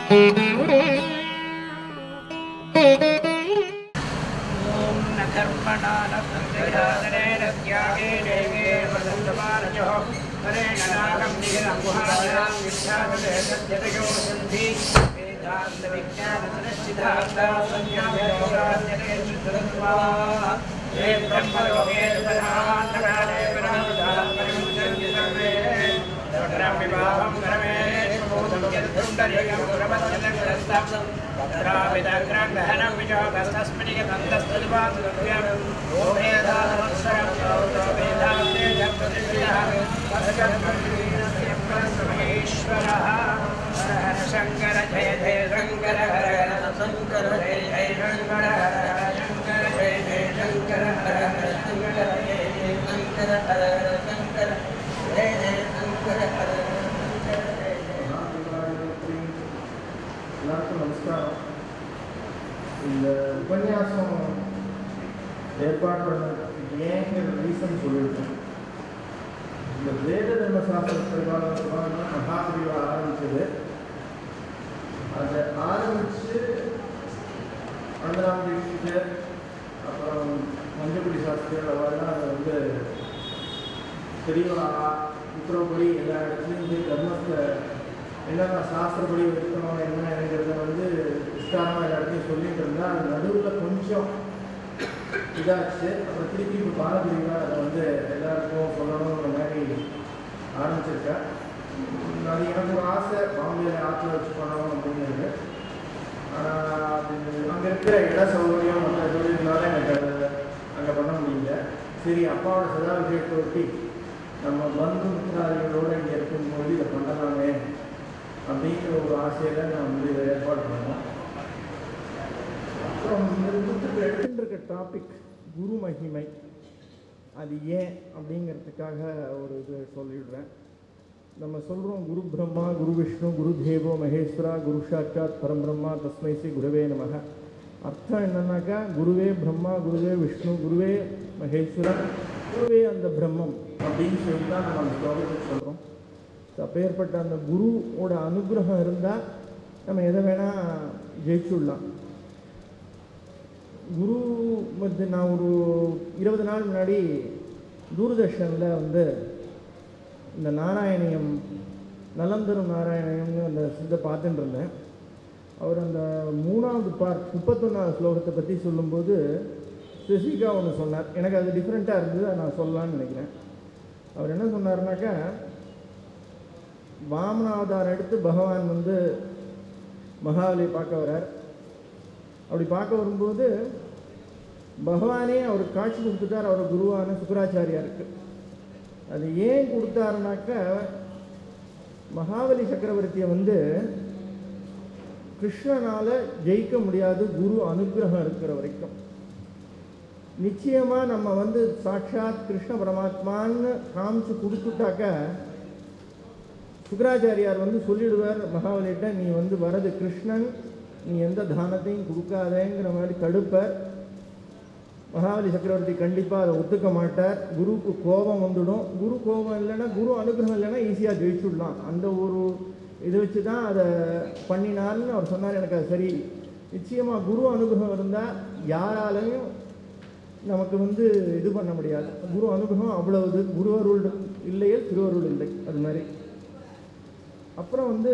ॐ न कर्मणा न प्रत्ययादनेन त्यागे देवे वदन्तमानजो हरेण नागं निहितं गुहायां विद्यानुदेशत्यजयो सन्धि वेदान्तविज्ञानसनश्चिदान्ता संज्ञाव्ययोगान्यते शुद्धत्वा हे ब्रह्मलोके प्रधानकाले परावधानं परिमुच्यन्ति सर्वे दग्रं विवाहं करमे प्रबोधं यद्भुण्डरीकं प्रपद्यतं भद्राविदग्रं गहनं विजोगस्तस्मिन् गन्धस्तद्वासुभ्यं ॐ वेदानमस्सरं गौरव वेदान्ते जगत्पतिः परमेश्वरः हर हर शङ्कर जय जय शङ्कर हर हर शङ्कर जय जय शङ्कर हर हर शङ्कर जय जय शङ्कर हर हर शङ्कर जय जय शङ्कर हर हर शङ्कर जय जय शङ्कर हर हर शङ्कर जय जय எல்லாருக்கும் நமஸ்காரம் இந்த உபன்யாசம் ஏற்பாடு பண்ணதுக்கு ஏங்கிற ரீசன் சொல்லியிருக்கேன் இந்த வேத தர்ம சாஸ்திர பிரகாரம் மகாபிரிவா ஆரம்பிச்சது அதை ஆரம்பித்து அண்ணராம் தீட்சிதர் அப்புறம் மஞ்சக்குடி சாஸ்திரிகள் அவெல்லாம் அதை வந்து தெரியவா உத்தரவுப்படி எல்லா இடத்துலையும் வந்து தர்மத்தை என்னென்ன சாஸ்திரப்படி இருக்கணும் என்னங்கிறத வந்து விஸ்தாரமாக எல்லா இடத்தையும் சொல்லிட்டு இருந்தா அது நடுவில் கொஞ்சம் இதாச்சு அப்புறம் திருப்பி இப்போ பாரம்பரியமா அதை வந்து எல்லாருக்கும் சொல்லணுங்கிற மாதிரி ஆரம்பிச்சிருக்கேன் அது எனக்கு ஒரு ஆசை பாம்பேல ஆற்றுல வச்சு பண்ணணும் அப்படிங்கிறது ஆனால் அது அங்கே இருக்கிற இட சௌகரியம் மற்ற தொழில்னால எனக்கு அதை அங்கே பண்ண முடியல சரி அப்பாவோட சதாபிஷேகத்தை ஒட்டி நம்ம பந்து மித்திராதிகளோடு இங்கே இருக்கும்போது இதை பண்ணலாமே அப்படிங்கிற ஒரு ஆசையில் நான் வந்து இதை ஏற்பாடு பண்ணேன் அப்புறம் இந்த புத்தகத்தில் எடுத்துட்டு இருக்க டாபிக் குரு மகிமை அது ஏன் அப்படிங்கிறதுக்காக ஒரு இது சொல்லிடுறேன் நம்ம சொல்கிறோம் குரு பிரம்மா குரு விஷ்ணு குரு தேவோ மகேஸ்வரா குரு சாட்சாத் பரம்பிரம்மா தஸ்மை ஸ்ரீ குருவே நமக அர்த்தம் என்னன்னாக்கா குருவே பிரம்மா குருவே விஷ்ணு குருவே மகேஸ்வரா குருவே அந்த பிரம்மம் அப்படின்னு சொல்லி தான் நம்ம அந்த ஸ்லோகத்தை சொல்கிறோம் அப்பேற்பட்ட அந்த குருவோட அனுகிரகம் இருந்தால் நம்ம எதை வேணால் ஜெயிச்சுடலாம் குரு வந்து நான் ஒரு இருபது நாள் முன்னாடி தூர்தர்ஷனில் வந்து இந்த நாராயணியம் நலம் தரும் நாராயணியம்னு அந்த சித்தை பார்த்துட்டு இருந்தேன் அவர் அந்த மூணாவது பார்ட் முப்பத்தொன்னாவது ஸ்லோகத்தை பற்றி சொல்லும்போது ஸ்பெசிஃபிக்காக ஒன்று சொன்னார் எனக்கு அது டிஃப்ரெண்ட்டாக இருந்தது அதை நான் சொல்லலாம்னு நினைக்கிறேன் அவர் என்ன சொன்னார்னாக்கா வாமன அவதாரம் எடுத்து பகவான் வந்து மகாபலியை பார்க்க வரார் அப்படி பார்க்க வரும்போது பகவானே அவருக்கு காட்சி கொடுத்துட்டார் அவர் குருவான சுக்கராச்சாரியாருக்கு அது ஏன் கொடுத்தாருனாக்க மகாபலி சக்கரவர்த்தியை வந்து கிருஷ்ணனால் ஜெயிக்க முடியாது குரு அனுகிரகம் இருக்கிற வரைக்கும் நிச்சயமாக நம்ம வந்து சாட்சாத் கிருஷ்ண பரமாத்மான்னு காமிச்சு கொடுத்துட்டாக்க சுக்கராச்சாரியார் வந்து சொல்லிடுவார் மகாபலிகிட்ட நீ வந்து வரது கிருஷ்ணன் நீ எந்த தானத்தையும் கொடுக்காதேங்கிற மாதிரி தடுப்பார் மகாபலி சக்கரவர்த்தி கண்டிப்பாக அதை ஒத்துக்க மாட்டார் குருவுக்கு கோபம் வந்துடும் குரு கோபம் இல்லைன்னா குரு அனுகிரகம் இல்லைன்னா ஈஸியாக ஜெயிச்சுடலாம் அந்த ஒரு இதை வச்சு தான் அதை பண்ணினார்னு அவர் சொன்னார் எனக்கு அது சரி நிச்சயமாக குரு அனுகிரகம் இருந்தால் யாராலையும் நமக்கு வந்து இது பண்ண முடியாது குரு அனுகிரகம் அவ்வளவு குரு அருள் இல்லையே திருவருள் இல்லை அது மாதிரி அப்புறம் வந்து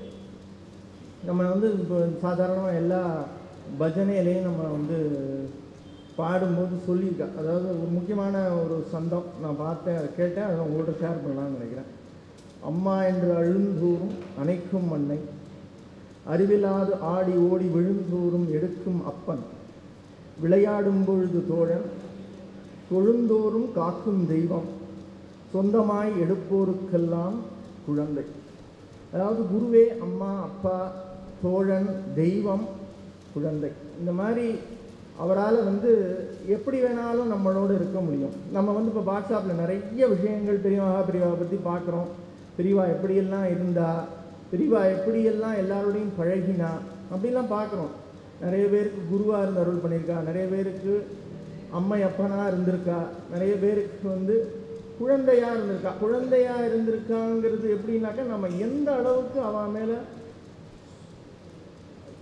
நம்ம வந்து இப்போ சாதாரணமாக எல்லா பஜனையிலையும் நம்ம வந்து பாடும்போது சொல்லியிருக்கேன் அதாவது ஒரு முக்கியமான ஒரு சந்தம் நான் பார்த்தேன் அதை கேட்டேன் அதை உங்கள்கிட்ட ஷேர் பண்ணலாம்னு நினைக்கிறேன் அம்மா என்று அழுந்தூரும் அணைக்கும் மண்ணை அறிவிலாது ஆடி ஓடி விழுந்தோறும் எடுக்கும் அப்பன் விளையாடும் பொழுது தோழன் தொழுந்தோறும் காக்கும் தெய்வம் சொந்தமாய் எடுப்போருக்கெல்லாம் குழந்தை அதாவது குருவே அம்மா அப்பா தோழன் தெய்வம் குழந்தை இந்த மாதிரி அவரால் வந்து எப்படி வேணாலும் நம்மளோடு இருக்க முடியும் நம்ம வந்து இப்போ வாட்ஸ்அப்பில் நிறைய விஷயங்கள் பெரியவா பெரியவா பற்றி பார்க்குறோம் பெரியவா எப்படியெல்லாம் இருந்தா பெரியவா எப்படியெல்லாம் எல்லாரோடையும் பழகினா அப்படிலாம் பார்க்குறோம் நிறைய பேருக்கு குருவாக இருந்து அருள் பண்ணியிருக்கா நிறைய பேருக்கு அம்மை அப்பனாக இருந்திருக்கா நிறைய பேருக்கு வந்து குழந்தையாக இருந்திருக்கா குழந்தையாக இருந்திருக்காங்கிறது எப்படின்னாக்கா நம்ம எந்த அளவுக்கு அவன் மேலே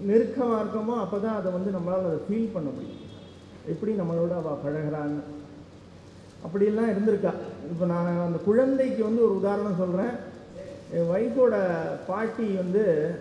நெருக்கமாக இருக்கோமோ அப்போ தான் அதை வந்து நம்மளால் அதை ஃபீல் பண்ண முடியும் எப்படி நம்மளோட அவள் பழகுறான்னு அப்படியெல்லாம் இருந்திருக்கா இப்போ நான் அந்த குழந்தைக்கு வந்து ஒரு உதாரணம் சொல்கிறேன் என் ஒய்ஃபோட பாட்டி வந்து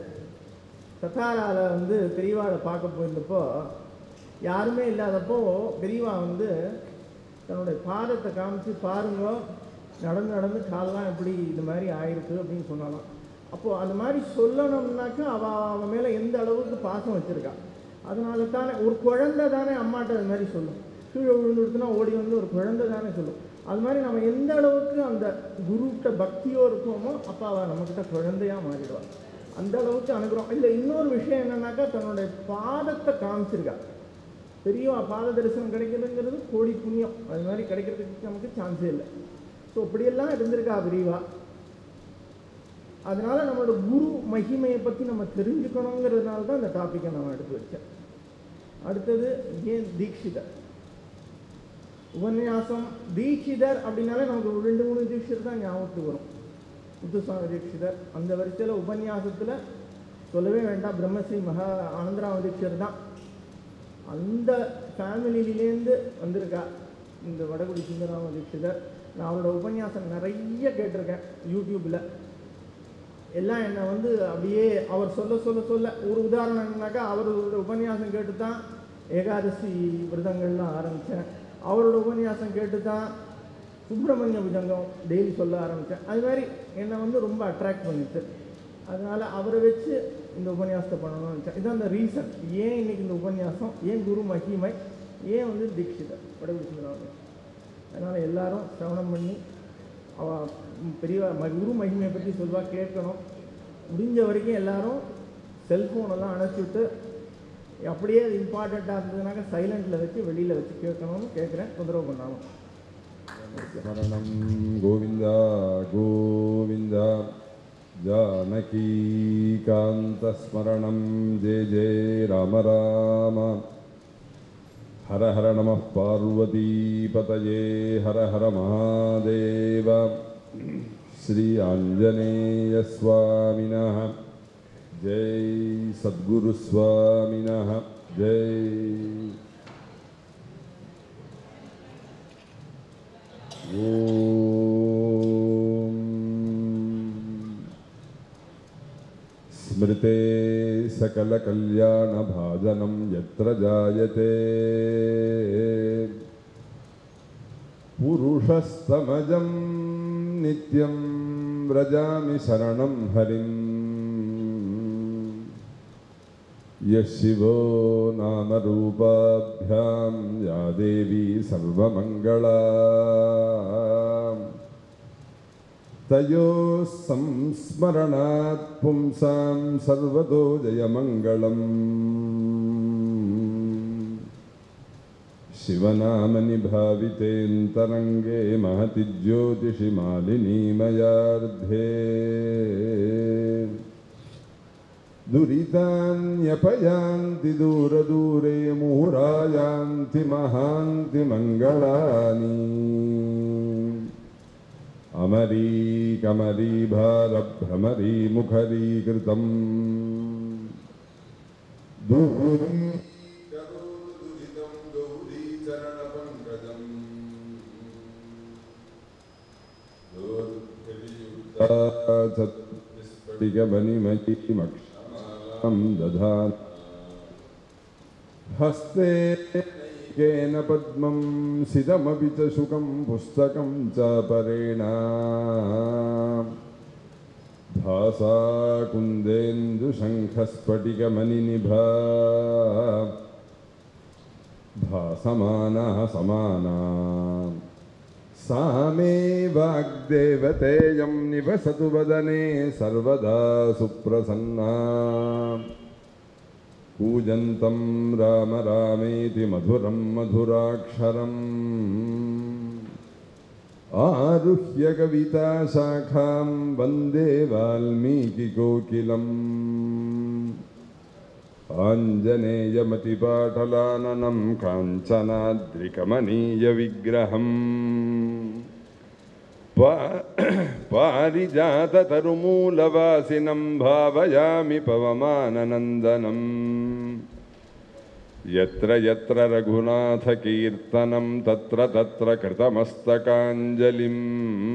சத்தாராவில் வந்து பெரியவாளை பார்க்க போயிருந்தப்போ யாருமே இல்லாதப்போ பெரியவா வந்து தன்னுடைய பாதத்தை காமிச்சு பாருங்க நடந்து நடந்து காலெல்லாம் எப்படி இது மாதிரி ஆயிருக்கு அப்படின்னு சொன்னாலாம் அப்போது அது மாதிரி சொல்லணும்னாக்கா அவள் அவன் மேலே எந்த அளவுக்கு பாசம் வச்சுருக்கா அதனால தானே ஒரு குழந்தை தானே அம்மாட்ட அது மாதிரி சொல்லும் கீழே விழுந்துடுத்துனா ஓடி வந்து ஒரு குழந்தை தானே சொல்லும் அது மாதிரி நம்ம எந்த அளவுக்கு அந்த குருக்கிட்ட பக்தியோ இருக்கோமோ அப்போ அவள் நம்மக்கிட்ட குழந்தையாக மாறிடுவாள் அந்த அளவுக்கு அனுகிறோம் இல்லை இன்னொரு விஷயம் என்னன்னாக்கா தன்னுடைய பாதத்தை காமிச்சிருக்கா பெரியவா பாத தரிசனம் கிடைக்கிறதுங்கிறது கோடி புண்ணியம் அது மாதிரி கிடைக்கிறதுக்கு நமக்கு சான்ஸே இல்லை ஸோ இப்படியெல்லாம் இருந்திருக்கா பெரியவா அதனால நம்மளோட குரு மகிமையை பற்றி நம்ம தெரிஞ்சுக்கணுங்கிறதுனால தான் இந்த டாப்பிக்கை நான் எடுத்து வச்சேன் அடுத்தது ஏன் தீட்சிதர் உபன்யாசம் தீட்சிதர் அப்படின்னாலே நமக்கு ஒரு ரெண்டு மூணு தீட்சிதர் தான் ஞாபகத்துக்கு வரும் முத்துசுவாமி தீட்சிதர் அந்த வரிசையில் உபன்யாசத்தில் சொல்லவே வேண்டாம் பிரம்மஸ்ரீ மகா ஆனந்தராம தீட்சிதர் தான் அந்த ஃபேமிலியிலேருந்து வந்திருக்கா இந்த வடகுடி சுந்தராம தீட்சிதர் நான் அவரோட உபன்யாசம் நிறைய கேட்டிருக்கேன் யூடியூப்பில் எல்லாம் என்னை வந்து அப்படியே அவர் சொல்ல சொல்ல சொல்ல ஒரு உதாரணம் என்னன்னாக்கா அவரோட உபன்யாசம் கேட்டு தான் ஏகாதசி விரதங்கள்லாம் ஆரம்பித்தேன் அவரோட உபன்யாசம் கேட்டு தான் சுப்பிரமணிய புஜங்கம் டெய்லி சொல்ல ஆரம்பித்தேன் அது மாதிரி என்னை வந்து ரொம்ப அட்ராக்ட் பண்ணிச்சு அதனால் அவரை வச்சு இந்த உபன்யாசத்தை பண்ணணும்னு நினச்சேன் இதுதான் அந்த ரீசன் ஏன் இன்னைக்கு இந்த உபன்யாசம் ஏன் குரு மகிமை ஏன் வந்து தீட்சிதர் வடகுடி சுந்தராமன் அதனால் எல்லாரும் சிரவணம் பண்ணி அவ ம், பெரிய ம- குரு மகிமையை பற்றி சொல்வா கேட்கணும் முடிஞ்ச வரைக்கும் எல்லாரும் செல்ஃபோனெல்லாம் அணைச்சிவிட்டு அப்படியே அது இம்பார்ட்டண்ட்டாக இருந்ததுனாக்கா சைலண்டில் வச்சு வெளியில் வச்சு கேட்கணும்னு கேட்குறேன் தொந்தரவு பண்ணாமல் स्मरणं गोविन्द गोविन्द जानकीकान्तस्मरणं जय जय राम राम हर हर नमः पार्वतीपतये हर हर महादेव श्री आञ्जनेयस्वामिनः जय सद्गुरुस्वामिनः जय ॐ स्मृते सकलकल्याणभाजनं यत्र जायते पुरुषस्तमजं नित्यं व्रजामि शरणं हरिम् यः शिवो नामरूपाभ्यां या देवी सर्वमङ्गला तयोः संस्मरणात् पुंसां सर्वतो जयमङ्गलम् शिवनामनि भावितेऽन्तरङ्गे महति ज्योतिषि मालिनीमयार्धे दुरितान्यपयान्ति दूरदूरे मुहुरायान्ति महान्ति मङ्गलानि अमरीकमरीभारभ्रमरी मुखरीकृतम् दूरीकरोदुरितं गौरीचरणपङ्कजम् स्फटिकमणिमयीमक्षमां दधान् हस्ते नैकेन पद्मं सिदमपि च शुकं पुस्तकं च परेण भासा कुन्देन्दुशङ्खस्फटिकमणिनिभा भासमानः समाना सा मे वाग्देवतेयं निवसतु वदने सर्वदा सुप्रसन्ना कूजन्तं राम रामेति मधुरं मधुराक्षरम् आरुह्य कविताशाखां वन्दे वाल्मीकिकोकिलम् आञ्जनेयमतिपाटलाननं काञ्चनाद्रिकमनीयविग्रहम् पा- पारिजाततरुमूलवासिनं भावयामि पवमाननन्दनम् यत्र यत्र रघुनाथकीर्तनं तत्र तत्र कृतमस्तकाञ्जलिम्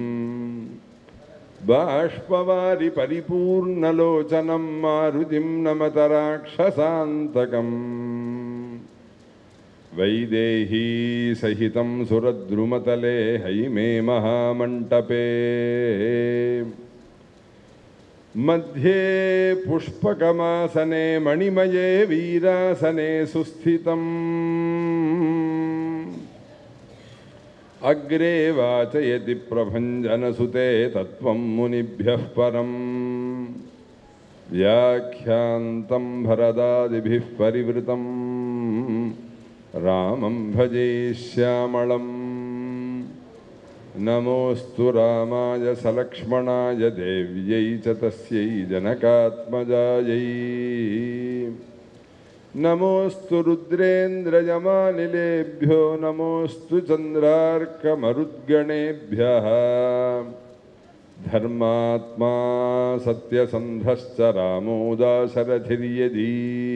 बाष्पवारि परिपूर्णलोचनं मारुतिं नमत राक्षसान्तकम् वैदेही सहितं सुरद्रुमतले हैमे महामण्टपे मध्ये पुष्पकमासने मणिमये वीरासने सुस्थितम् अग्रे वाचयति प्रभञ्जनसुते तत्त्वं मुनिभ्यः परम् व्याख्यान्तं भरदादिभिः परिवृतं रामं भजे श्यामळम् नमोऽस्तु रामाय सलक्ष्मणाय देव्यै च तस्यै जनकात्मजायै नमोऽस्तु रुद्रेन्द्रयमानिलेभ्यो नमोऽस्तु चन्द्रार्कमरुद्गणेभ्यः धर्मात्मा सत्यसन्धश्च रामो दाशरथिर्यदी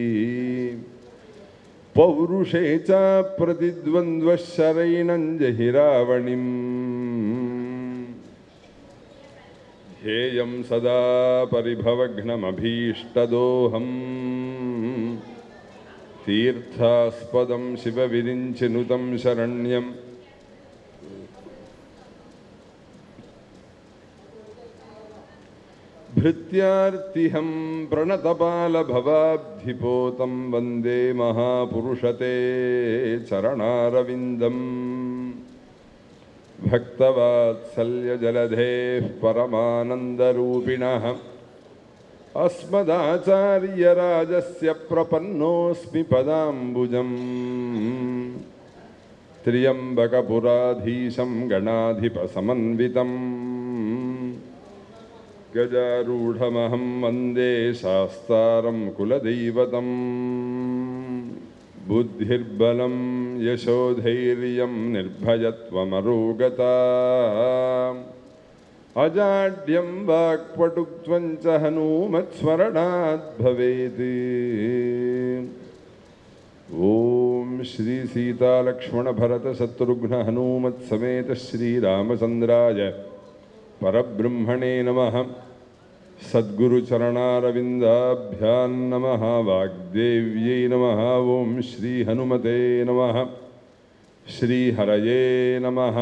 पौरुषे च प्रतिद्वन्द्वः शरैणं जहि रावणिम् ध्येयं सदा परिभवघ्नमभीष्टदोहम् तीर्थास्पदं शिवविरिञ्चिनुतं शरण्यम् भृत्यार्तिहं प्रणतपालभवाब्धिपोतं वन्दे महापुरुषते चरणारविन्दम् भक्तवात्सल्यजलधेः परमानन्दरूपिणः अस्मदाचार्यराजस्य प्रपन्नोऽस्मि पदाम्बुजम् त्र्यम्बकपुराधीशं गणाधिपसमन्वितम् गजारूढमहं वन्दे शास्तारं कुलदैवतम् बुद्धिर्बलं यशोधैर्यं निर्भयत्वमरोगता अजाड्यं वाक्पटुत्वं च हनूमत्स्मरणात् भवेत् ॐ श्रीसीतालक्ष्मणभरतशत्रुघ्नहनूमत्समेत श्रीरामचन्द्राय परब्रह्मणे नमः सद्गुरुचरणारविन्दाभ्यां नमः वाग्देव्यै नमः ॐ श्रीहनुमते नमः श्रीहरये नमः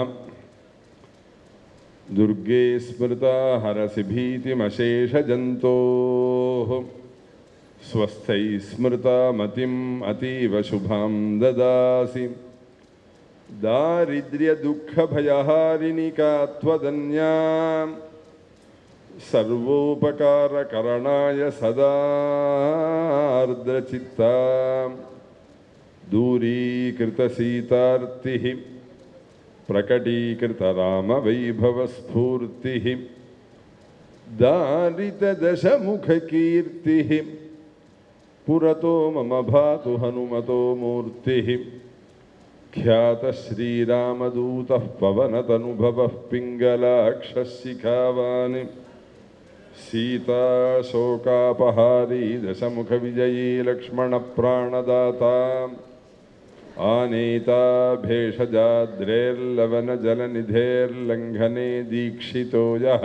दुर्गे स्मृता हरसि भीतिमशेषजन्तोः स्वस्थै स्मृता मतिम् अतीव शुभां ददासि दारिद्र्यदुःखभयहारिणिका त्वदन्या सर्वोपकारकरणाय सदार्द्रचित्ता दूरीकृतसीतार्तिः प्रकटीकृतरामवैभवस्फूर्तिः दारितदशमुखकीर्तिः पुरतो मम भातु हनुमतो मूर्तिः ख्यातश्रीरामदूतः पवनतनुभवः पिङ्गलाक्षशिखावान् सीताशोकापहारी दशमुखविजयी लक्ष्मणप्राणदाता आनेता भेषजाद्रेर्लवनजलनिधेर्लङ्घने दीक्षितो यः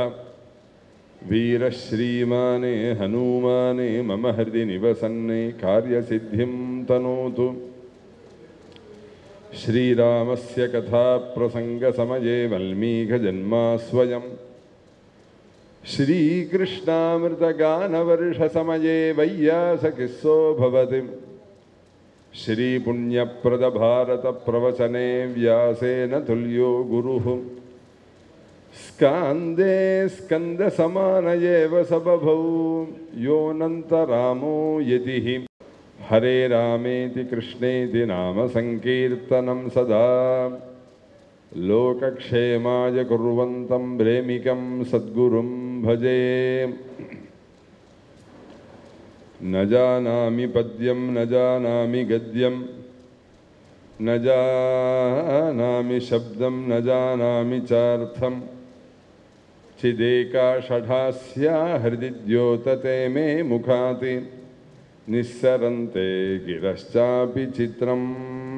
वीरश्रीमाने हनूमाने मम हृदि निवसन्ने कार्यसिद्धिं तनोतु श्रीरामस्य कथाप्रसङ्गसमये वल्मीकजन्मास्वयम् श्रीकृष्णामृतगानवर्षसमये वैयासकिस्सो भवति श्रीपुण्यप्रदभारतप्रवचने व्यासेन तुल्यो गुरुः स्कान्दे स्कन्दसमान एव स बभौ योऽनन्तरामो यतिः हरे रामेति कृष्णेति नाम सङ्कीर्तनं सदा लोकक्षेमाय कुर्वन्तं प्रेमिकं सद्गुरुं भजे न जानामि पद्यं न जानामि गद्यं न जानामि शब्दं न जानामि चार्थं चिदेका षढास्या हृदि द्योतते मे मुखाति निस्सरन्ते गिरश्चापि चित्रम्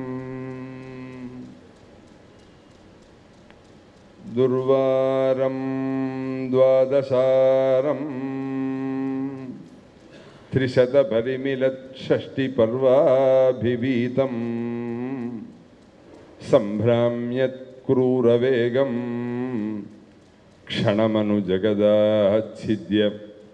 दुर्वारं द्वादशारम् त्रिशतपरिमिलषष्टिपर्वाभिवीतं सम्भ्राम्यत्क्रूरवेगं क्षणमनुजगदाच्छिद्य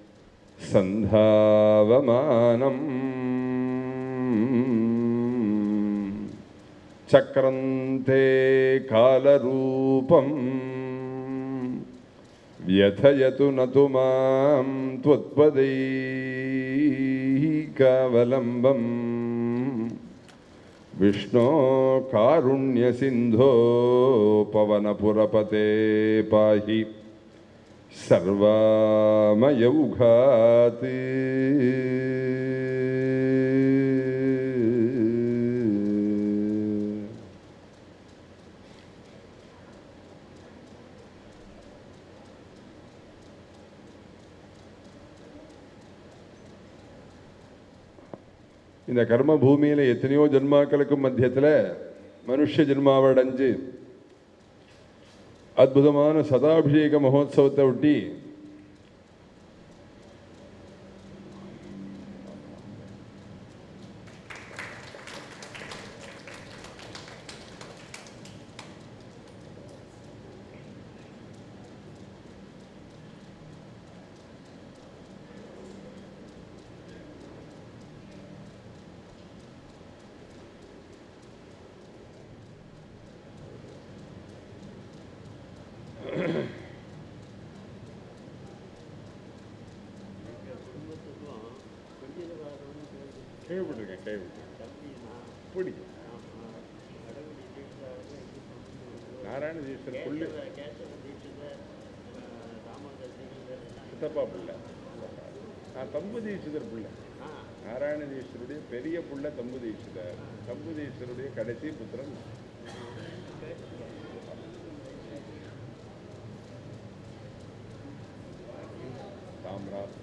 सन्धावमानम् चक्रन्ते कालरूपम् व्यथयतु न तु मां त्वत्पदैकावलम्बम् विष्णो कारुण्यसिन्धो पवनपुरपते पाहि सर्वामयौघात् இந்த கர்ம பூமியில் எத்தனையோ ஜென்மாக்களுக்கும் மத்தியத்தில் மனுஷ ஜென்மாவடைஞ்சு அற்புதமான சதாபிஷேக மகோத்சவத்தை ஒட்டி கேள்விப்பட்டிருக்கேன் கேள்விப்பட்டிருக்கேன் பிடிக்கும் நாராயண தீட்சர் புள்ளி சித்தப்பா பிள்ளை நான் தம்பு தீட்சிதர் பிள்ளை நாராயண தீட்சருடைய பெரிய புள்ள தம்பு தீட்சிதர் தம்பு தீட்சருடைய கடைசி புத்திரன் ராம்ராஜ்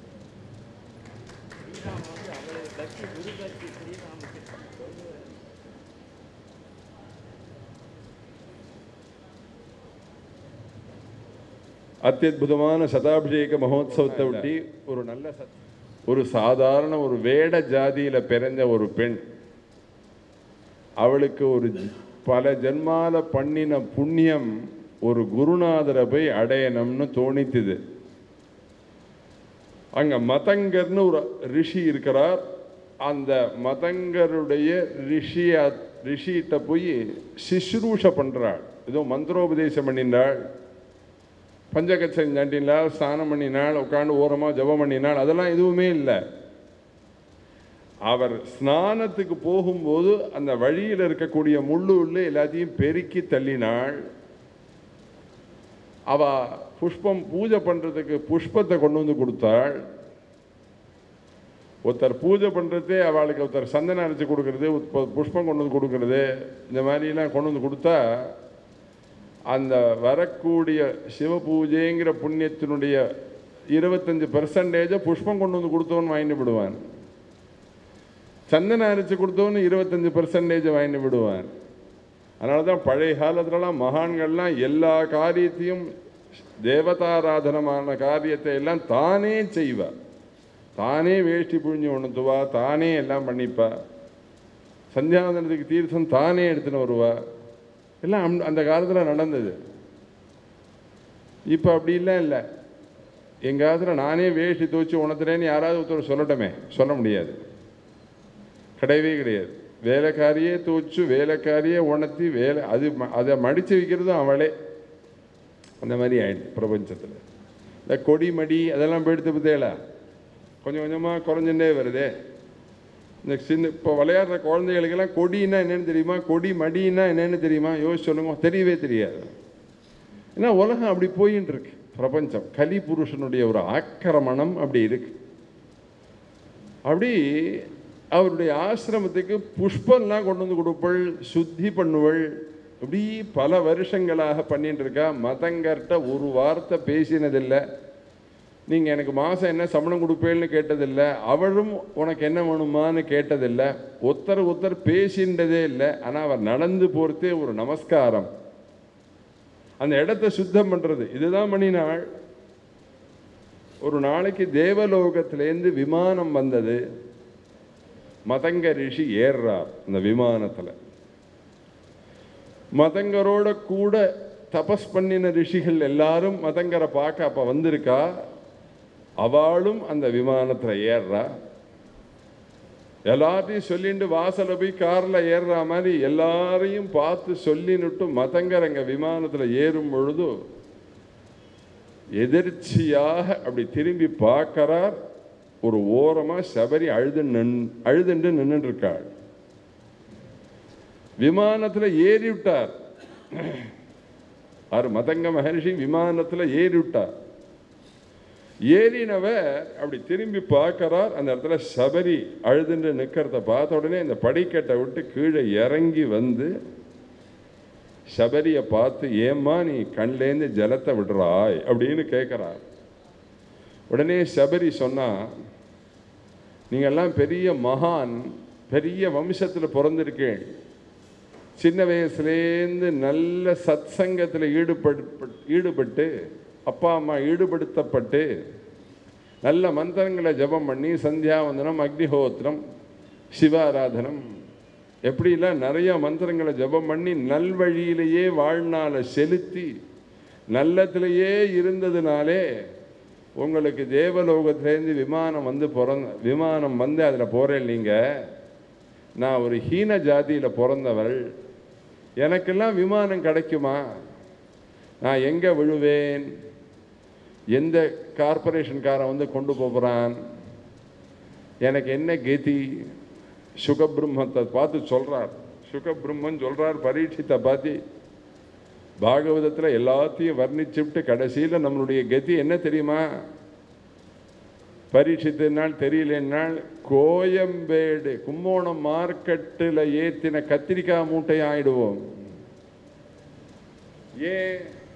அத்தியுதமான சதாபிஷேக மகோத்சவத்தை ஒட்டி ஒரு நல்ல சத்- ஒரு சாதாரண ஒரு வேட ஜாதியில பிறந்த ஒரு பெண் அவளுக்கு ஒரு ஜ- பல ஜென்மால பண்ணின புண்ணியம் ஒரு குருநாதரை போய் அடையணும்னு தோணித்துது அங்க மதங்கர்னு ஒரு ரிஷி இருக்கிறார் அந்த மதங்கருடைய ரிஷிய ரிஷிகிட்ட போய் சிசுரூஷ பண்றாள் ஏதோ மந்திரோபதேசம் பண்ணினாள் பஞ்சகச்சம் தண்டினாள் ஸ்நானம் பண்ணினாள் உட்காந்து ஓரமாக ஜெபம் பண்ணினாள் அதெல்லாம் எதுவுமே இல்லை அவர் ஸ்நானத்துக்கு போகும்போது அந்த வழியில் இருக்கக்கூடிய முள்ளு உள்ளே எல்லாத்தையும் பெருக்கி தள்ளினாள் அவ புஷ்பம் பூஜை பண்றதுக்கு புஷ்பத்தை கொண்டு வந்து கொடுத்தாள் ஒருத்தர் பூஜை பண்றதே அவளுக்கு ஒருத்தர் சந்தனம் அரைச்சு கொடுக்கறது ஒருத்தர் புஷ்பம் கொண்டு வந்து கொடுக்கறது இந்த மாதிரிலாம் கொண்டு வந்து கொடுத்தா அந்த வரக்கூடிய சிவ பூஜைங்கிற புண்ணியத்தினுடைய இருபத்தஞ்சு பெர்சன்டேஜை புஷ்பம் கொண்டு வந்து கொடுத்தவன் வாங்கிட்டு விடுவான் சந்தனம் அரைச்சு கொடுத்தவனு இருபத்தஞ்சு பெர்சன்டேஜ் வாங்கிட்டு விடுவான் அதனால தான் பழைய காலத்துலலாம் மகான்கள்லாம் எல்லா காரியத்தையும் தேவதாராதனமான காரியத்தை எல்லாம் தானே செய்வா தானே வேஷ்டி புழிஞ்சு உணர்த்துவா தானே எல்லாம் பண்ணிப்பா சந்தியாவந்தனத்துக்கு தீர்த்தம் தானே எடுத்துன்னு வருவா எல்லாம் அந்த- அந்த காலத்தில் நடந்தது இப்போ அப்படிலாம் இல்லை எங்கள் காலத்தில் நானே வேஷ்டி துவச்சி உணர்த்துறேன்னு யாராவது ஒருத்தர் சொல்லட்டுமே சொல்ல முடியாது கிடையவே கிடையாது வேலைக்காரியே துவச்சு வேலைக்காரியே உணர்த்தி வேலை அது ம- அதை மடித்து வைக்கிறதும் அவளே அந்த மாதிரி ஆயிடுது பிரபஞ்சத்தில் இந்த கொடி மடி அதெல்லாம் போயிடுத்து பத்தேலா கொஞ்சம் கொஞ்சமாக குறைஞ்சுட்டே வருதே இந்த சின்ன இப்போ விளையாடுற குழந்தைகளுக்கெல்லாம் கொடின்னா என்னன்னு தெரியுமா கொடி மடின்னா என்னன்னு தெரியுமா யோசிச்சு சொல்லுங்க தெரியவே தெரியாது ஏன்னா உலகம் அப்படி போயின்னு இருக்கு பிரபஞ்சம் கலி புருஷனுடைய ஒரு ஆக்கிரமணம் அப்படி இருக்கு அப்படி அவருடைய ஆசிரமத்துக்கு புஷ்பம்லாம் கொண்டு வந்து கொடுப்பள் சுத்தி பண்ணுவள் இப்படி பல வருஷங்களாக பண்ணிட்டு இருக்கா மதங்கர்கிட்ட ஒரு வார்த்தை பேசினதில்லை நீங்கள் எனக்கு மாதம் என்ன சம்பளம் கொடுப்பேன்னு கேட்டதில்லை அவளும் உனக்கு என்ன வேணுமான்னு கேட்டதில்லை ஒருத்தர் ஒருத்தர் பேசின்றதே இல்லை ஆனால் அவர் நடந்து போகிறதே ஒரு நமஸ்காரம் அந்த இடத்த சுத்தம் பண்ணுறது இதுதான் பண்ணினாள் ஒரு நாளைக்கு தேவலோகத்திலேருந்து விமானம் வந்தது மதங்க ரிஷி ஏறுறார் அந்த விமானத்தில் மதங்கரோட கூட தபஸ் பண்ணின ரிஷிகள் எல்லாரும் மதங்கரை பார்க்க அப்போ வந்திருக்கா அவளும் அந்த விமானத்தில் ஏறுறா எல்லாத்தையும் சொல்லிட்டு வாசல்ல போய் காரில் ஏறுற மாதிரி எல்லாரையும் பார்த்து சொல்லினுட்டு மதங்கர் அங்கே விமானத்தில் ஏறும் பொழுது எதிர்ச்சியாக அப்படி திரும்பி பார்க்கறார் ஒரு ஓரமாக சபரி அழுது நின் அழுதுண்டு நின்றுட்டு இருக்காள் விமானத்தில் ஏறி விட்டார் ஆறு மதங்க மகர்ஷி விமானத்தில் ஏறி விட்டார் ஏறினவர் அப்படி திரும்பி பார்க்கறார் அந்த இடத்துல சபரி அழுதுண்டு நிற்கிறத பார்த்த உடனே இந்த படிக்கட்டை விட்டு கீழே இறங்கி வந்து சபரியை பார்த்து ஏம்மா நீ கண்லேருந்து ஜலத்தை விடுறாய் அப்படின்னு கேட்குறார் உடனே சபரி சொன்னா நீங்கெல்லாம் பெரிய மகான் பெரிய வம்சத்தில் பிறந்திருக்கேன் சின்ன வயசுலேருந்து நல்ல சத் சங்கத்தில் ஈடுபட்டு ஈடுபட்டு அப்பா அம்மா ஈடுபடுத்தப்பட்டு நல்ல மந்திரங்களை ஜபம் பண்ணி சந்தியாவந்தனம் அக்னிஹோத்திரம் சிவாராதனம் எப்படிலாம் நிறைய மந்திரங்களை ஜபம் பண்ணி நல்வழியிலேயே வாழ்நாளை செலுத்தி நல்லத்திலேயே இருந்ததுனாலே உங்களுக்கு தேவலோகத்திலேருந்து விமானம் வந்து பிறந்த விமானம் வந்து அதில் போகிறேன் நீங்கள் நான் ஒரு ஹீன ஜாதியில் பிறந்தவள் எனக்கெல்லாம் விமானம் கிடைக்குமா நான் எங்கே விழுவேன் எந்த கார்பரேஷன்காரன் வந்து கொண்டு போகிறான் எனக்கு என்ன கதி சுகபிரம்மத்தை பார்த்து சொல்கிறார் சுகபிரம்மன் சொல்கிறார் பரீட்சித்தை பார்த்து பாகவதத்தில் எல்லாத்தையும் வர்ணிச்சுவிட்டு கடைசியில் நம்மளுடைய கதி என்ன தெரியுமா பரீட்சித்தினால் தெரியலனால் கோயம்பேடு கும்போணம் மார்க்கெட்டில் ஏத்தின கத்திரிக்காய் மூட்டை ஆயிடுவோம் ஏன்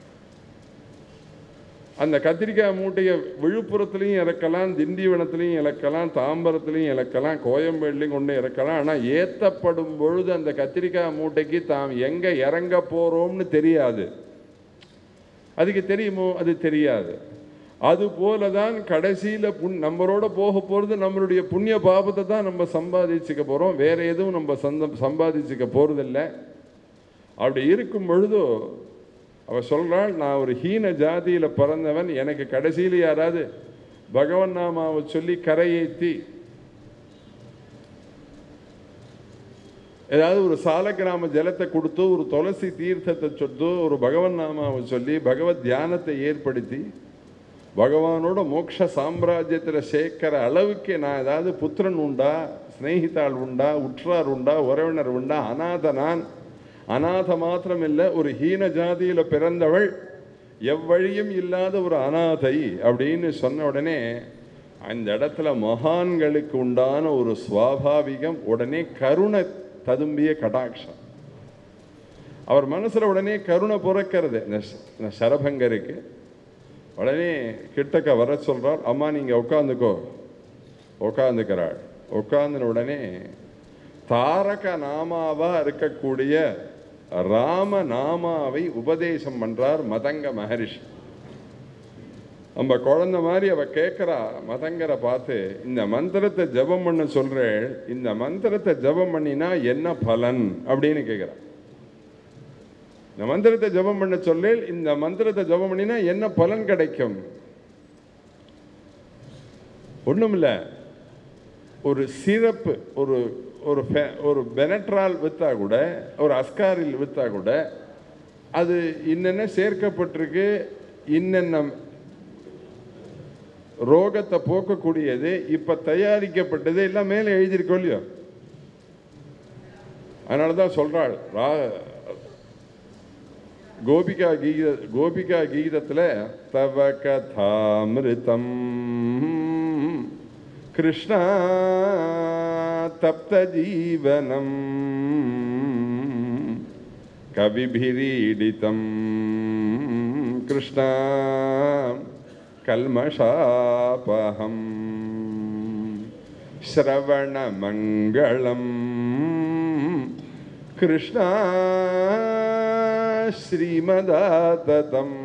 அந்த கத்திரிக்காய் மூட்டையை விழுப்புரத்துலையும் இறக்கலாம் திண்டிவனத்துலையும் இறக்கலாம் தாம்பரத்துலையும் இறக்கலாம் கோயம்பேடுலையும் கொண்டு இறக்கலாம் ஆனால் ஏற்றப்படும் பொழுது அந்த கத்திரிக்காய் மூட்டைக்கு தாம் எங்கே இறங்க போகிறோம்னு தெரியாது அதுக்கு தெரியுமோ அது தெரியாது அது போல தான் கடைசியில் புண் நம்மளோட போக போகிறது நம்மளுடைய புண்ணிய பாபத்தை தான் நம்ம சம்பாதிச்சுக்க போகிறோம் வேற எதுவும் நம்ம சந்த சம்பாதிச்சுக்க போகிறதில்ல அப்படி இருக்கும் பொழுதோ அவ சொல்றாள் நான் ஒரு ஹீன ஜாதியில் பிறந்தவன் எனக்கு கடைசியில் யாராவது பகவன் நாமாவை சொல்லி கரையேத்தி ஏதாவது ஒரு சாலக்கிராம ஜலத்தை கொடுத்து ஒரு துளசி தீர்த்தத்தை சொத்து ஒரு பகவன் நாமாவை சொல்லி பகவத் தியானத்தை ஏற்படுத்தி பகவானோட மோட்ச சாம்ராஜ்யத்தில் சேர்க்கிற அளவுக்கு நான் ஏதாவது புத்திரன் உண்டா சிநேகிதாள் உண்டா உற்றார் உண்டா உறவினர் உண்டா அநாத நான் அநாத மாத்திரமில்லை ஒரு ஹீன ஜாதியில் பிறந்தவள் எவ்வழியும் இல்லாத ஒரு அநாதை அப்படின்னு சொன்ன உடனே அந்த இடத்துல மகான்களுக்கு உண்டான ஒரு சுவாபாவிகம் உடனே கருணை ததும்பிய கடாட்சம் அவர் மனசுல உடனே கருணை பிறக்கிறது இந்த ச- இந்த சரபங்கருக்கு உடனே கிட்டக்க வர சொல்றார் அம்மா நீங்க உட்காந்துக்கோ உட்காந்துக்கிறாள் உட்கார்ந்த உடனே தாரக நாமாவா இருக்கக்கூடிய ராம நாமாவை உபதேசம் பண்றார் மதங்க மகரிஷி நம்ம குழந்தை மாதிரி அவ கேட்குறா மதங்கரை பார்த்து இந்த மந்திரத்தை ஜெபம் பண்ண சொல்றேன் இந்த மந்திரத்தை ஜெபம் பண்ணினா என்ன பலன் அப்படின்னு கேட்குறா இந்த மந்திரத்தை ஜெபம் பண்ண சொல்லேன் இந்த மந்திரத்தை ஜெபம் பண்ணினா என்ன பலன் கிடைக்கும் ஒண்ணுமில்ல ஒரு சிறப்பு ஒரு ஒரு ஃபெ- ஒரு பெனட்ரால் விற்றா கூட ஒரு அஸ்காரில் விற்றா கூட அது இன்னென்ன சேர்க்கப்பட்டிருக்கு இன்னென்ன ரோகத்தை போக்கக்கூடியது இப்ப தயாரிக்கப்பட்டது எல்லாம் மேலே எழுதியிருக்கோம் இல்லையோ அதனால தான் சொல்றாள் ரா கோபிகா கீத கோபிகா கீதத்தில் தவ கதாமிருதம் கிருஷ்ணா தப்த ஜீவனம் कविभिरीडितं कृष्णा कल्मषापहम् श्रवणमङ्गलम् कृष्णा श्रीमदाततम्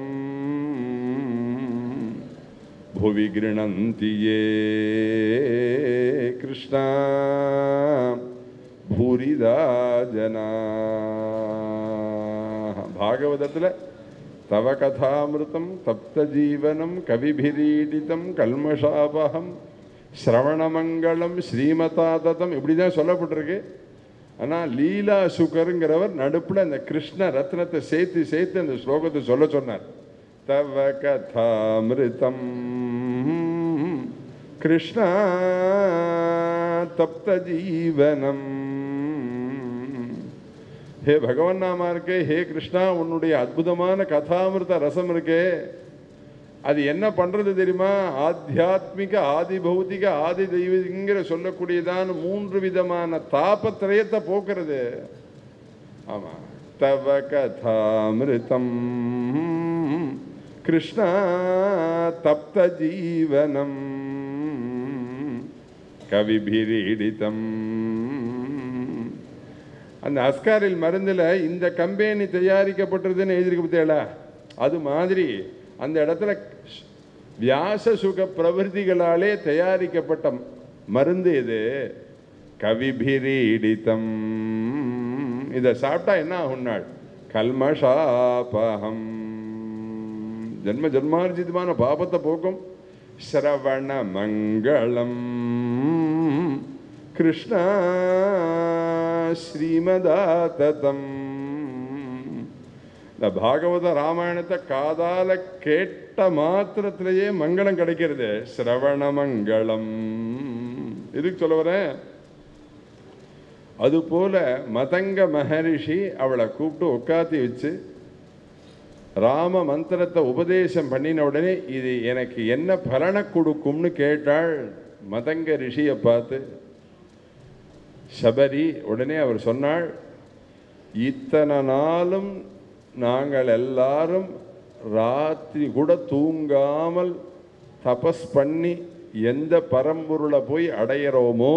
भुवि गृह्णन्ति ये कृष्णा भूरिदा जना भागवतத்தில் तव कथामृतं तप्तजीवनं कविभिरीडितं கல்மஷாபகம் சிரவணமங்கலம் ஸ்ரீமதாததம் இப்படி தான் சொல்லப்பட்டிருக்கு ஆனால் லீலா சுகருங்கிறவர் நடுப்புல அந்த கிருஷ்ண ரத்னத்தை சேர்த்து சேர்த்து அந்த ஸ்லோகத்தை சொல்ல சொன்னார் தவ கதாமிருதம் கிருஷ்ணா தப்த ஜீவனம் ஹே பகவான் நாமா இருக்கே ஹே கிருஷ்ணா உன்னுடைய அற்புதமான கதாமிருத ரசம் இருக்கே அது என்ன பண்றது தெரியுமா ஆத்தியாத்மிக ஆதி பௌதிக ஆதி தெய்வங்கிற சொல்லக்கூடியதான மூன்று விதமான தாபத்திரயத்தை போக்குறது ஆமா தவ கதாமிருதம் கிருஷ்ணா தப்த ஜீவனம் கவிபிரீடிதம் அந்த அஸ்காரில் மருந்தில் இந்த கம்பெனி தயாரிக்கப்பட்டதுன்னு எழுதியிருக்கு பார்த்தீங்களா அது மாதிரி அந்த இடத்துல வியாச சுக பிரவருத்திகளாலே தயாரிக்கப்பட்ட மருந்து இது கவிபிரீடிதம் இதை சாப்பிட்டா என்ன ஆகும்னாள் கல்மஷாபகம் ஜன்ம ஜன்மார்ஜிதமான பாபத்தை போக்கும் சிரவண மங்களம் கிருஷ்ணா ஸ்ரீமதாததம் இந்த பாகவத ராமாயணத்தை காதால கேட்ட மாத்திரத்திலேயே மங்களம் கிடைக்கிறது சிரவண மங்களம் எதுக்கு சொல்ல வரேன் அதுபோல மதங்க மகரிஷி அவளை கூப்பிட்டு உட்காத்தி வச்சு ராம மந்திரத்தை உபதேசம் பண்ணின உடனே இது எனக்கு என்ன பலனை கொடுக்கும்னு கேட்டாள் மதங்க ரிஷியை பார்த்து சபரி உடனே அவர் சொன்னாள் இத்தனை நாளும் நாங்கள் எல்லாரும் ராத்திரி கூட தூங்காமல் தபஸ் பண்ணி எந்த பரம்பொருளை போய் அடையிறோமோ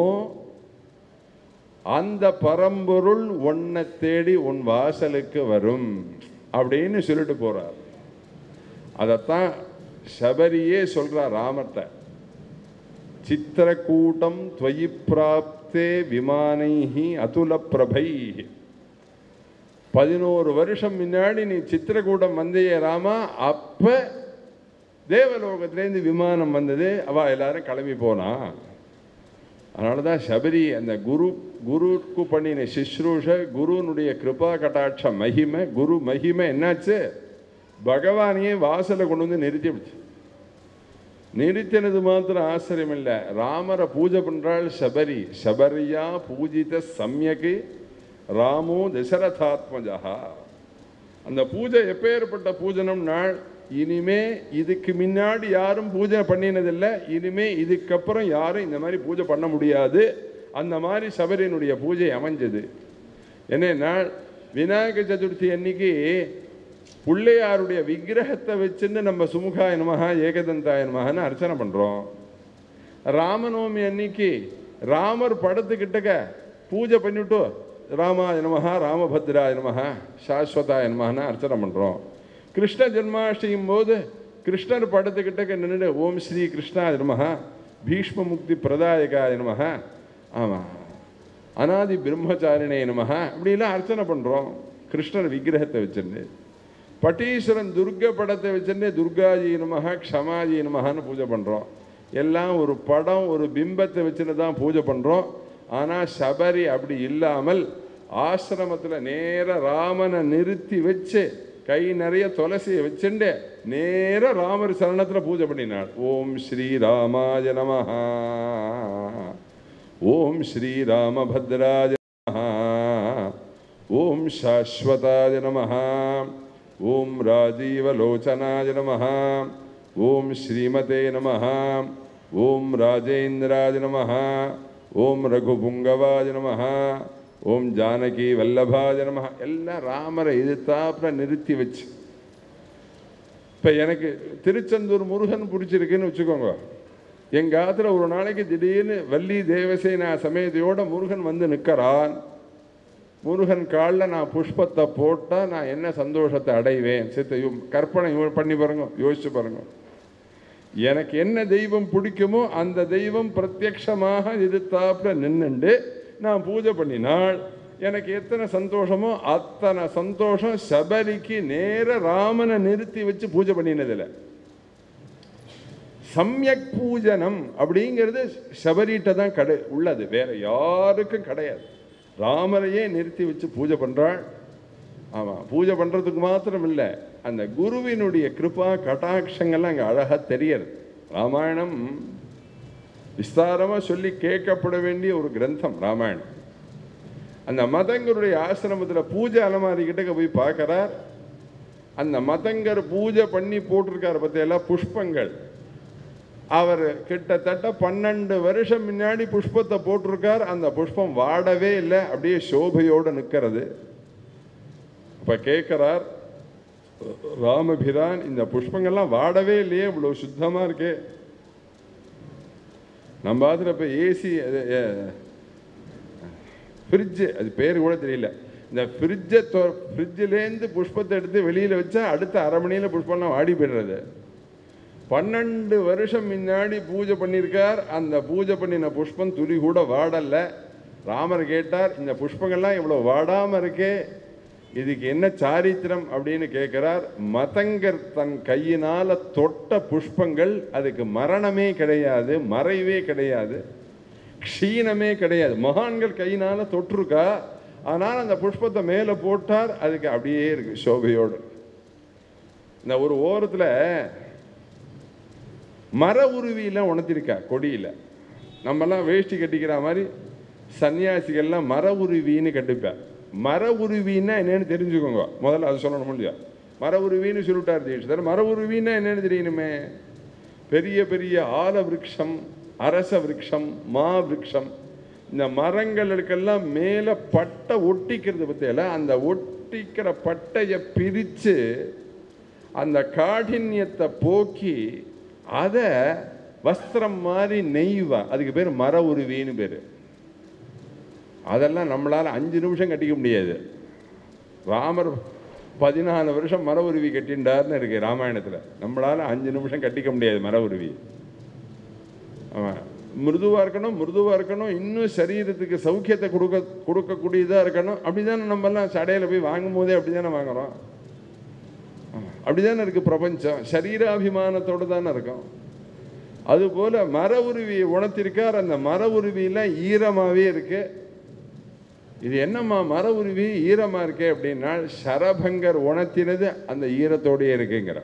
அந்த பரம்பொருள் உன்னை தேடி உன் வாசலுக்கு வரும் அப்படின்னு சொல்லிட்டு போறார் அதைத்தான் சபரியே சொல்றார் ராமர்கிட்ட சித்திரக்கூட்டம் துவயி பிராப்தே விமானைஹி அதுல பிரபை பதினோரு வருஷம் முன்னாடி நீ சித்திரக்கூட்டம் வந்தையே ராமா அப்ப தேவலோகத்திலேருந்து விமானம் வந்தது அவ எல்லாரும் கிளம்பி போனா அதனால தான் சபரி அந்த குரு குருக்கு பண்ணின சிஸ்ரூஷ குருனுடைய கிருபா கட்டாட்ச மகிமை குரு மகிமை என்னாச்சு பகவானையே வாசலை கொண்டு வந்து நிறுத்திவிடுச்சு நிறுத்தினது மாத்திரம் ஆச்சரியம் இல்லை ராமரை பூஜை பண்றாள் சபரி சபரியா பூஜித சம்யக்கு ராமோ தசரதாத்மஜா அந்த பூஜை எப்பேற்பட்ட பூஜனம் நாள் இனிமே இதுக்கு முன்னாடி யாரும் பூஜை பண்ணினதில்லை இனிமே இதுக்கப்புறம் யாரும் இந்த மாதிரி பூஜை பண்ண முடியாது அந்த மாதிரி சபரியினுடைய பூஜை அமைஞ்சது என்னன்னா விநாயக சதுர்த்தி அன்னைக்கு பிள்ளையாருடைய விக்கிரகத்தை வச்சுன்னு நம்ம சுமுகாய நமகா ஏகதந்தாய நமகான்னு அர்ச்சனை பண்ணுறோம் ராமநவமி அன்னைக்கு ராமர் படத்துக்கிட்டக்க பூஜை பண்ணிவிட்டு ராமாய நமகா ராமபத்ராய நமகா சாஸ்வதாய நமகான்னு அர்ச்சனை பண்ணுறோம் கிருஷ்ண ஜென்மாஷ்டமியும் போது கிருஷ்ணர் படத்துக்கிட்டக்க நின்று ஓம் ஸ்ரீ கிருஷ்ணாய நமகா பீஷ்ம முக்தி பிரதாயகாய நமகா ஆமாம் அனாதி பிரம்மச்சாரிணே நமகா இப்படிலாம் அர்ச்சனை பண்ணுறோம் கிருஷ்ணர் விக்கிரகத்தை வச்சுருந்து பட்டீஸ்வரன் துர்க படத்தை வச்சுட்டு துர்காஜி நமகா க்ஷமாஜி நமகான்னு பூஜை பண்ணுறோம் எல்லாம் ஒரு படம் ஒரு பிம்பத்தை வச்சுன்னு தான் பூஜை பண்ணுறோம் ஆனால் சபரி அப்படி இல்லாமல் ஆசிரமத்தில் நேர ராமனை நிறுத்தி வச்சு கை நிறைய துளசியை வச்சுண்டு நேர ராமர் சரணத்தில் பூஜை பண்ணினாள் ஓம் ஸ்ரீ ராமாய நமஹா ஓம் ஸ்ரீ ராமபத்ராஜ நமஹா ஓம் சாஸ்வதாய நமஹா ஓம் ராஜீவலோச்சனாய நமஹா ஓம் ஸ்ரீமதே நமஹா ஓம் ராஜேந்திராய நமஹா ஓம் ரகுபுங்கவாய நமஹா ஓம் ஜானகி வல்லபாஜ நமஹ எல்லாம் ராமரை எதிர்த்தாப்புல நிறுத்தி வச்சு இப்போ எனக்கு திருச்செந்தூர் முருகன் பிடிச்சிருக்குன்னு வச்சுக்கோங்க எங்கள் ஆத்துல ஒரு நாளைக்கு திடீர்னு வள்ளி தேவசேனா சமேதையோட முருகன் வந்து நிற்கிறான் முருகன் காலில் நான் புஷ்பத்தை போட்டால் நான் என்ன சந்தோஷத்தை அடைவேன் சித்த யோ- கற்பனை யோ- பண்ணி பாருங்க யோசிச்சு பாருங்க எனக்கு என்ன தெய்வம் பிடிக்குமோ அந்த தெய்வம் பிரத்யக்ஷமாக எதிர்த்தாப்புல நின்னுண்டு நான் பூஜை பண்ணினால் எனக்கு எத்தனை சந்தோஷமோ அத்தனை சந்தோஷம் சபரிக்கு நேர ராமனை நிறுத்தி வச்சு பூஜை பண்ணினதில்லை சம்யக் பூஜனம் அப்படிங்கிறது சபரிட்ட தான் கடை உள்ளது வேற யாருக்கும் கிடையாது ராமரையே நிறுத்தி வச்சு பூஜை பண்றாள் ஆமா பூஜை பண்றதுக்கு மாத்திரம் இல்லை அந்த குருவினுடைய கிருபா கட்டாட்சங்கள்லாம் அங்கே அழகா தெரியறது ராமாயணம் விஸ்தாரமா சொல்லி கேட்கப்பட வேண்டிய ஒரு கிரந்தம் ராமாயணம் அந்த மதங்கருடைய ஆசிரமத்துல பூஜை அலமாரி கிட்டக்க போய் பார்க்கறார் அந்த மதங்கர் பூஜை பண்ணி போட்டிருக்காரு பத்தியெல்லாம் புஷ்பங்கள் அவர் கிட்டத்தட்ட பன்னெண்டு வருஷம் முன்னாடி புஷ்பத்தை போட்டிருக்கார் அந்த புஷ்பம் வாடவே இல்லை அப்படியே சோபையோடு நிற்கிறது இப்போ கேட்குறார் ராமபிரான் இந்த புஷ்பங்கள்லாம் வாடவே இல்லையே இவ்வளோ சுத்தமாக இருக்கே நம்ம அதில் இப்போ ஏசி ஃப்ரிட்ஜு அது பேர் கூட தெரியல இந்த ஃப்ரிட்ஜை தொ ஃப்ரிட்ஜிலேருந்து புஷ்பத்தை எடுத்து வெளியில் வச்சா அடுத்த அரை மணியில் புஷ்பம்லாம் வாடி போயிடுறது பன்னெண்டு வருஷம் முன்னாடி பூஜை பண்ணியிருக்கார் அந்த பூஜை பண்ணின புஷ்பம் துளி கூட வாடல ராமர் கேட்டார் இந்த புஷ்பங்கள்லாம் இவ்வளோ வாடாமல் இருக்கே இதுக்கு என்ன சாரித்திரம் அப்படின்னு கேட்கிறார் மதங்கர் தன் கையினால தொட்ட புஷ்பங்கள் அதுக்கு மரணமே கிடையாது மறைவே கிடையாது க்ஷீணமே கிடையாது மகான்கள் கையினால தொட்டிருக்கா ஆனால் அந்த புஷ்பத்தை மேலே போட்டார் அதுக்கு அப்படியே இருக்கு சோபையோடு இந்த ஒரு ஓரத்தில் மர உருவியெல்லாம் உணர்த்திருக்கா கொடியில் நம்மலாம் வேஷ்டி கட்டிக்கிற மாதிரி சன்னியாசிகள்லாம் மர உருவின்னு கட்டிப்பா மர உருவின்னா என்னன்னு தெரிஞ்சுக்கோங்க முதல்ல அது சொல்லணும் இல்லையா மர உருவின்னு சொல்லிட்டார் தீட்சிதர் மர உருவின்னா என்னன்னு தெரியணுமே பெரிய பெரிய ஆல விருட்சம் அரச விருட்சம் மா விருட்சம் இந்த மரங்களுக்கெல்லாம் மேலே பட்டை ஒட்டிக்கிறது பற்றியில அந்த ஒட்டிக்கிற பட்டையை பிரித்து அந்த காഠின்யத்தை போக்கி அதை வஸ்திரம் மாதிரி நெய்வா அதுக்கு பேர் மர உருவின்னு பேர் அதெல்லாம் நம்மளால் அஞ்சு நிமிஷம் கட்டிக்க முடியாது ராமர் பதினாலு வருஷம் மர உருவி கட்டிண்டார்னு இருக்கு ராமாயணத்தில் நம்மளால் அஞ்சு நிமிஷம் கட்டிக்க முடியாது மர உருவி ஆமாம் மிருதுவாக இருக்கணும் மிருதுவாக இருக்கணும் இன்னும் சரீரத்துக்கு சௌக்கியத்தை கொடுக்க கொடுக்கக்கூடியதாக இருக்கணும் அப்படி தானே நம்மெல்லாம் சடையில் போய் வாங்கும் போதே அப்படி தானே வாங்குறோம் அப்படிதானே இருக்கு பிரபஞ்சம் சரீராபிமானத்தோடு தானே இருக்கும் அதுபோல மர உருவியை உணர்த்திருக்கார் அந்த மர உருவியெல்லாம் ஈரமாகவே இருக்கு இது என்னம்மா மர உருவி ஈரமா இருக்கே அப்படின்னா சரபங்கர் உணர்த்தினது அந்த ஈரத்தோடயே இருக்குங்கிற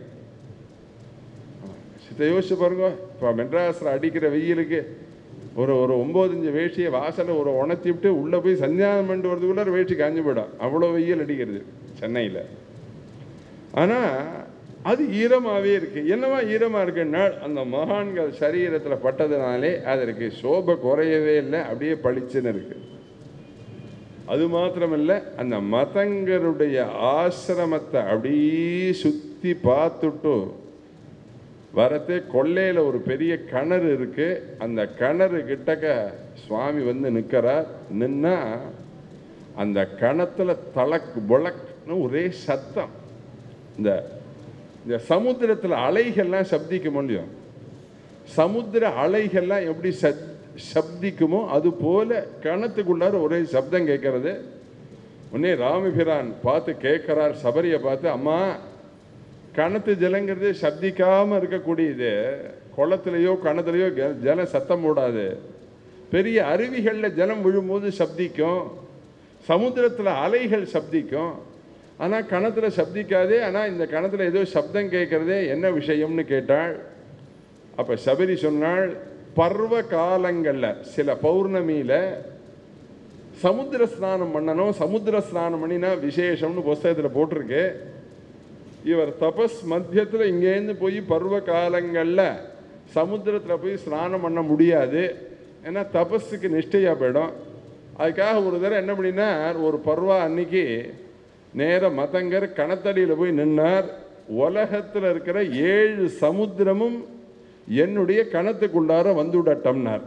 சித்த யோசிச்சு பாருங்க இப்போ மெட்ராஸில் அடிக்கிற வெயிலுக்கு ஒரு ஒரு ஒம்போதஞ்சு வேஷ்டியை வாசலை ஒரு உணர்த்தி விட்டு உள்ளே போய் சந்தியானம் பண்ணிட்டு வரதுக்குள்ள வேஷ்டி காஞ்சு போயிடும் அவ்வளோ வெயில் அடிக்கிறது சென்னையில் ஆனால் அது ஈரமாகவே இருக்கு என்னவா ஈரமாக இருக்குன்னா அந்த மகான்கள் சரீரத்தில் பட்டதுனாலே அதற்கு சோபை குறையவே இல்லை அப்படியே பளிச்சுன்னு இருக்கு அது மாத்திரமல்ல அந்த மதங்கருடைய ஆசிரமத்தை அப்படியே சுற்றி பார்த்துட்டு வரத்தே கொள்ளையில் ஒரு பெரிய கிணறு இருக்கு அந்த கிணறு கிட்டக்க சுவாமி வந்து நிற்கிறார் நின்னா அந்த கிணத்துல தலக் புலக்னு ஒரே சத்தம் இந்த இந்த சமுத்திரத்தில் அலைகள்லாம் சப்திக்க முடியும் சமுத்திர அலைகள்லாம் எப்படி சத் சப்திக்குமோ அது போல கணத்துக்குள்ளார ஒரே சப்தம் கேட்கறது உடனே ராமபிரான் பார்த்து கேட்கிறார் சபரியை பார்த்து அம்மா கணத்து ஜலங்கிறது சப்திக்காம இருக்கக்கூடியது குளத்துலையோ கணத்துலையோ கெ- ஜலம் சத்தம் போடாது பெரிய அருவிகளில் ஜலம் விழும்போது சப்திக்கும் சமுத்திரத்தில் அலைகள் சப்திக்கும் ஆனால் கணத்தில் சப்திக்காதே ஆனால் இந்த கணத்தில் ஏதோ சப்தம் கேட்கறதே என்ன விஷயம்னு கேட்டாள் அப்போ சபரி சொன்னாள் பர்வ காலங்களில் சில பௌர்ணமியில் சமுத்திர ஸ்நானம் பண்ணணும் சமுத்திர ஸ்நானம் பண்ணினா விசேஷம்னு புஸ்தகத்தில் போட்டிருக்கு இவர் தபஸ் மத்தியத்தில் இங்கேருந்து போய் பருவ காலங்களில் சமுத்திரத்தில் போய் ஸ்நானம் பண்ண முடியாது ஏன்னா தபஸுக்கு நிஷ்டையாக போயிடும் அதுக்காக ஒரு தடவை என்ன பண்ணினார் ஒரு பருவா அன்னைக்கு நேர மதங்கர் கணத்தடியில் போய் நின்னார் உலகத்தில் இருக்கிற ஏழு சமுத்திரமும் என்னுடைய கணத்துக்குள்ளார வந்துவிடட்டம்னார்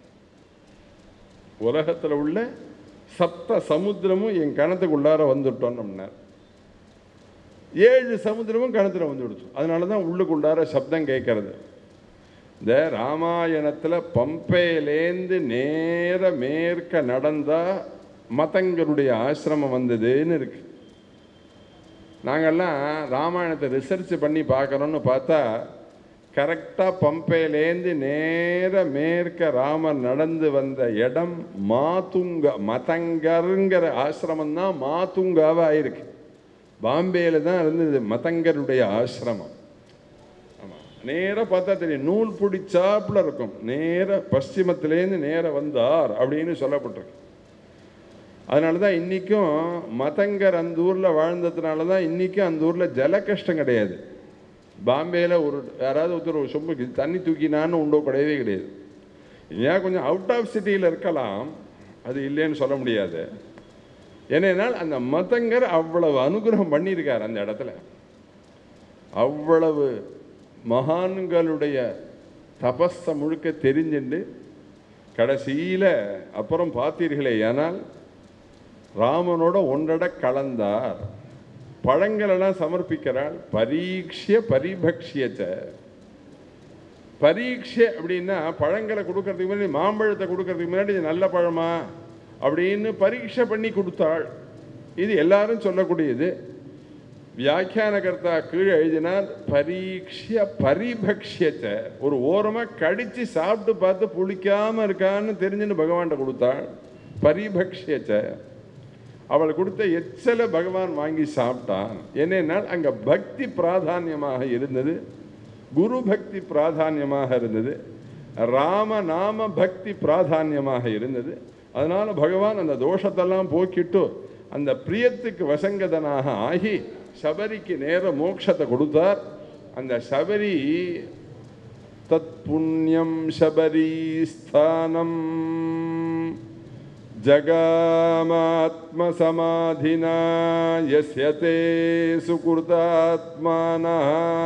உலகத்தில் உள்ள சப்த சமுத்திரமும் என் கணத்துக்குள்ளார வந்துட்டோம்னார் ஏழு சமுத்திரமும் கணத்தில் வந்து விடுச்சு அதனால தான் உள்ளுக்குள்ளார சப்தம் கேட்கறது இந்த ராமாயணத்தில் பம்பையிலேந்து நேர மேற்க நடந்தா மதங்களுடைய ஆசிரமம் வந்ததுன்னு இருக்கு நாங்கள்லாம் ராமாயணத்தை ரிசர்ச் பண்ணி பார்க்குறோன்னு பார்த்தா கரெக்டாக பம்பையிலேந்து நேர மேற்க ராமர் நடந்து வந்த இடம் மாதுங்க மதங்கருங்கிற ஆசிரமம் தான் மாதுங்காவாக ஆயிருக்கு பாம்பேயில் தான் இருந்தது மதங்கருடைய ஆசிரமம் ஆமாம் நேராக பார்த்தா தெரியும் நூல் பிடிச்சாப்புல இருக்கும் நேர பশ্চিமத்திலேருந்து நேர வந்தார் அப்படின்னு சொல்லப்பட்டிருக்கு அதனால தான் இன்றைக்கும் மதங்கர் அந்த ஊரில் வாழ்ந்ததுனால தான் இன்றைக்கும் அந்த ஊரில் ஜல கஷ்டம் கிடையாது பாம்பேயில் ஒரு யாராவது ஒருத்தர் ஒரு சொம்பு தண்ணி தூக்கினான்னு உண்டோ கிடையவே கிடையாது ஏன் கொஞ்சம் அவுட் ஆஃப் சிட்டியில் இருக்கலாம் அது இல்லைன்னு சொல்ல முடியாது ஏனென்றால் அந்த மதங்கர் அவ்வளவு அனுகிரகம் பண்ணியிருக்கார் அந்த இடத்துல அவ்வளவு மகான்களுடைய தபஸை முழுக்க தெரிஞ்சுண்டு கடைசியில் அப்புறம் பார்த்தீர்களே ஆனால் ராமனோட ஒன்றட கலந்தார் பழங்களெல்லாம் சமர்ப்பிக்கிறாள் பரீட்சிய பரிபக்ஷியச்ச பரீட்சை அப்படின்னா பழங்களை கொடுக்கறதுக்கு முன்னாடி மாம்பழத்தை கொடுக்கறதுக்கு முன்னாடி இது நல்ல பழமா அப்படின்னு பரீட்சை பண்ணி கொடுத்தாள் இது எல்லாரும் சொல்லக்கூடியது வியாக்கியானகர்த்தா கீழே எழுதினார் பரீட்சிய பரிபக்ஷியத்தை ஒரு ஓரமாக கடிச்சு சாப்பிட்டு பார்த்து புளிக்காம இருக்கான்னு தெரிஞ்சுன்னு பகவான்கிட்ட கொடுத்தாள் பரிபக்ஷியத்தை அவள் கொடுத்த எச்சல பகவான் வாங்கி சாப்பிட்டான் என்னென்னால் அங்கே பக்தி பிராதானியமாக இருந்தது குரு பக்தி பிராதானியமாக இருந்தது ராம நாம பக்தி பிராதானியமாக இருந்தது அதனால பகவான் அந்த தோஷத்தெல்லாம் போக்கிட்டு அந்த பிரியத்துக்கு வசங்கதனாக ஆகி சபரிக்கு நேர மோட்சத்தை கொடுத்தார் அந்த சபரி தத் புண்ணியம் சபரி ஸ்தானம் जगामात्मसमाधिना यस्य ते सुकृतात्मानः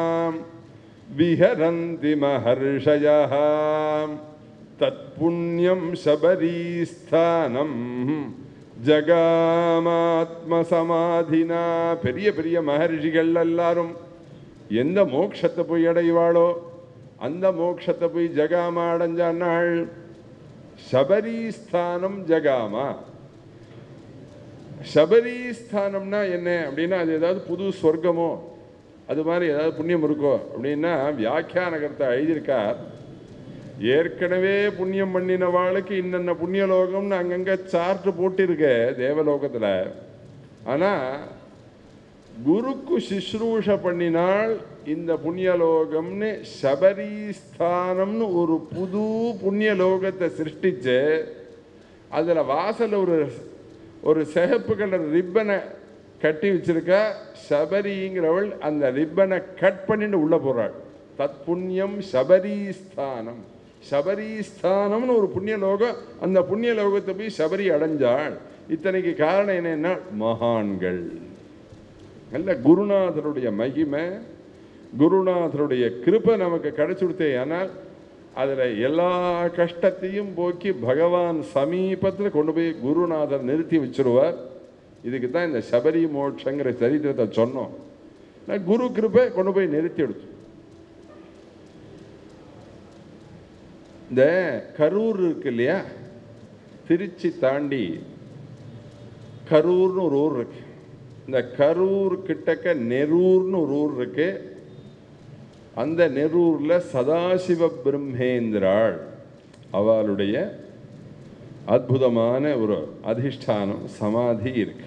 विहरन्ति महर्षयः तत्पुण्यं शबरीस्थानं ஜகாமாத்மசமாதினா பெரிய பெரிய மகர்ஷிகள் எல்லாரும் எந்த மோட்சத்தை போய் அடைவாளோ அந்த மோட்சத்தை போய் ஜகாமா அடைஞ்சான்னாள் சபரிஸ்தானம் ஜகாமா சபரிஸ்தானம்னா என்ன அப்படின்னா அது ஏதாவது புது சொர்க்கமோ அது மாதிரி ஏதாவது புண்ணியம் இருக்கோ அப்படின்னா வியாக்கியானகர்த்தா எழுதியிருக்கார் ஏற்கனவே புண்ணியம் பண்ணினவாளுக்கு இன்னென்ன புண்ணியலோகம்னு அங்கங்கே சார்ட் போட்டிருக்க தேவலோகத்தில் ஆனால் குருக்கு சிஸ்ரூஷ பண்ணினால் இந்த புண்ணியலோகம்னு சபரிஸ்தானம்னு ஒரு புது புண்ணியலோகத்தை சிருஷ்டிச்சு அதில் வாசல் ஒரு ஒரு சிகப்பு கலர் ரிப்பனை கட்டி வச்சிருக்கா சபரிங்கிறவள் அந்த ரிப்பனை கட் பண்ணிட்டு உள்ள போறாள் தத் புண்ணியம் சபரிஸ்தானம் சபரிஸ்தானம்னு ஒரு புண்ணியலோகம் அந்த புண்ணியலோகத்தை போய் சபரி அடைஞ்சாள் இத்தனைக்கு காரணம் என்னன்னா மகான்கள் நல்ல குருநாதருடைய மகிமை குருநாதருடைய கிருபை நமக்கு கிடைச்சுடுத்தே ஆனால் அதில் எல்லா கஷ்டத்தையும் போக்கி பகவான் சமீபத்தில் கொண்டு போய் குருநாதர் நிறுத்தி வச்சிருவார் இதுக்கு தான் இந்த சபரி மோட்சங்கிற சரித்திரத்தை சொன்னோம் நான் குரு கிருபை கொண்டு போய் நிறுத்தி எடுத்து இந்த கரூர் இருக்கு இல்லையா திருச்சி தாண்டி கரூர்னு ஒரு ஊர் இருக்கு இந்த கரூர் கிட்டக்க நெரூர்னு ஒரு ஊர் இருக்கு அந்த நெரூர்ல சதாசிவ பிரம்மேந்திராள் அவளுடைய அற்புதமான ஒரு அதிஷ்டானம் சமாதி இருக்கு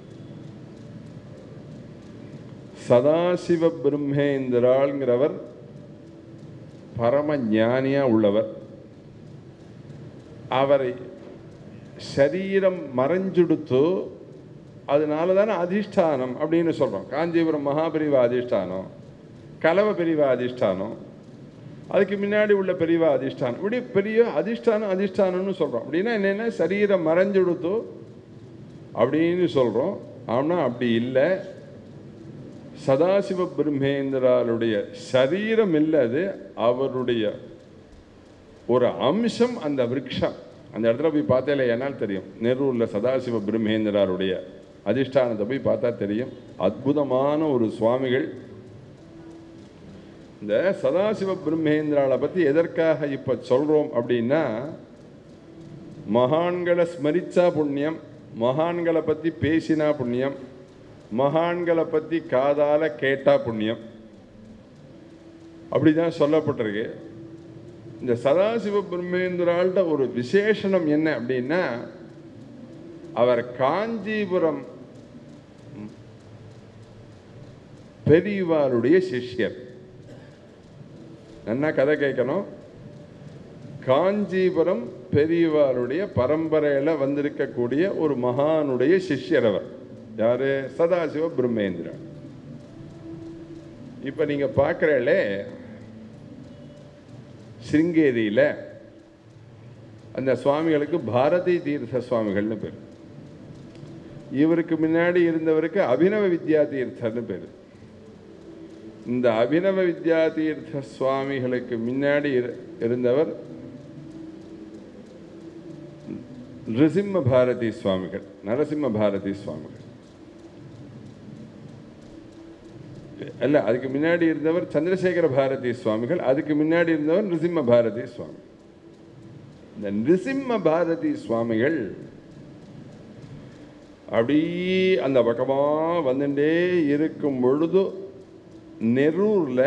சதாசிவ பிரம்மேந்திராள்ங்கிறவர் பரம ஞானியா உள்ளவர் அவரை சரீரம் மறைஞ்சுடுத்து அதனால தானே அதிஷ்டானம் அப்படின்னு சொல்கிறோம் காஞ்சிபுரம் மகாபிரிவா அதிஷ்டானம் கலவ பிரிவா அதிஷ்டானம் அதுக்கு முன்னாடி உள்ள பெரியவா அதிஷ்டானம் இப்படி பெரிய அதிஷ்டானம் அதிஷ்டானம்னு சொல்கிறோம் அப்படின்னா என்னென்ன சரீரம் மறைஞ்சு கொடுத்தோ அப்படின்னு சொல்கிறோம் ஆனால் அப்படி இல்லை சதாசிவ பிரம்மேந்திராருடைய சரீரம் இல்லை அது அவருடைய ஒரு அம்சம் அந்த விருட்சம் அந்த இடத்துல போய் பார்த்தாலே என்னால் தெரியும் நெரூரில் சதாசிவ பிரம்மேந்திராருடைய அதிஷ்டானத்தை போய் பார்த்தா தெரியும் அற்புதமான ஒரு சுவாமிகள் இந்த சதாசிவ பிரம்மேந்திராவை பற்றி எதற்காக இப்போ சொல்கிறோம் அப்படின்னா மகான்களை ஸ்மரிச்சா புண்ணியம் மகான்களை பற்றி பேசினா புண்ணியம் மகான்களை பற்றி காதால கேட்டா புண்ணியம் அப்படிதான் சொல்லப்பட்டிருக்கு இந்த சதாசிவ பிரம்மேந்திராள்ட ஒரு விசேஷணம் என்ன அப்படின்னா அவர் காஞ்சிபுரம் பெரியவாருடைய சிஷ்யர் என்ன கதை கேட்கணும் காஞ்சிபுரம் பெரியவாருடைய பரம்பரையில் வந்திருக்கக்கூடிய ஒரு மகானுடைய சிஷ்யர் அவர் யாரு சதாசிவ பிரம்மேந்திரன் இப்போ நீங்க பார்க்குறீங்களே சிருங்கேரியில் அந்த சுவாமிகளுக்கு பாரதி தீர்த்த சுவாமிகள்னு பேர் இவருக்கு முன்னாடி இருந்தவருக்கு அபினவ வித்யா தீர்த்தர்னு பேர் இந்த அபினவ வித்யா தீர்த்த சுவாமிகளுக்கு முன்னாடி இரு- இருந்தவர் நிருசிம்ம பாரதி சுவாமிகள் நரசிம்ம பாரதி சுவாமிகள் அல்ல அதுக்கு முன்னாடி இருந்தவர் சந்திரசேகர பாரதி சுவாமிகள் அதுக்கு முன்னாடி இருந்தவர் நிருசிம்ம பாரதி சுவாமி இந்த நிருசிம்ம பாரதி சுவாமிகள் அப்படியே அந்த பக்கமா வந்துட்டே இருக்கும் பொழுது நெரூர்ல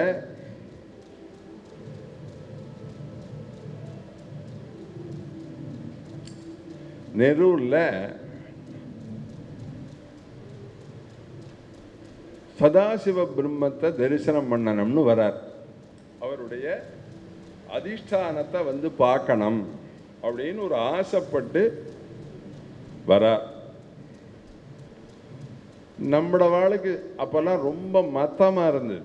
நெரூர்ல சதாசிவ பிரம்மத்தை தரிசனம் பண்ணணும்னு வரார் அவருடைய அதிஷ்டானத்தை வந்து பார்க்கணும் அப்படின்னு ஒரு ஆசைப்பட்டு வரார் நம்மட வாளுக்கு அப்பெல்லாம் ரொம்ப மத்தமா இருந்தது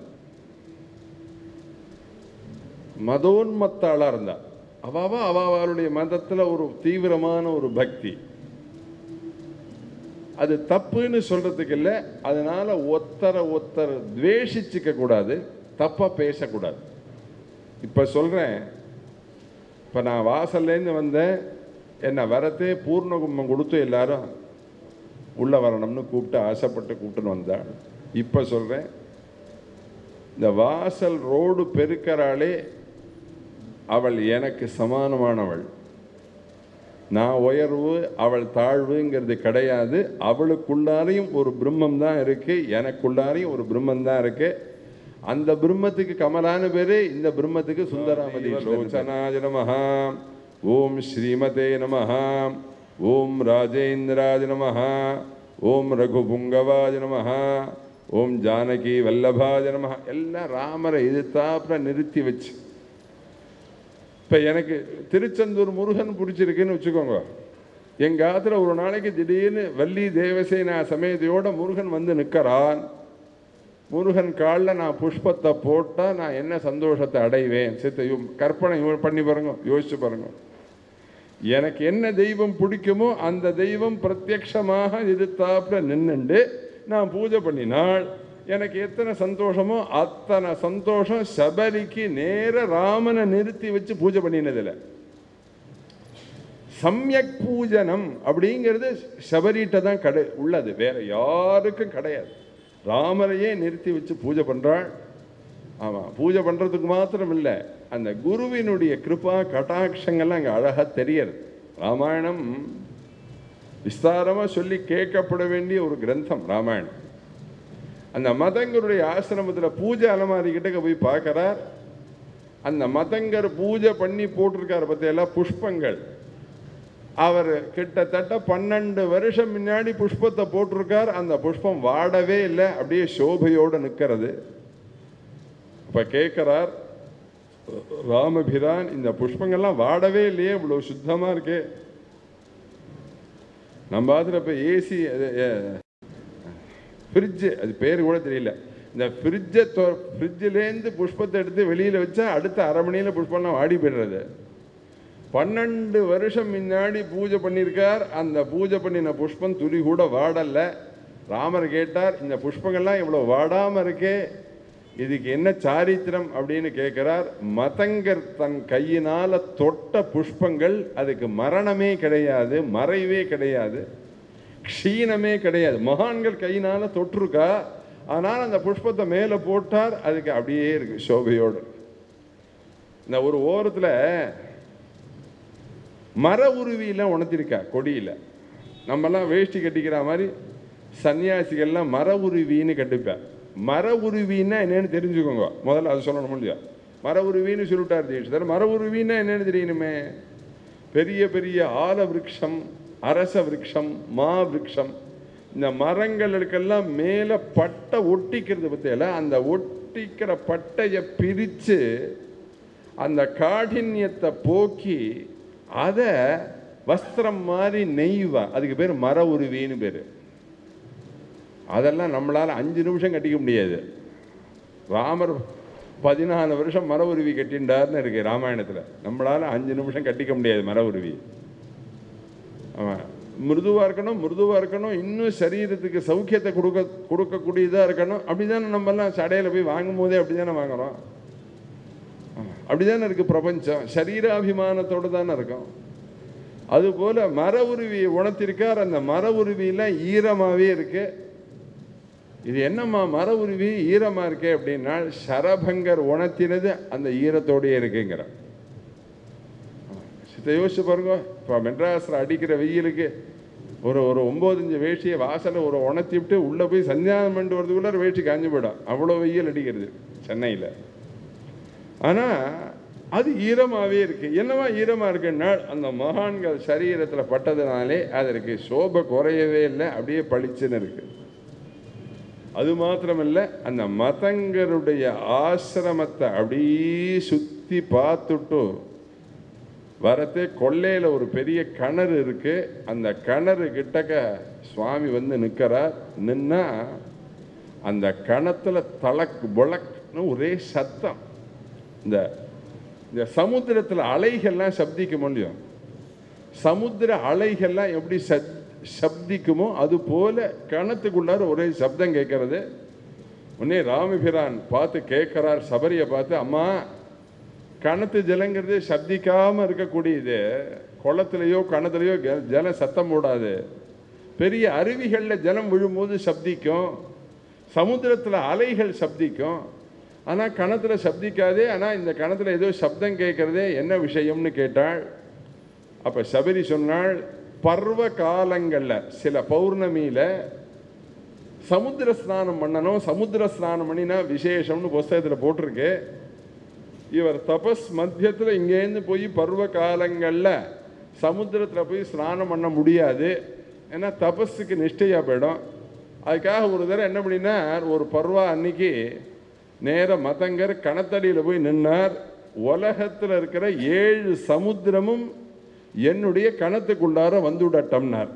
மதோன்மத்தாளா இருந்தா அவாவா அவாவாளுடைய மதத்துல ஒரு தீவிரமான ஒரு பக்தி அது தப்புன்னு சொல்றதுக்கு இல்லை அதனால ஒத்தரை ஒத்தர் துவேஷிச்சுக்க கூடாது தப்பா பேசக்கூடாது இப்ப சொல்றேன் இப்ப நான் வாசல்லேருந்து வந்தேன் என்னை வரத்தே பூர்ண கும்பம் கொடுத்து எல்லாரும் உள்ள வரணும்னு கூப்பிட்டு ஆசைப்பட்டு கூப்பிட்டுன்னு வந்தாள் இப்ப சொல்றேன் இந்த வாசல் ரோடு பெருக்கறாளே அவள் எனக்கு சமானமானவள் நான் உயர்வு அவள் தாழ்வுங்கிறது கிடையாது அவளுக்குள்ளாரையும் ஒரு பிரம்மம் தான் இருக்கு எனக்குள்ளாரையும் ஒரு பிரம்மம் தான் இருக்கு அந்த பிரம்மத்துக்கு கமலான பேரு இந்த பிரம்மத்துக்கு சுந்தராமதி லோச்சனாஜ நமஹா ஓம் ஸ்ரீமதே நமஹா ஓம் ராஜேந்திராஜ நமஹா ஓம் ரகுபுங்கவாஜ நமஹா ஓம் ஜானகி வல்லபாஜ நமஹா எல்லாம் ராமரை எதிர்த்தாப்புல நிறுத்தி வச்சு இப்போ எனக்கு திருச்செந்தூர் முருகன் பிடிச்சிருக்குன்னு வச்சுக்கோங்க எங்க ஆத்துல ஒரு நாளைக்கு திடீர்னு வள்ளி தேவசேனா சமேதையோட முருகன் வந்து நிற்கிறான் முருகன் காலில் நான் புஷ்பத்தை போட்டால் நான் என்ன சந்தோஷத்தை அடைவேன் சித்த யோ- கற்பனை யோ- பண்ணி பாருங்க யோசிச்சு பாருங்க எனக்கு என்ன தெய்வம் பிடிக்குமோ அந்த தெய்வம் பிரத்யக்ஷமாக எதிர்த்தாப்புல நின்னுண்டு நான் பூஜை பண்ணினால் எனக்கு எத்தனை சந்தோஷமோ அத்தனை சந்தோஷம் சபரிக்கு நேர ராமனை நிறுத்தி வச்சு பூஜை பண்ணினதில்லை சம்யக் பூஜனம் அப்படிங்கிறது சபரிட்ட தான் கடை உள்ளது வேற யாருக்கும் கிடையாது ராமரையே நிறுத்தி வச்சு பூஜை பண்றாள் ஆமா பூஜை பண்றதுக்கு மாத்திரம் இல்லை அந்த குருவினுடைய கிருபா கட்டாட்சங்கள்லாம் அங்க அழகா தெரியறது ராமாயணம் விஸ்தாரமா சொல்லி கேட்கப்பட வேண்டிய ஒரு கிரந்தம் ராமாயணம் அந்த மதங்கருடைய ஆசிரமத்துல பூஜை அலமாரி கிட்டக்க போய் பார்க்கறார் அந்த மதங்கர் பூஜை பண்ணி போட்டிருக்கார் பத்தியெல்லாம் புஷ்பங்கள் அவர் கிட்டத்தட்ட பன்னெண்டு வருஷம் முன்னாடி புஷ்பத்தை போட்டிருக்கார் அந்த புஷ்பம் வாடவே இல்லை அப்படியே சோபையோடு நிற்கிறது அப்ப கேட்கிறார் ராமபிரான் இந்த புஷ்பங்கள்லாம் வாடவே இல்லையே இவ்வளவு சுத்தமா இருக்கே நம்ம ஆத்துல இப்ப ஏசி ஃப்ரிட்ஜு அது பேர் கூட தெரியல இந்த ஃப்ரிட்ஜை தொ ஃப்ரிட்ஜிலேருந்து புஷ்பத்தை எடுத்து வெளியில் வச்சா அடுத்த அரை மணியில் புஷ்பம்லாம் வாடி போயிடுறது பன்னெண்டு வருஷம் முன்னாடி பூஜை பண்ணியிருக்கார் அந்த பூஜை பண்ணின புஷ்பம் துளி கூட வாடல ராமர் கேட்டார் இந்த புஷ்பங்கள்லாம் இவ்வளோ வாடாமல் இருக்கே இதுக்கு என்ன சாரித்திரம் அப்படின்னு கேட்கிறார் மதங்கர் தன் கையினால தொட்ட புஷ்பங்கள் அதுக்கு மரணமே கிடையாது மறைவே கிடையாது க்ஷீணமே கிடையாது மகான்கள் கையினால தொற்றுருக்கா ஆனால் அந்த புஷ்பத்தை மேலே போட்டார் அதுக்கு அப்படியே இருக்கு சோபையோடு இருக்கு. இந்த ஒரு ஓரத்தில் மர உருவியெல்லாம் உணர்த்திருக்கா கொடியில் நம்மலாம் வேஷ்டி கட்டிக்கிற மாதிரி சன்னியாசிகள்லாம் மர உருவின்னு கட்டிப்பார் மர உருவின்னா என்னன்னு தெரிஞ்சுக்கோங்க முதல்ல அதை சொல்லணும் இல்லையா மர உருவின்னு சொல்லிட்டார் தீட்சிதர் மர உருவின்னா என்னன்னு தெரியணுமே பெரிய பெரிய ஆல விருட்சம் அரச விருட்சம் மா விருட்சம் இந்த மரங்களுக்கெல்லாம் மேலே பட்டை ஒட்டிக்கிறது பற்றியில அந்த ஒட்டிக்கிற பட்டையை பிரித்து அந்த காഠின்யத்தை போக்கி அதை வஸ்திரம் மாதிரி நெய்வா அதுக்கு பேர் மர உருவின்னு பேர் அதெல்லாம் நம்மளால் அஞ்சு நிமிஷம் கட்டிக்க முடியாது ராமர் பதினாலு வருஷம் மர உருவி கட்டிண்டார்னு இருக்கு ராமாயணத்தில் நம்மளால் அஞ்சு நிமிஷம் கட்டிக்க முடியாது மர உருவி ஆமாம் மிருதுவாக இருக்கணும் மிருதுவாக இருக்கணும் இன்னும் சரீரத்துக்கு சௌக்கியத்தை கொடுக்க கொடுக்கக்கூடியதாக இருக்கணும் அப்படி தானே நம்மெல்லாம் சடையில் போய் வாங்கும் போதே அப்படி தானே வாங்குறோம் அப்படிதானே இருக்கு பிரபஞ்சம் சரீராபிமானத்தோடு தானே இருக்கும் அதுபோல மர உருவியை உணர்த்திருக்கார் அந்த மர உருவியெல்லாம் ஈரமாகவே இருக்கு இது என்னம்மா மர உருவி ஈரமா இருக்கே அப்படின்னா சரபங்கர் உணர்த்தினது அந்த ஈரத்தோடயே இருக்குங்கிற சித்த யோசிச்சு பாருங்க இப்போ மெட்ராஸில் அடிக்கிற வெயிலுக்கு ஒரு ஒரு ஒம்போதஞ்சு வேஷ்டியை வாசலில் ஒரு உணர்த்தி விட்டு உள்ளே போய் சந்தியானம் பண்ணிட்டு வரதுக்குள்ள வேஷ்டி காஞ்சு போயிடும் அவ்வளோ வெயில் அடிக்கிறது சென்னையில் ஆனால் அது ஈரமாகவே இருக்கு என்னவா ஈரமாக இருக்குன்னா அந்த மகான்கள் சரீரத்தில் பட்டதுனாலே அதற்கு சோபை குறையவே இல்லை அப்படியே பளிச்சுன்னு இருக்கு அது மாத்திரமல்ல அந்த மதங்கருடைய ஆசிரமத்தை அப்படியே சுற்றி பார்த்துட்டு வரத்தே கொல்லையில் ஒரு பெரிய கிணறு இருக்கு அந்த கிணறு கிட்டக்க சுவாமி வந்து நிற்கிறார் நின்னா அந்த கிணத்துல தளக் புழக்னு ஒரே சத்தம் இந்த இந்த சமுத்திரத்தில் அலைகள்லாம் சப்திக்க முடியும் சமுத்திர அலைகள்லாம் எப்படி சத் சப்திக்குமோ அது போல கிணத்துக்குள்ளார ஒரே சப்தம் கேட்கறது உடனே ராமபிரான் பார்த்து கேட்கிறார் சபரியை பார்த்து அம்மா கணத்து ஜலங்கிறது சப்திக்காம இருக்கக்கூடியது குளத்துலையோ கணத்துலையோ கெ- ஜலம் சத்தம் போடாது பெரிய அருவிகளில் ஜலம் விழும்போது சப்திக்கும் சமுத்திரத்தில் அலைகள் சப்திக்கும் ஆனால் கணத்துல சப்திக்காதே ஆனால் இந்த கணத்துல ஏதோ சப்தம் கேட்கறதே என்ன விஷயம்னு கேட்டாள் அப்போ சபரி சொன்னாள் பர்வ காலங்களில் சில பௌர்ணமியில் சமுத்திர ஸ்நானம் பண்ணணும் சமுத்திர ஸ்நானம் பண்ணினா விசேஷம்னு புஸ்தகத்தில் போட்டிருக்கு இவர் தபஸ் மத்தியத்தில் இங்கேருந்து போய் பருவ காலங்களில் சமுத்திரத்தில் போய் ஸ்நானம் பண்ண முடியாது ஏன்னா தபஸுக்கு நிஷ்டையாக போயிடும் அதுக்காக ஒரு தடவை என்ன பண்ணினார் ஒரு பருவா அன்னைக்கு நேர மதங்கர் கணத்தடியில் போய் நின்னார் உலகத்தில் இருக்கிற ஏழு சமுத்திரமும் என்னுடைய கணத்துக்குள்ளார வந்துவிடட்டம்னார்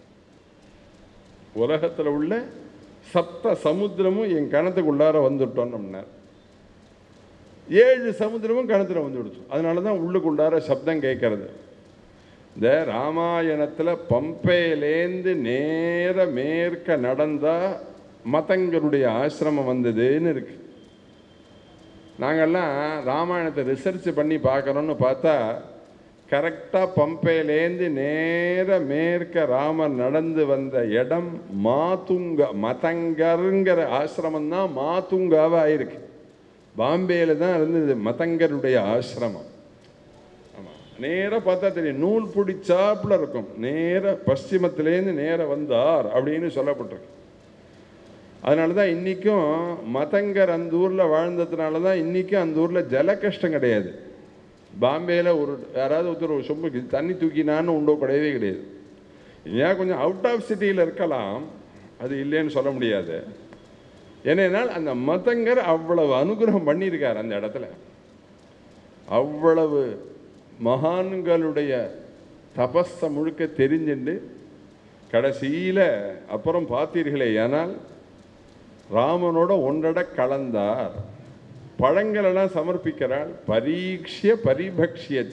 உலகத்தில் உள்ள சப்த சமுத்திரமும் என் கணத்துக்குள்ளார வந்துட்டோம்னார் ஏழு சமுத்திரமும் கணத்தில் வந்து விடுச்சு அதனால தான் உள்ளுக்குள்ளார சப்தம் கேட்கறது இந்த ராமாயணத்தில் பம்பையிலேந்து நேர மேற்க நடந்தா மதங்களுடைய ஆசிரமம் வந்ததுன்னு இருக்கு நாங்கெல்லாம் ராமாயணத்தை ரிசர்ச் பண்ணி பார்க்குறோன்னு பார்த்தா கரெக்டாக பம்பையிலேந்து நேர மேற்க ராமர் நடந்து வந்த இடம் மாதுங்க மதங்கருங்கிற ஆசிரமம் தான் மாதுங்காவாக ஆயிருக்கு பாம்பேல தான் இருந்தது மதங்கருடைய ஆசிரமம் ஆமாம் நேராக பார்த்தா தெரியும் நூல் பிடிச்சாப்புல இருக்கும் நேர பশ্চিமத்திலேருந்து நேர வந்தார் அப்படின்னு சொல்லப்பட்டிருக்கு அதனால தான் இன்றைக்கும் மதங்கர் அந்த ஊரில் வாழ்ந்ததுனால தான் இன்றைக்கும் அந்த ஊரில் ஜல கஷ்டம் கிடையாது பாம்பேயில் ஒரு யாராவது ஒருத்தர் ஒரு சொம்பு தண்ணி தூக்கினான்னு உண்டோ கிடையவே கிடையாது ஏன் கொஞ்சம் அவுட் ஆஃப் சிட்டியில் இருக்கலாம் அது இல்லைன்னு சொல்ல முடியாது ஏனென்றால் அந்த மதங்கர் அவ்வளவு அனுகிரகம் பண்ணியிருக்கார் அந்த இடத்துல அவ்வளவு மகான்களுடைய தபஸை முழுக்க தெரிஞ்சுண்டு கடைசியில் அப்புறம் பார்த்தீர்களே ஆனால் ராமனோட ஒன்றட கலந்தார் பழங்களெல்லாம் சமர்ப்பிக்கிறாள் பரீட்சிய பரிபக்ஷியச்ச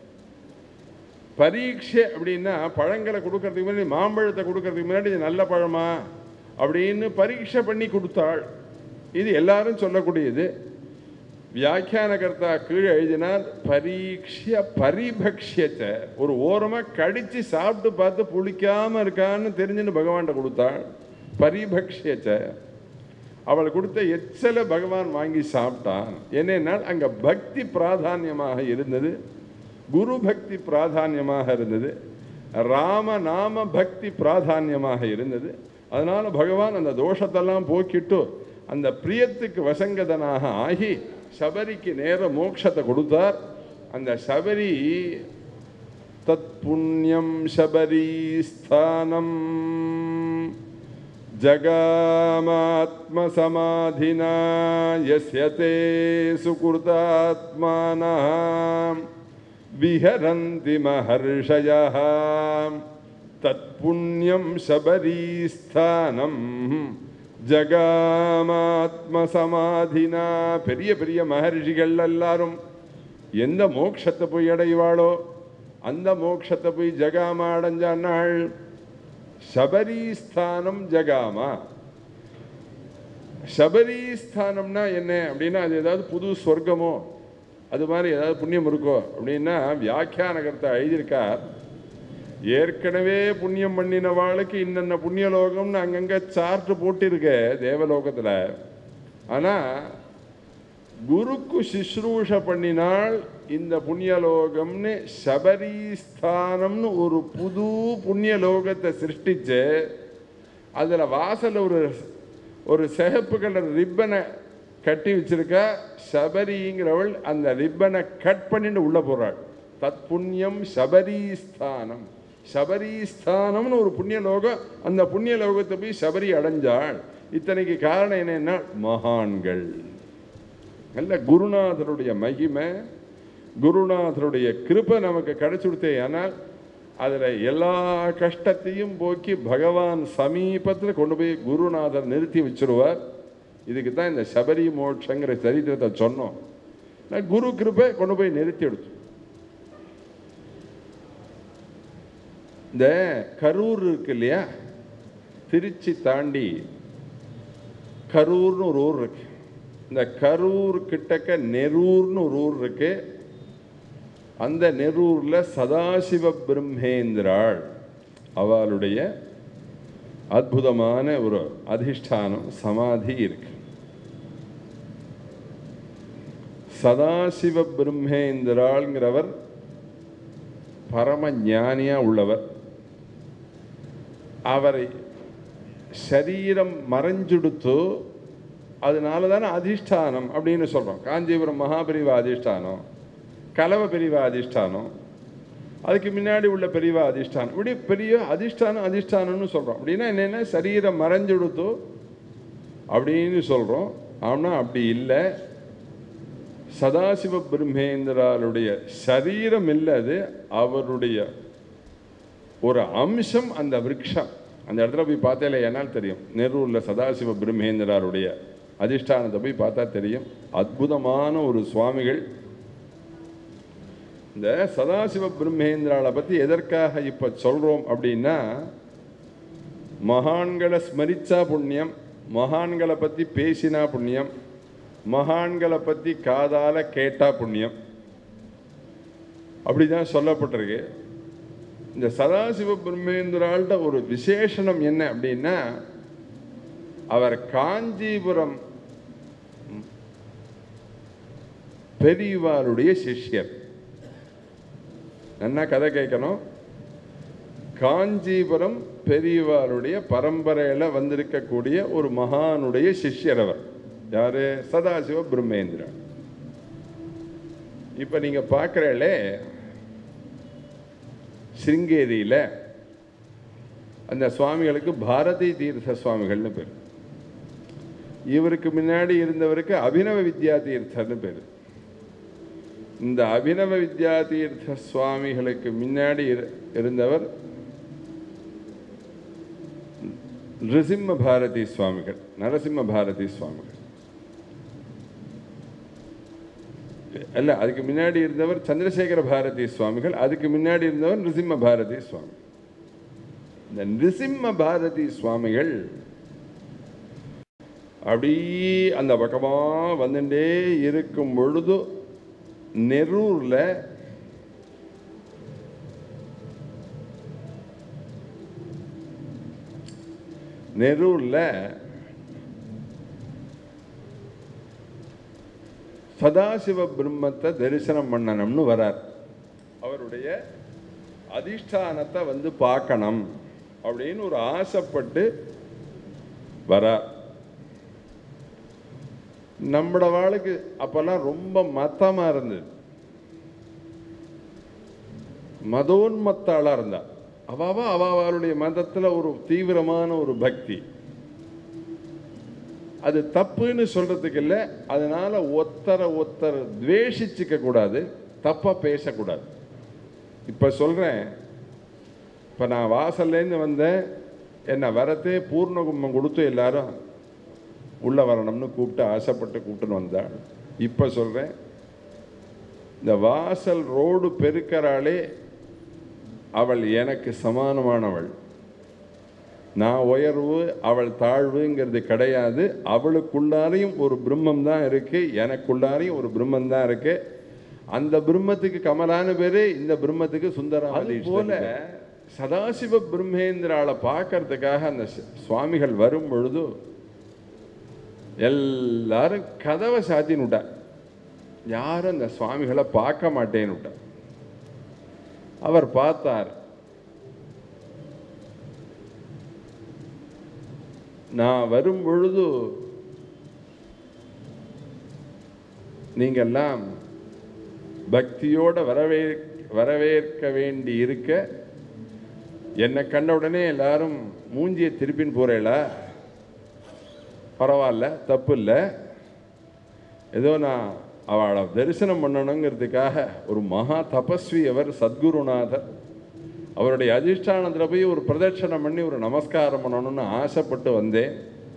பரீட்சை அப்படின்னா பழங்களை கொடுக்கறதுக்கு முன்னாடி மாம்பழத்தை கொடுக்கறதுக்கு முன்னாடி இது நல்ல பழமா அப்படின்னு பரீட்சை பண்ணி கொடுத்தாள் இது எல்லாரும் சொல்லக்கூடியது வியாக்கியானகர்த்தா கீழே எழுதினார் பரீட்சிய பரிபக்ஷியத்தை ஒரு ஓரமாக கடிச்சு சாப்பிட்டு பார்த்து புளிக்காம இருக்கான்னு தெரிஞ்சுன்னு பகவான்கிட்ட கொடுத்தாள் பரிபக்ஷியத்தை அவள் கொடுத்த எச்சல பகவான் வாங்கி சாப்பிட்டான் என்னென்னால் அங்கே பக்தி பிராதானியமாக இருந்தது குரு பக்தி பிராதானியமாக இருந்தது ராம நாம பக்தி பிராதானியமாக இருந்தது அதனால பகவான் அந்த தோஷத்தெல்லாம் போக்கிட்டு அந்த பிரியத்துக்கு வசங்கதனாக ஆகி சபரிக்கு நேர மோட்சத்தை கொடுத்தார் அந்த சபரி தத் புண்ணியம் சபரி ஸ்தானம் जगामात्मसमाधिना यस्य ते सुकृतात्मानः विहरन्ति महर्षयः तत्पुण्यं शबरीस्थानं ஜகாமாத்மசமாதினா பெரிய பெரிய மகர்ஷிகள் எல்லாரும் எந்த மோட்சத்தை போய் அடைவாளோ அந்த மோட்சத்தை போய் ஜகாமா அடைஞ்ச நாள் சபரிஸ்தானம் ஜகாமா சபரிஸ்தானம்னா என்ன அப்படின்னா அது ஏதாவது புது சொர்க்கமோ அது மாதிரி ஏதாவது புண்ணியம் இருக்கோ அப்படின்னா வியாக்கியானகர்த்தா எழுதியிருக்கார் ஏற்கனவே புண்ணியம் பண்ணினவாளுக்கு இன்னென்ன புண்ணியலோகம்னு அங்கங்கே சார்ட் போட்டிருக்க தேவலோகத்தில் ஆனால் குருக்கு சிஸ்ரூஷ பண்ணினால் இந்த புண்ணியலோகம்னு சபரிஸ்தானம்னு ஒரு புது புண்ணியலோகத்தை சிருஷ்டிச்சு அதில் வாசல் ஒரு ஒரு சிகப்பு கலர் ரிப்பனை கட்டி வச்சிருக்கா சபரிங்கிறவள் அந்த ரிப்பனை கட் பண்ணிட்டு உள்ள போறாள் தத் புண்ணியம் சபரிஸ்தானம் சபரிஸ்தானம்னு ஒரு புண்ணியலோகம் அந்த புண்ணியலோகத்தை போய் சபரி அடைஞ்சாள் இத்தனைக்கு காரணம் என்னன்னா மகான்கள் நல்ல குருநாதருடைய மகிமை குருநாதருடைய கிருபை நமக்கு கிடைச்சுடுத்தே ஆனால் அதில் எல்லா கஷ்டத்தையும் போக்கி பகவான் சமீபத்தில் கொண்டு போய் குருநாதர் நிறுத்தி வச்சிருவார் இதுக்கு தான் இந்த சபரி மோட்சங்கிற சரித்திரத்தை சொன்னோம் நான் குரு கிருபை கொண்டு போய் நிறுத்தி எடுத்து இந்த கரூர் இருக்கு இல்லையா திருச்சி தாண்டி கரூர்னு ஒரு ஊர் இருக்கு இந்த கரூர் கிட்டக்க நெரூர்னு ஒரு ஊர் இருக்கு அந்த நெரூர்ல சதாசிவ பிரம்மேந்திராள் அவளுடைய அற்புதமான ஒரு அதிஷ்டானம் சமாதி இருக்கு சதாசிவ பிரம்மேந்திராள்ங்கிறவர் பரம ஞானியா உள்ளவர் அவரை சரீரம் மறைஞ்சுடுத்து அதனால தானே அதிஷ்டானம் அப்படின்னு சொல்கிறோம் காஞ்சிபுரம் மகாபரிவா அதிஷ்டானம் கலவ பெரிவா அதிஷ்டானம் அதுக்கு முன்னாடி உள்ள பெரியவா அதிஷ்டானம் இப்படி பெரிய அதிஷ்டானம் அதிஷ்டானம்னு சொல்கிறோம் அப்படின்னா என்னென்னா சரீரம் மறைஞ்சுடுத்து அப்படின்னு சொல்கிறோம் ஆனால் அப்படி இல்லை சதாசிவ பிரம்மேந்திராருடைய சரீரம் இல்லை அது அவருடைய ஒரு அம்சம் அந்த விருட்சம் அந்த இடத்துல போய் பார்த்தாலே என்னால் தெரியும் நெரூரில் சதாசிவ பிரம்மேந்திராருடைய அதிஷ்டானத்தை போய் பார்த்தா தெரியும் அற்புதமான ஒரு சுவாமிகள் இந்த சதாசிவ பிரம்மேந்திராவை பற்றி எதற்காக இப்போ சொல்கிறோம் அப்படின்னா மகான்களை ஸ்மரிச்சா புண்ணியம் மகான்களை பற்றி பேசினா புண்ணியம் மகான்களை பற்றி காதால கேட்டா புண்ணியம் அப்படிதான் சொல்லப்பட்டிருக்கு இந்த சதாசிவ பிரம்மேந்திராள்ட ஒரு விசேஷனம் என்ன அப்படின்னா அவர் காஞ்சிபுரம் பெரியவாருடைய சிஷ்யர் என்ன கதை கேட்கணும் காஞ்சிபுரம் பெரியவாருடைய பரம்பரையில் வந்திருக்கக்கூடிய ஒரு மகானுடைய சிஷ்யர் அவர் யாரு சதாசிவ பிரம்மேந்திரன் இப்போ நீங்கள் பார்க்குறீங்களே சிருங்கேரியில் அந்த சுவாமிகளுக்கு பாரதி தீர்த்த சுவாமிகள்னு பேர் இவருக்கு முன்னாடி இருந்தவருக்கு அபினவ வித்யா தீர்த்தர்னு பேர் இந்த அபினவ வித்யா தீர்த்த சுவாமிகளுக்கு முன்னாடி இரு- இருந்தவர் நிருசிம்ம பாரதி சுவாமிகள் நரசிம்ம பாரதி சுவாமிகள் அல்ல அதுக்கு முன்னாடி இருந்தவர் சந்திரசேகர பாரதி சுவாமிகள் அதுக்கு முன்னாடி இருந்தவர் நிருசிம்ம பாரதி சுவாமி இந்த நிருசிம்ம பாரதி சுவாமிகள் அப்படியே அந்த பக்கமா வந்துட்டே இருக்கும் பொழுது நெரூர்ல நெரூர்ல சதாசிவ பிரம்மத்தை தரிசனம் பண்ணணும்னு வரார் அவருடைய அதிஷ்டானத்தை வந்து பார்க்கணும் அப்படின்னு ஒரு ஆசைப்பட்டு வரார் நம்மட வாளுக்கு அப்பெல்லாம் ரொம்ப மத்தமா இருந்தது மதோன்மத்தாளா இருந்தா அவாவா அவாவாளுடைய மதத்துல ஒரு தீவிரமான ஒரு பக்தி அது தப்புன்னு சொல்றதுக்கு இல்லை அதனால ஒத்தரை ஒத்தர் துவேஷிச்சுக்க கூடாது தப்பா பேசக்கூடாது இப்ப சொல்றேன் இப்ப நான் வாசல்லேருந்து வந்தேன் என்னை வரத்தே பூர்ணகும்பம் கொடுத்து எல்லாரும் உள்ள வரணும்னு கூப்பிட்டு ஆசைப்பட்டு கூப்பிட்டுன்னு வந்தாள் இப்ப சொல்றேன் இந்த வாசல் ரோடு பெருக்கறாளே அவள் எனக்கு சமானமானவள் நான் உயர்வு அவள் தாழ்வுங்கிறது கிடையாது அவளுக்குள்ளாரையும் ஒரு பிரம்மம் தான் இருக்கு எனக்குள்ளாரையும் ஒரு பிரம்மம் தான் இருக்கு அந்த பிரம்மத்துக்கு கமலான பேரு இந்த பிரம்மத்துக்கு சுந்தரம் அது போல சதாசிவ பிரம்மேந்திராளை பார்க்கறதுக்காக அந்த சு- சுவாமிகள் வரும் பொழுது எல்லாரும் கதவை சாத்தின்னு விட்டா யாரும் அந்த சுவாமிகளை பார்க்க மாட்டேன்னு விட்டா அவர் பார்த்தார் நான் வரும் பொழுது நீங்கெல்லாம் பக்தியோட வரவே வரவேற்க வேண்டி இருக்க என்னை கண்ட உடனே எல்லாரும் மூஞ்சியை திருப்பின்னு போறேளா பரவாயில்ல தப்பு இல்லை ஏதோ நான் அவளை தரிசனம் பண்ணணுங்கிறதுக்காக ஒரு மகா தபஸ்வி அவர் சத்குருநாதர் அவருடைய அதிஷ்டானத்தில் போய் ஒரு பிரதட்சணம் பண்ணி ஒரு நமஸ்காரம் பண்ணணும்னு ஆசைப்பட்டு வந்தேன்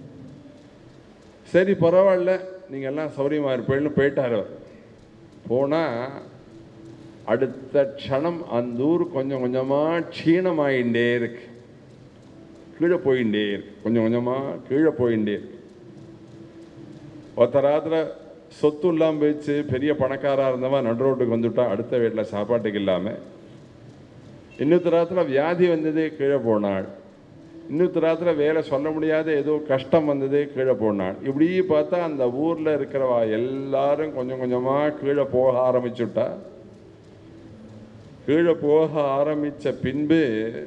சரி பரவாயில்ல நீங்கள் எல்லாம் சௌரியமாக இருப்பேன்னு போயிட்டார் அவர் போனால் அடுத்த க்ஷணம் அந்த ஊர் கொஞ்சம் கொஞ்சமாக க்ஷீணமாயிண்டே இருக்கு கீழே போயிண்டே இருக்கு கொஞ்சம் கொஞ்சமாக கீழே போயிண்டே இருக்கு ஒருத்த ராத்திர சொத்து இல்லாமல் போயிடுச்சு பெரிய பணக்காராக இருந்தவன் நடு ரோட்டுக்கு வந்துட்டான் அடுத்த வீட்டில் சாப்பாட்டுக்கு இல்லாமல் இன்னொரு ராத்திர வியாதி வந்தது கீழே போனாள் இன்னொரு ராத்திர வேலை சொல்ல முடியாத ஏதோ கஷ்டம் வந்தது கீழே போனாள் இப்படி பார்த்தா அந்த ஊரில் இருக்கிறவா எல்லாரும் கொஞ்சம் கொஞ்சமாக கீழே போக ஆரம்பிச்சுட்டா கீழே போக ஆரம்பித்த பின்பு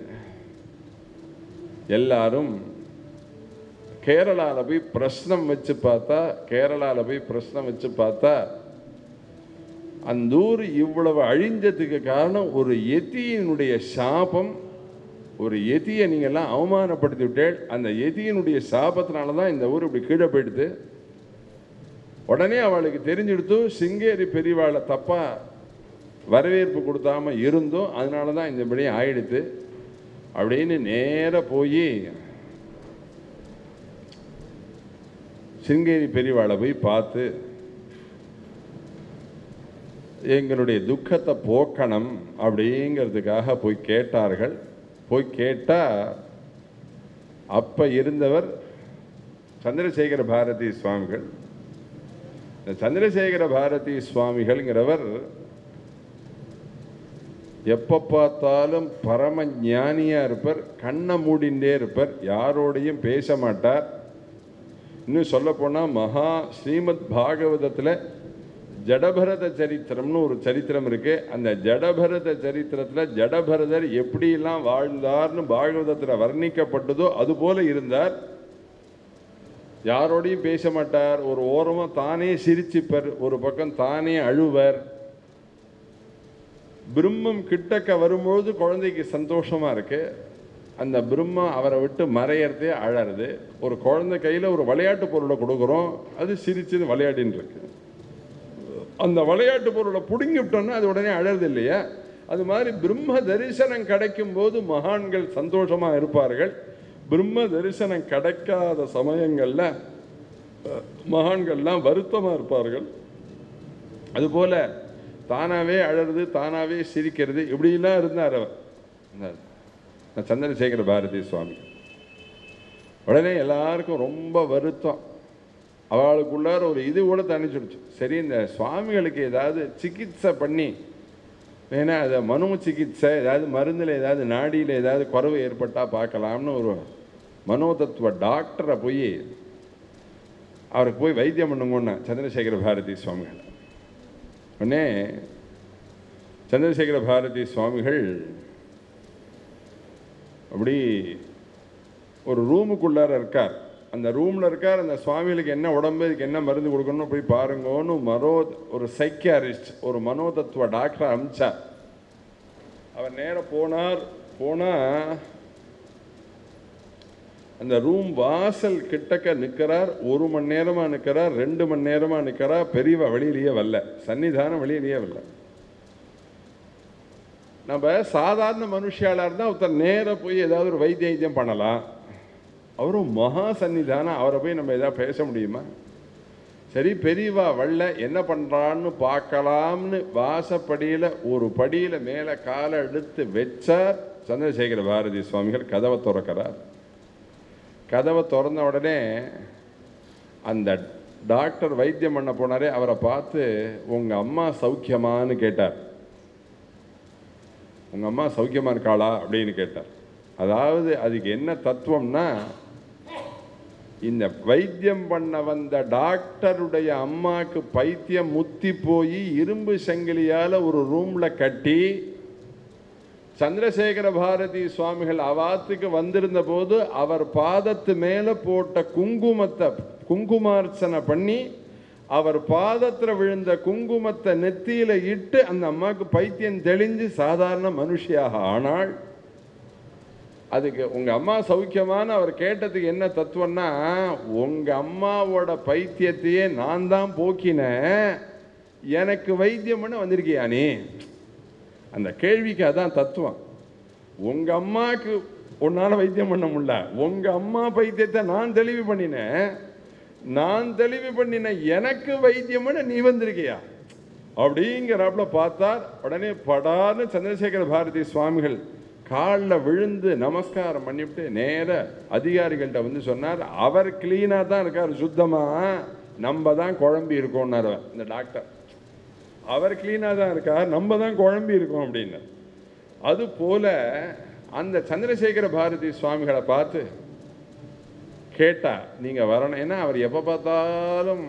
எல்லாரும் கேரளாவில் போய் பிரശ്നം வச்சு பார்த்தா கேரளாவில் போய் பிரശ്നം வச்சு பார்த்தா அந்த ஊர் இவ்வளவு அழிஞ்சதுக்கு காரணம் ஒரு எதியினுடைய சாபம் ஒரு எதியை நீங்கள்லாம் அவமானப்படுத்தி விட்டேள் அந்த எதியினுடைய சாபத்தினால தான் இந்த ஊர் இப்படி கீழே போயிடுது உடனே அவளுக்கு தெரிஞ்சுடுத்து சிங்கேரி பெரியவாளை தப்பா வரவேற்பு கொடுத்தாம இருந்தும் அதனால தான் இந்த இப்படி ஆயிடுத்து அப்படின்னு நேர போய் சிங்கேரி பெரியவாளை போய் பார்த்து எங்களுடைய துக்கத்தை போக்கணும் அப்படிங்கிறதுக்காக போய் கேட்டார்கள் போய் கேட்டா அப்ப இருந்தவர் சந்திரசேகர பாரதி சுவாமிகள் இந்த சந்திரசேகர பாரதி சுவாமிகள்ங்கிறவர் எப்ப பார்த்தாலும் பரம ஞானியா இருப்பார் கண்ணை மூடிண்டே இருப்பார் யாரோடையும் பேச மாட்டார் இன்னும் சொல்ல போனா மகா ஸ்ரீமத் பாகவதத்துல ஜடபரத சரித்திரம்னு ஒரு சரித்திரம் இருக்கு அந்த ஜடபரத சரித்திரத்துல ஜடபரதர் எப்படியெல்லாம் வாழ்ந்தார்னு பாகவதத்துல வர்ணிக்கப்பட்டதோ அது போல இருந்தார் யாரோடையும் பேச மாட்டார் ஒரு ஓரமா தானே சிரிச்சுப்பர் ஒரு பக்கம் தானே அழுவர் பிரம்மம் கிட்டக்க வரும்பொழுது குழந்தைக்கு சந்தோஷமா இருக்கு அந்த பிரம்மா அவரை விட்டு மறையறதே அழறது ஒரு குழந்தை கையில ஒரு விளையாட்டு பொருளை கொடுக்குறோம் அது சிரிச்சு விளையாடின்னு இருக்கு அந்த விளையாட்டு பொருளை பிடுங்கி விட்டோம்னா அது உடனே அழறது இல்லையா அது மாதிரி பிரம்ம தரிசனம் கிடைக்கும் போது மகான்கள் சந்தோஷமா இருப்பார்கள் பிரம்ம தரிசனம் கிடைக்காத சமயங்கள்ல அஹ், மகான்கள்லாம் வருத்தமா இருப்பார்கள் அதுபோல தானாவே அழறது தானாவே சிரிக்கிறது இப்படிலாம் இருந்தார் அவர் இந்த- இந்த சந்திரசேகர பாரதி சுவாமி உடனே எல்லாருக்கும் ரொம்ப வருத்தம் அவளுக்குள்ளார ஒரு இது கூட தணிச்சுடுச்சு சரி இந்த சுவாமிகளுக்கு ஏதாவது சிகிச்சை பண்ணி வேணா அதை மனோ சிகிச்சை ஏதாவது மருந்தில் ஏதாவது நாடியில் ஏதாவது குறைவு ஏற்பட்டால் பார்க்கலாம்னு ஒரு மனோதத்துவ டாக்டரை போய் அவருக்கு போய் வைத்தியம் பண்ணுங்கன்னா சந்திரசேகர பாரதி சுவாமிகள் உடனே சந்திரசேகர பாரதி சுவாமிகள் அப்படி ஒரு ரூமுக்குள்ளார இருக்கார் அந்த ரூமில் இருக்கார் அந்த சுவாமிகளுக்கு என்ன உடம்பு இதுக்கு என்ன மருந்து கொடுக்கணும்னு போய் பாருங்கன்னு மரோ ஒரு சைக்கியாரிஸ்ட் ஒரு மனோதத்துவ டாக்டரை அமிச்சார் அவர் நேரா போனார் போனால் அந்த ரூம் வாசல் கிட்டக்க நிற்கிறார் ஒரு மணி நேரமாக நிற்கிறார் ரெண்டு மணி நேரமாக நிற்கிறார் பெரியவா வெளியிலேயே வரல சன்னிதானம் வெளியிலேயே வரல நம்ம சாதாரண மனுஷியாளாக இருந்தால் ஒருத்தர் நேராக போய் ஏதாவது ஒரு வைத்திய வைத்தியம் பண்ணலாம் அவரும் மகா சன்னிதானம் அவரை போய் நம்ம எதாவது பேச முடியுமா சரி பெரியவா வள்ள என்ன பண்ணுறான்னு பார்க்கலாம்னு வாசப்படியில் ஒரு படியில் மேலே காலை எடுத்து வச்சார் சந்திரசேகர பாரதி சுவாமிகள் கதவை திறக்கிறார் கதவை திறந்த உடனே அந்த டாக்டர் வைத்தியம் பண்ண போனாரே அவரை பார்த்து உங்கள் அம்மா சௌக்கியமான்னு கேட்டார் உங்கள் அம்மா சௌக்கியமாக இருக்காளா அப்படின்னு கேட்டார் அதாவது அதுக்கு என்ன தத்துவம்னா இந்த வைத்தியம் பண்ண வந்த டாக்டருடைய அம்மாக்கு பைத்தியம் முத்தி போய் இரும்பு சங்கிலியால் ஒரு ரூமில் கட்டி சந்திரசேகர பாரதி சுவாமிகள் அவாத்துக்கு வந்திருந்த போது அவர் பாதத்து மேலே போட்ட குங்குமத்தை குங்குமார்ச்சனை பண்ணி அவர் பாதத்தில் விழுந்த குங்குமத்தை நெத்தியில இட்டு அந்த அம்மாவுக்கு பைத்தியம் தெளிஞ்சு சாதாரண மனுஷியாக ஆனாள் அதுக்கு உங்க அம்மா சௌக்கியமான அவர் கேட்டதுக்கு என்ன தத்துவம்னா உங்க அம்மாவோட பைத்தியத்தையே நான் தான் போக்கினேன் எனக்கு வைத்தியம் பண்ண வந்திருக்கியா நீ அந்த கேள்விக்கு அதான் தத்துவம் உங்க அம்மாக்கு உன்னால வைத்தியம் பண்ண முடியல உங்க அம்மா பைத்தியத்தை நான் தெளிவு பண்ணினேன் நான் தெளிவு பண்ணின எனக்கு வைத்தியம் பண்ண நீ வந்திருக்கியா அப்படிங்கிறாப்புல பார்த்தார் உடனே படார்னு சந்திரசேகர பாரதி சுவாமிகள் காலில் விழுந்து நமஸ்காரம் பண்ணிவிட்டு நேர அதிகாரிகள்கிட்ட வந்து சொன்னார் அவர் கிளீனாக தான் இருக்கார் சுத்தமாக நம்ம தான் குழம்பி இருக்கோம்னார் அவர், இந்த டாக்டர் அவர் கிளீனாக தான் இருக்கார் நம்ம தான் குழம்பி இருக்கோம் அப்படின்னு அது போல அந்த சந்திரசேகர பாரதி சுவாமிகளை பார்த்து கேட்டா நீங்க வரணும் ஏன்னா அவர் எப்ப பார்த்தாலும்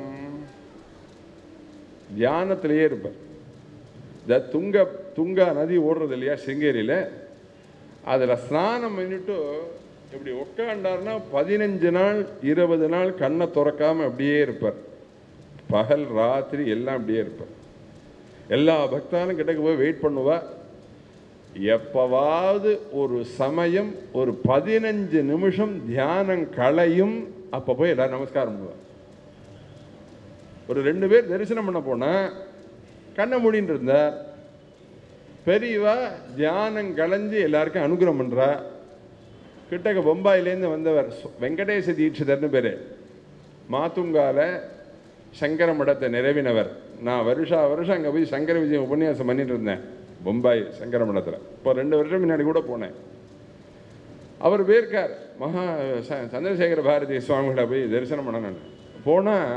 தியானத்திலேயே இருப்பார் இந்த துங்க துங்கா நதி ஓடுறது இல்லையா சிங்கேரியில அதுல ஸ்நானம் பண்ணிட்டு இப்படி உட்காண்டாருன்னா பதினஞ்சு நாள் இருபது நாள் கண்ணை திறக்காம அப்படியே இருப்பார் பகல் ராத்திரி எல்லாம் அப்படியே இருப்பார் எல்லா பக்தாலும் கிட்டக்க போய் வெயிட் பண்ணுவா எப்பவாவது ஒரு சமயம் ஒரு பதினஞ்சு நிமிஷம் தியானம் களையும் அப்ப போய் எல்லாரும் நமஸ்காரம் பண்ணுவார் ஒரு ரெண்டு பேர் தரிசனம் பண்ண போனா கண்ணை மூடின்னு இருந்தார் பெரியவா தியானம் களைஞ்சு எல்லாருக்கும் அனுகிரகம் பண்றா கிட்டக்க பொம்பாயிலேருந்து வந்தவர் சு- வெங்கடேச தீட்சிதர்னு பேரு மாத்துங்கால சங்கர மடத்தை நிறைவினவர் நான் வருஷா வருஷம் அங்கே போய் சங்கர விஜயம் உபன்யாசம் பண்ணிட்டு இருந்தேன் பொம்பாய் சங்கர மடத்தில் இப்போ ரெண்டு வருஷம் முன்னாடி கூட போனேன் அவர் போயிருக்கார் மகா ச- சந்திரசேகர பாரதி சுவாமிகளை போய் தரிசனம் பண்ண நான் போனால்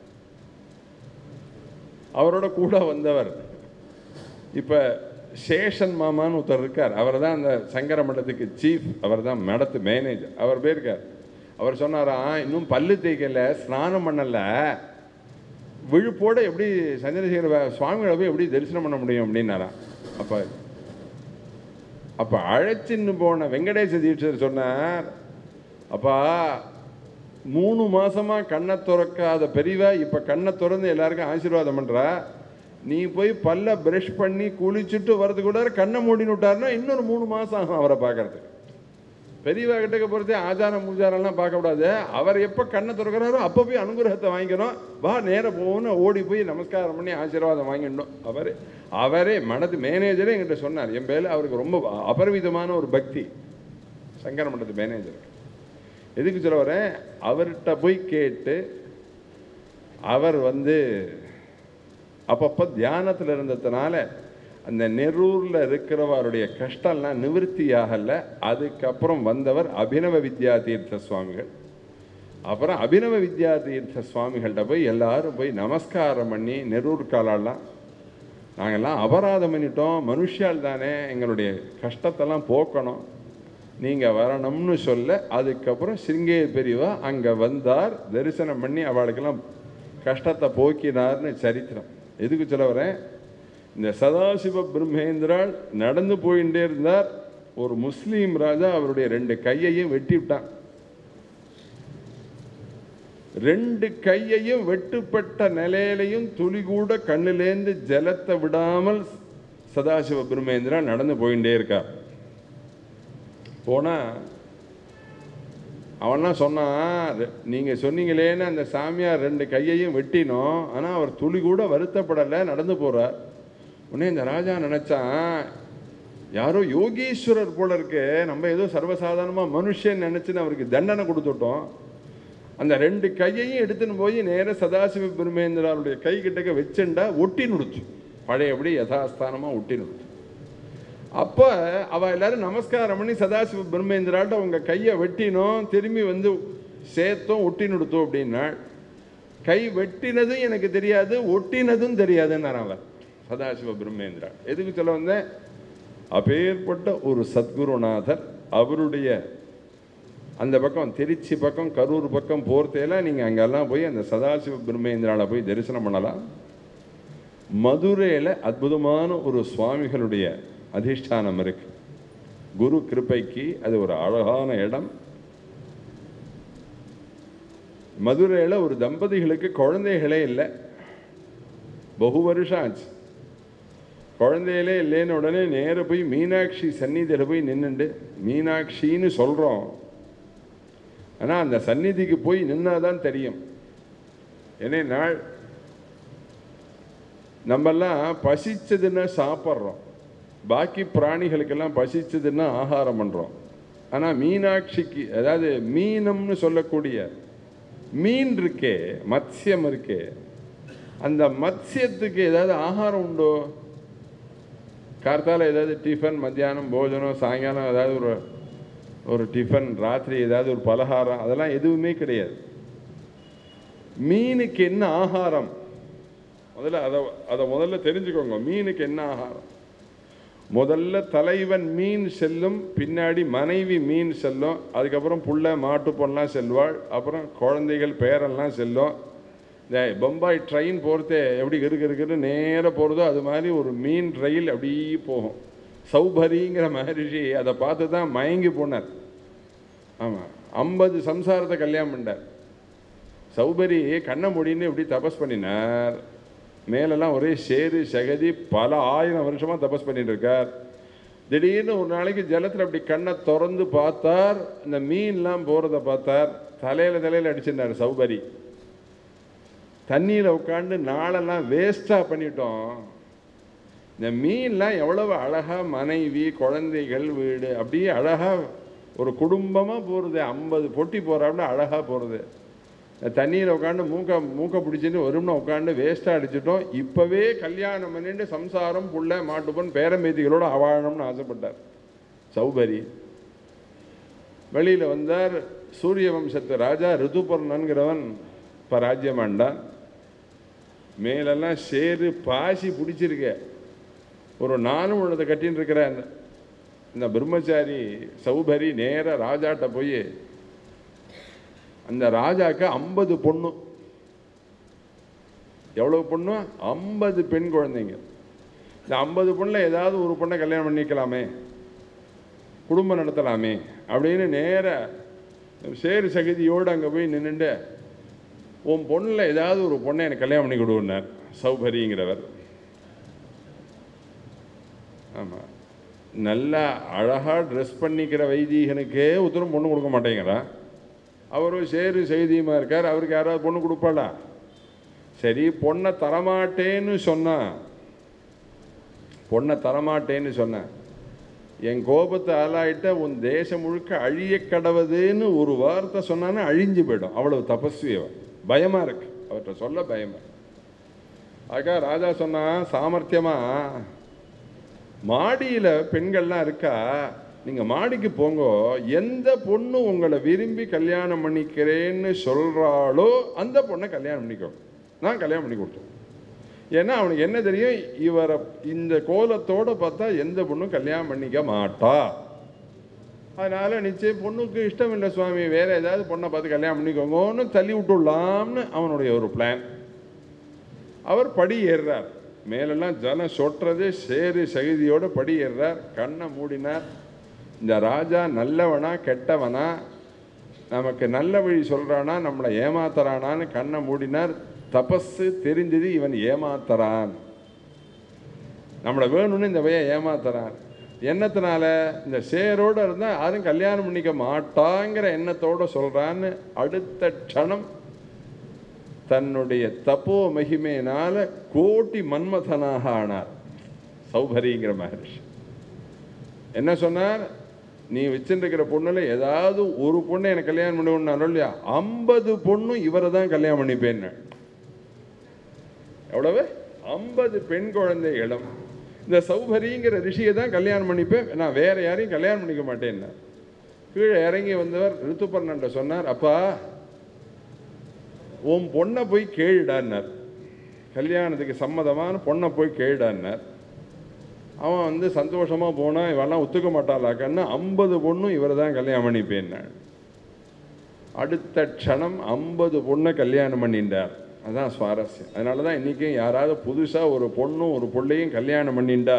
அவரோட கூட வந்தவர் இப்போ சேஷன் மாமான்னு ஒருத்தர் இருக்கார் அவர் தான் அந்த சங்கர மடத்துக்கு சீஃப் அவர் தான் மடத்து மேனேஜர் அவர் போயிருக்கார் அவர் சொன்னாராம் இன்னும் பல்லு தேய்க்கல ஸ்நானம் பண்ணல விழுப்போட எப்படி சந்திரசேகர பா- சுவாமிகளை போய் எப்படி தரிசனம் பண்ண முடியும் அப்படின்னாராம் அப்போ அப்போ அழைச்சின்னு போன வெங்கடேச தீட்சர் சொன்னார் அப்பா மூணு மாசமா கண்ணை திறக்காத பெரியவா இப்ப கண்ணை திறந்து எல்லாருக்கும் ஆசீர்வாதம் பண்றா நீ போய் பல்ல பிரஷ் பண்ணி குளிச்சுட்டு வரது கூட கண்ணை மூடின்னு விட்டாருன்னா இன்னொரு மூணு மாசம் ஆகும் அவரை பார்க்கறதுக்கு பெரியவா கிட்டக்க போகிறதே ஆச்சாரம் பூஜாரெல்லாம் பார்க்கக்கூடாது அவர் எப்போ கண்ணை திறக்கிறாரோ அப்போ போய் அனுகிரகத்தை வாங்கிக்கணும் வா நேர போகணும் ஓடி போய் நமஸ்காரம் பண்ணி ஆசீர்வாதம் வாங்கிடணும் அவரே அவரே மனது மேனேஜரே என்கிட்ட சொன்னார் என் பேரில் அவருக்கு ரொம்ப அபரிவிதமான ஒரு பக்தி சங்கர மண்டலத்து மேனேஜர் எதுக்கு சொல்ல வரேன் அவர்கிட்ட போய் கேட்டு அவர் வந்து அப்பப்போ தியானத்தில் இருந்ததுனால அந்த நெரூரில் இருக்கிறவருடைய கஷ்டம்லாம் நிவர்த்தி ஆகலை அதுக்கப்புறம் வந்தவர் அபினவ வித்யா தீர்த்த சுவாமிகள் அப்புறம் அபினவ வித்யா தீர்த்த சுவாமிகள்கிட்ட போய் எல்லாரும் போய் நமஸ்காரம் பண்ணி நெரூர் காலெல்லாம் நாங்கள்லாம் அபராதம் பண்ணிட்டோம் மனுஷால் தானே எங்களுடைய கஷ்டத்தெல்லாம் போக்கணும் நீங்கள் வரணும்னு சொல்ல அதுக்கப்புறம் சிருங்கேரி பெரியவா அங்கே வந்தார் தரிசனம் பண்ணி அவளுக்கெல்லாம் கஷ்டத்தை போக்கினார்னு சரித்திரம் எதுக்கு சொல்ல வரேன் இந்த சதாசிவ பிரம்மேந்திரால் நடந்து போயிட்டே இருந்தார் ஒரு முஸ்லீம் ராஜா அவருடைய ரெண்டு கையையும் வெட்டி விட்டான் ரெண்டு கையையும் வெட்டுப்பட்ட நிலையிலையும் துளி கூட கண்ணிலேந்து ஜலத்தை விடாமல் சதாசிவ பிரம்மேந்திரா நடந்து போயிட்டே இருக்கார் போனா அவன்லாம் சொன்னான் "ரெ- நீங்க சொன்னீங்களேன்னு அந்த சாமியார் ரெண்டு கையையும் வெட்டினோம் ஆனா அவர் துளி கூட வருத்தப்படலை நடந்து போறார் உடனே இந்த ராஜா நினைச்சான் யாரோ யோகீஸ்வரர் போல இருக்கு நம்ம ஏதோ சர்வசாதாரணமா மனுஷன் நினைச்சுன்னு அவருக்கு தண்டனை கொடுத்துட்டோம் அந்த ரெண்டு கையையும் எடுத்துன்னு போய் நேர சதாசிவ பிரம்மேந்திராருடைய கை கிட்டக்க வச்சுண்டா ஒட்டி நுடுச்சு பழையபடி யதாஸ்தானமா ஒட்டி நுடுச்சு அப்ப அவ எல்லாரும் நமஸ்காரம் பண்ணி சதாசிவ பிரம்மேந்திராட்ட உங்க கையை வெட்டினோம் திரும்பி வந்து சேர்த்தோம் ஒட்டி நுடுத்தோம் அப்படின்னா கை வெட்டினதும் எனக்கு தெரியாது ஒட்டினதும் தெரியாதுன்னு அவர் சதாசிவ பிரம்மேந்திரா எதுக்கு சொல்ல வந்தேன் அப்பேற்பட்ட ஒரு சத்குருநாதர் அவருடைய அந்த பக்கம் திருச்சி பக்கம் கரூர் பக்கம் போர்த்தையெல்லாம் நீங்கள் அங்கெல்லாம் போய் அந்த சதாசிவ பிரம்மேந்திரால போய் தரிசனம் பண்ணலாம் மதுரையில் அற்புதமான ஒரு சுவாமிகளுடைய அதிஷ்டானம் இருக்கு குரு கிருபைக்கு அது ஒரு அழகான இடம் மதுரையில் ஒரு தம்பதிகளுக்கு குழந்தைகளே இல்லை பகு வருஷம் ஆச்சு குழந்தையிலே இல்லைன்னு உடனே நேர போய் மீனாட்சி சந்நிதியில் போய் நின்னுண்டு மீனாட்சின்னு சொல்கிறோம் ஆனால் அந்த சந்நிதிக்கு போய் நின்னாதான் தெரியும் ஏன்னா நாள் நம்மெல்லாம் பசிச்சதுன்னா சாப்பிட்றோம் பாக்கி பிராணிகளுக்கெல்லாம் பசிச்சதுன்னா ஆகாரம் பண்ணுறோம் ஆனால் மீனாட்சிக்கு அதாவது மீனம்னு சொல்லக்கூடிய மீன் இருக்கே மத்ஸ்யம் இருக்கே அந்த மத்ஸ்யத்துக்கு ஏதாவது ஆகாரம் உண்டோ கார்த்தால ஏதாவது டிஃபன் மத்தியானம் போஜனம் சாயங்காலம் ஏதாவது ஒரு ஒரு டிஃபன் ராத்திரி ஏதாவது ஒரு பலகாரம் அதெல்லாம் எதுவுமே கிடையாது மீனுக்கு என்ன ஆகாரம் முதல்ல அதை அதை முதல்ல தெரிஞ்சுக்கோங்க மீனுக்கு என்ன ஆகாரம் முதல்ல தலைவன் மீன் செல்லும் பின்னாடி மனைவி மீன் செல்லும் அதுக்கப்புறம் புள்ள மாட்டு பொண்ணெலாம் செல்வாள் அப்புறம் குழந்தைகள் பேரெல்லாம் செல்லும் இந்த பம்பாய் ட்ரெயின் போகிறதே எப்படி இருக்கு இருக்குன்னு நேராக போகிறதோ அது மாதிரி ஒரு மீன் ரயில் அப்படியே போகும் சௌபரிங்கிற மகரிஷி அதை பார்த்து தான் மயங்கி போனார் ஆமாம் ஐம்பது சம்சாரத்தை கல்யாணம் பண்ணார் சௌபரி கண்ணை முடின்னு இப்படி தபஸ் பண்ணினார் மேலெல்லாம் ஒரே சேரு சகதி பல ஆயிரம் வருஷமா தபஸ் பண்ணிட்டு இருக்கார் திடீர்னு ஒரு நாளைக்கு ஜலத்தில் அப்படி கண்ணை திறந்து பார்த்தார் இந்த மீன்லாம் போகிறத பார்த்தார் தலையில தலையில அடிச்சிருந்தார் சௌபரி தண்ணியில் உட்காந்து நாளெல்லாம் வேஸ்ட்டாக பண்ணிட்டோம் இந்த மீன்லாம் எவ்வளவு அழகா மனைவி குழந்தைகள் வீடு அப்படியே அழகா ஒரு குடும்பமாக போகிறது ஐம்பது பொட்டி போகிறாப்புல அழகாக போகிறது தண்ணியில் உட்காந்து மூக்க மூக்க பிடிச்சிட்டு வெறும்னு உட்காந்து வேஸ்ட்டாக அடிச்சிட்டோம் இப்போவே கல்யாணம் பண்ணிட்டு சம்சாரம் புள்ள மாட்டுப்பன் பேரம்பேத்திகளோட வாழணும்னு ஆசைப்பட்டார் சௌபரி வெளியில் வந்தார் சூரிய வம்சத்து ராஜா ரிதுபர்ணன்கிறவன் இப்போ ராஜ்யம் ஆண்டான் மேலெல்லாம் சேரு பாசி பிடிச்சிருக்க ஒரு நானும் உள்ளதை கட்டின்னு இருக்கிற அந்த இந்த பிரம்மச்சாரி சௌபரி நேரா ராஜாட்ட போய் அந்த ராஜாக்கு ஐம்பது பொண்ணு எவ்வளவு பொண்ணு ஐம்பது பெண் குழந்தைங்க இந்த ஐம்பது பொண்ணில் ஏதாவது ஒரு பொண்ணை கல்யாணம் பண்ணிக்கலாமே குடும்பம் நடத்தலாமே அப்படின்னு நேர சேரு சகதியோடு அங்கே போய் நின்றுட்டு உன் பொண்ணில் ஏதாவது ஒரு பொண்ணை எனக்கு கல்யாணம் பண்ணி கொடுன்னார் சௌபரிங்கிறவர் ஆமாம் நல்லா அழகாக ட்ரெஸ் பண்ணிக்கிற வைதீகனுக்கே உத்தரம் பொண்ணு கொடுக்க மாட்டேங்கிறான் அவரும் சேரு செய்தியுமா இருக்கார் அவருக்கு யாராவது பொண்ணு கொடுப்பாளா சரி பொண்ணை தரமாட்டேன்னு சொன்னா பொண்ணை தரமாட்டேன்னு சொன்னேன் என் கோபத்தை ஆளாயிட்ட உன் தேசம் முழுக்க அழிய கடவுதுன்னு ஒரு வார்த்தை சொன்னான்னா அழிஞ்சு போயிடும் அவ்வளவு தபஸ்வி அவன் பயமா இருக்கு அவர்கிட்ட சொல்ல பயமா இருக்கு. அதுக்காக ராஜா சொன்னா சாமர்த்தியமா மாடியில பெண்கள்லாம் இருக்கா நீங்க மாடிக்கு போங்க எந்த பொண்ணு உங்களை விரும்பி கல்யாணம் பண்ணிக்கிறேன்னு சொல்றாளோ அந்த பொண்ணை கல்யாணம் பண்ணிக்கோ நான் கல்யாணம் பண்ணி கொடுத்தேன் ஏன்னா அவனுக்கு என்ன தெரியும் இவரை இந்த கோலத்தோட பார்த்தா எந்த பொண்ணும் கல்யாணம் பண்ணிக்க மாட்டா அதனால நிச்சயம் பொண்ணுக்கு இஷ்டம் இல்லை சுவாமி வேற ஏதாவது பொண்ணை பார்த்து கல்யாணம் பண்ணிக்கோங்கன்னு தள்ளி விட்டுடலாம்னு அவனுடைய ஒரு பிளான் அவர் படி ஏறுறார் மேலெல்லாம் ஜலம் சொட்டுறது சேறு சகிதியோட படி ஏறுறார் கண்ணை மூடினார் இந்த ராஜா நல்லவனா கெட்டவனா நமக்கு நல்ல வழி சொல்றானா நம்மளை ஏமாத்துறானான்னு கண்ணை மூடினார் தபஸு தெரிஞ்சது இவன் ஏமாத்துறான் நம்மளை வேணும்னு இந்த பையன் ஏமாத்துறான் எண்ணத்தினால இந்த சேரோட இருந்தால் யாரும் கல்யாணம் பண்ணிக்க மாட்டாங்கிற எண்ணத்தோட சொல்றான்னு அடுத்த க்ஷணம் தன்னுடைய தப்போ மகிமையினால கோட்டி மன்மதனாக ஆனார் சௌபரிங்கிற மகரிஷி என்ன சொன்னார் நீ வச்சுருக்கிற பொண்ணுல ஏதாவது ஒரு பொண்ணை எனக்கு கல்யாணம் பண்ணுவோம்னாலும் இல்லையா ஐம்பது பொண்ணும் இவரை தான் கல்யாணம் பண்ணிப்பேன்னு எவ்வளவு ஐம்பது பெண் குழந்தைகளும் இந்த சௌபரிங்கிற ரிஷியை தான் கல்யாணம் பண்ணிப்பேன் நான் வேற யாரையும் கல்யாணம் பண்ணிக்க மாட்டேன்னு கீழே இறங்கி வந்தவர் ரித்துபர்ணன்ட்ட சொன்னார் அப்பா உன் பொண்ணை போய் கேளுடான்னார் கல்யாணத்துக்கு சம்மதமான பொண்ணை போய் கேளுடான்னார் அவன் வந்து சந்தோஷமாக போனான் இவெல்லாம் ஒத்துக்க மாட்டாளாக்கன்னு ஐம்பது பொண்ணும் இவரை தான் கல்யாணம் பண்ணிப்பேன்னாள் அடுத்த க்ஷணம் ஐம்பது பொண்ணை கல்யாணம் பண்ணிட்டார் அதான் சுவாரஸ்யம் அதனால தான் இன்றைக்கும் யாராவது புதுசாக ஒரு பொண்ணும் ஒரு பிள்ளையும் கல்யாணம் பண்ணிண்டா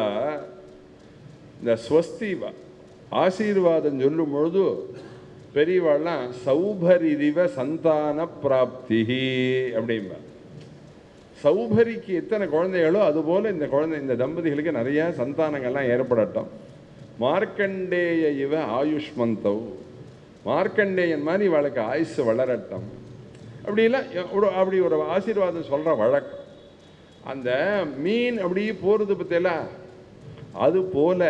இந்த ஸ்வஸ்திவா ஆசீர்வாதம் சொல்லும் பொழுது பெரியவாள்லாம் சௌபரிதிவ சந்தான பிராப்தி அப்படிம்பா சௌபரிக்கு எத்தனை குழந்தைகளோ அதுபோல இந்த குழந்தை இந்த தம்பதிகளுக்கு நிறைய சந்தானங்கள்லாம் ஏற்படட்டும் மார்க்கண்டேய இவ ஆயுஷ்மந்தவ் மார்க்கண்டேயன் மாதிரி இவளுக்கு ஆயுசு வளரட்டும் அப்படிலாம் ஒரு அப்படி ஒரு ஆசீர்வாதம் சொல்கிற வழக்கம் அந்த மீன் அப்படி போகிறது பற்றியெல்லாம் அது போல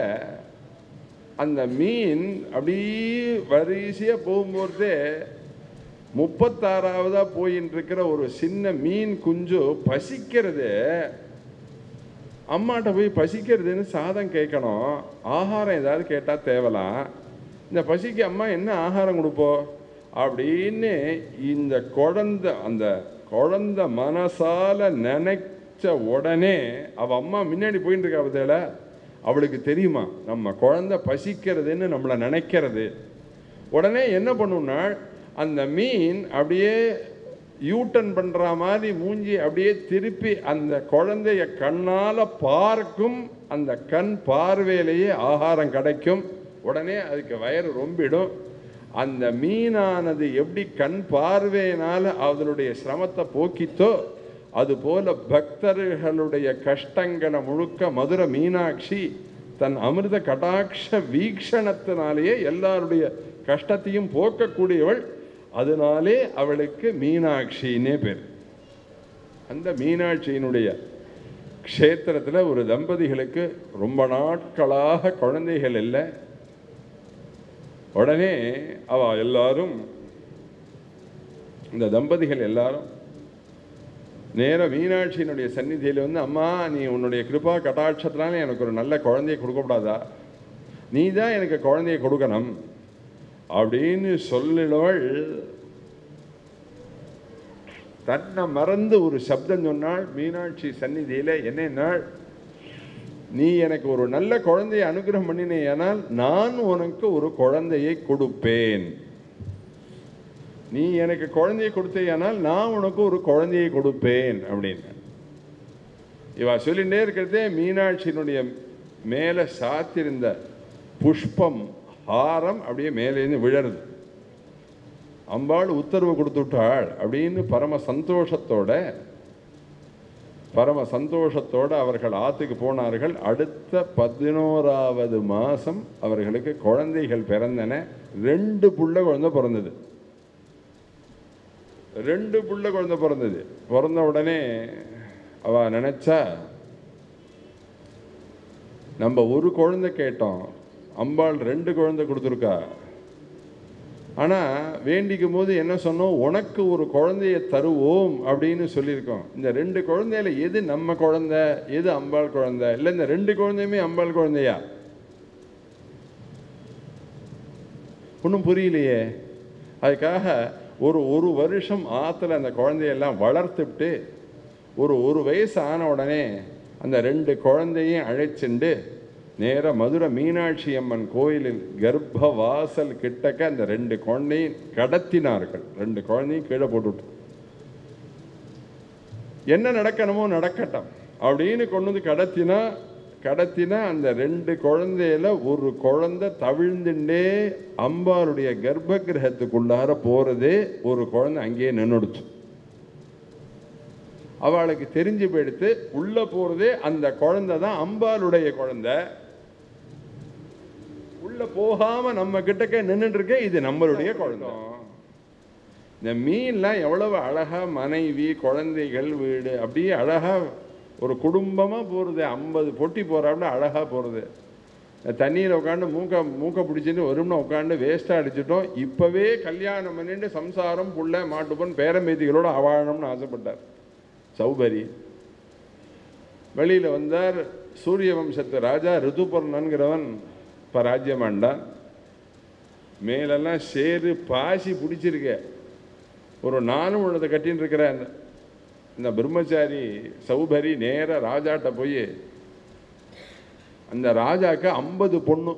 அந்த மீன் அப்படி வரிசையாக போகும்போதே முப்பத்தாறாவதா போயின்னு இருக்கிற ஒரு சின்ன மீன் குஞ்சு பசிக்கிறது அம்மாட்ட போய் பசிக்கிறதுன்னு சாதம் கேட்கணும் ஆகாரம் ஏதாவது கேட்டால் தேவலாம் இந்த பசிக்கு அம்மா என்ன ஆகாரம் கொடுப்போம் அப்படின்னு இந்த குழந்தை அந்த குழந்தை மனசால நினைச்ச உடனே அவ அம்மா முன்னாடி போயிட்டு இருக்கா பத்தியில அவளுக்கு தெரியுமா நம்ம குழந்தை பசிக்கிறதுன்னு நம்மளை நினைக்கிறது உடனே என்ன பண்ணும்னா அந்த மீன் அப்படியே யூட்டன் பண்ற மாதிரி மூஞ்சி அப்படியே திருப்பி அந்த குழந்தைய கண்ணால பார்க்கும் அந்த கண் பார்வையிலேயே ஆகாரம் கிடைக்கும் உடனே அதுக்கு வயிறு ரொம்பிடும் அந்த மீனானது எப்படி கண் பார்வையினால அதனுடைய சிரமத்தை போக்கித்தோ அதுபோல பக்தர்களுடைய கஷ்டங்களை முழுக்க மதுரை மீனாட்சி தன் அமிர்த கடாட்ச வீக்ஷணத்தினாலேயே எல்லாருடைய கஷ்டத்தையும் போக்கக்கூடியவள் அதனாலே அவளுக்கு மீனாட்சின்னே பேர் அந்த மீனாட்சியினுடைய க்ஷேத்திரத்தில் ஒரு தம்பதிகளுக்கு ரொம்ப நாட்களாக குழந்தைகள் இல்லை உடனே அவ எல்லாரும் இந்த தம்பதிகள் எல்லாரும் நேர மீனாட்சியினுடைய சந்நிதியில் வந்து அம்மா நீ உன்னுடைய கிருபா கட்டாட்சத்தினால எனக்கு ஒரு நல்ல குழந்தையை கொடுக்கக்கூடாதா நீ தான் எனக்கு குழந்தையை கொடுக்கணும் அப்படின்னு சொல்லினவள் தன்னை மறந்து ஒரு சப்தம் சொன்னாள் மீனாட்சி சந்நிதியில் என்னென்னாள் நீ எனக்கு ஒரு நல்ல குழந்தையை அனுகிரகம் பண்ணினேயானால் நான் உனக்கு ஒரு குழந்தையை கொடுப்பேன் நீ எனக்கு குழந்தையை கொடுத்தேயானால் நான் உனக்கு ஒரு குழந்தையை கொடுப்பேன் அப்படின்னு இவ சொல்லிகிட்டே இருக்கிறதே மீனாட்சியினுடைய மேலே சாத்திருந்த புஷ்பம் ஹாரம் அப்படியே மேலேருந்து விழருது அம்பாள் உத்தரவு கொடுத்து விட்டாள் அப்படின்னு பரம சந்தோஷத்தோட பரம சந்தோஷத்தோடு அவர்கள் ஆற்றுக்கு போனார்கள் அடுத்த பதினோராவது மாதம் அவர்களுக்கு குழந்தைகள் பிறந்தன ரெண்டு புள்ள குழந்தை பிறந்தது ரெண்டு புள்ள குழந்தை பிறந்தது பிறந்த உடனே அவ நினைச்சா நம்ம ஒரு குழந்தை கேட்டோம் அம்பாள் ரெண்டு குழந்தை கொடுத்துருக்கா ஆனால் வேண்டிக்கும் போது என்ன சொன்னோம் உனக்கு ஒரு குழந்தைய தருவோம் அப்படின்னு சொல்லியிருக்கோம் இந்த ரெண்டு குழந்தையில எது நம்ம குழந்தை எது அம்பாள் குழந்தை இல்லை இந்த ரெண்டு குழந்தையுமே அம்பாள் குழந்தையா ஒன்றும் புரியலையே அதுக்காக ஒரு ஒரு வருஷம் ஆற்றுல அந்த குழந்தையெல்லாம் வளர்த்துட்டு ஒரு ஒரு வயசு ஆன உடனே அந்த ரெண்டு குழந்தையும் அழைச்சிண்டு நேராக மதுரை மீனாட்சி அம்மன் கோயிலில் கர்ப்ப வாசல் கிட்டக்க அந்த ரெண்டு குழந்தையும் கடத்தினார்கள் ரெண்டு குழந்தையும் கீழே போட்டுவிட்டு என்ன நடக்கணுமோ நடக்கட்டும் அப்படின்னு கொண்டு வந்து கடத்தினா கடத்தினா அந்த ரெண்டு குழந்தையில ஒரு குழந்தை தவிழ்ந்துட்டே அம்பாளுடைய கர்ப்ப கிரகத்துக்குள்ளார போறதே ஒரு குழந்தை அங்கேயே நின்றுடுச்சு அவளுக்கு தெரிஞ்சு போயிடுத்து உள்ள போறதே அந்த குழந்தை தான் அம்பாளுடைய குழந்தை உள்ள போகாம நம்ம கிட்டக்க நின்றுட்டு இருக்க இது நம்மளுடைய குழந்தை இந்த மீன்லாம் எவ்வளவு அழகா மனைவி குழந்தைகள் வீடு அப்படியே அழகா ஒரு குடும்பமா போறது ஐம்பது பொட்டி போறாப்புல அழகா போறது தண்ணியில் உட்காந்து மூக்க மூக்க பிடிச்சிட்டு வரும்னு உட்காந்து வேஸ்ட்டாக அடிச்சிட்டோம் இப்போவே கல்யாணம் பண்ணிட்டு சம்சாரம் புள்ள மாட்டுப்பன் பேரம்பேத்திகளோட வாழணும்னு ஆசைப்பட்டார் சௌபரி வெளியில் வந்தார் சூரிய வம்சத்து ராஜா ரிதுபர்ணன்கிறவன் இப்போ ராஜ்யமாண்டான் மேலெல்லாம் சேரு பாசி பிடிச்சிருக்க ஒரு நானும் உள்ளதை கட்டின்னு இருக்கிற அந்த இந்த பிரம்மச்சாரி சௌபரி நேர ராஜாட்ட போய் அந்த ராஜாக்கு ஐம்பது பொண்ணு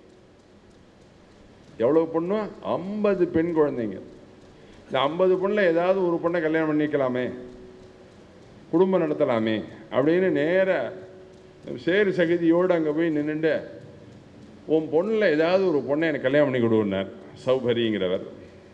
எவ்வளவு பொண்ணு ஐம்பது பெண் குழந்தைங்க இந்த ஐம்பது பொண்ணில் ஏதாவது ஒரு பொண்ணை கல்யாணம் பண்ணிக்கலாமே குடும்பம் நடத்தலாமே அப்படின்னு நேர சேரு சகதியோடு அங்கே போய் நின்றுட்டு உன் பொண்ணில் ஏதாவது ஒரு பொண்ணை எனக்கு கல்யாணம் பண்ணி கொடுன்னார் சௌபரிங்கிறவர்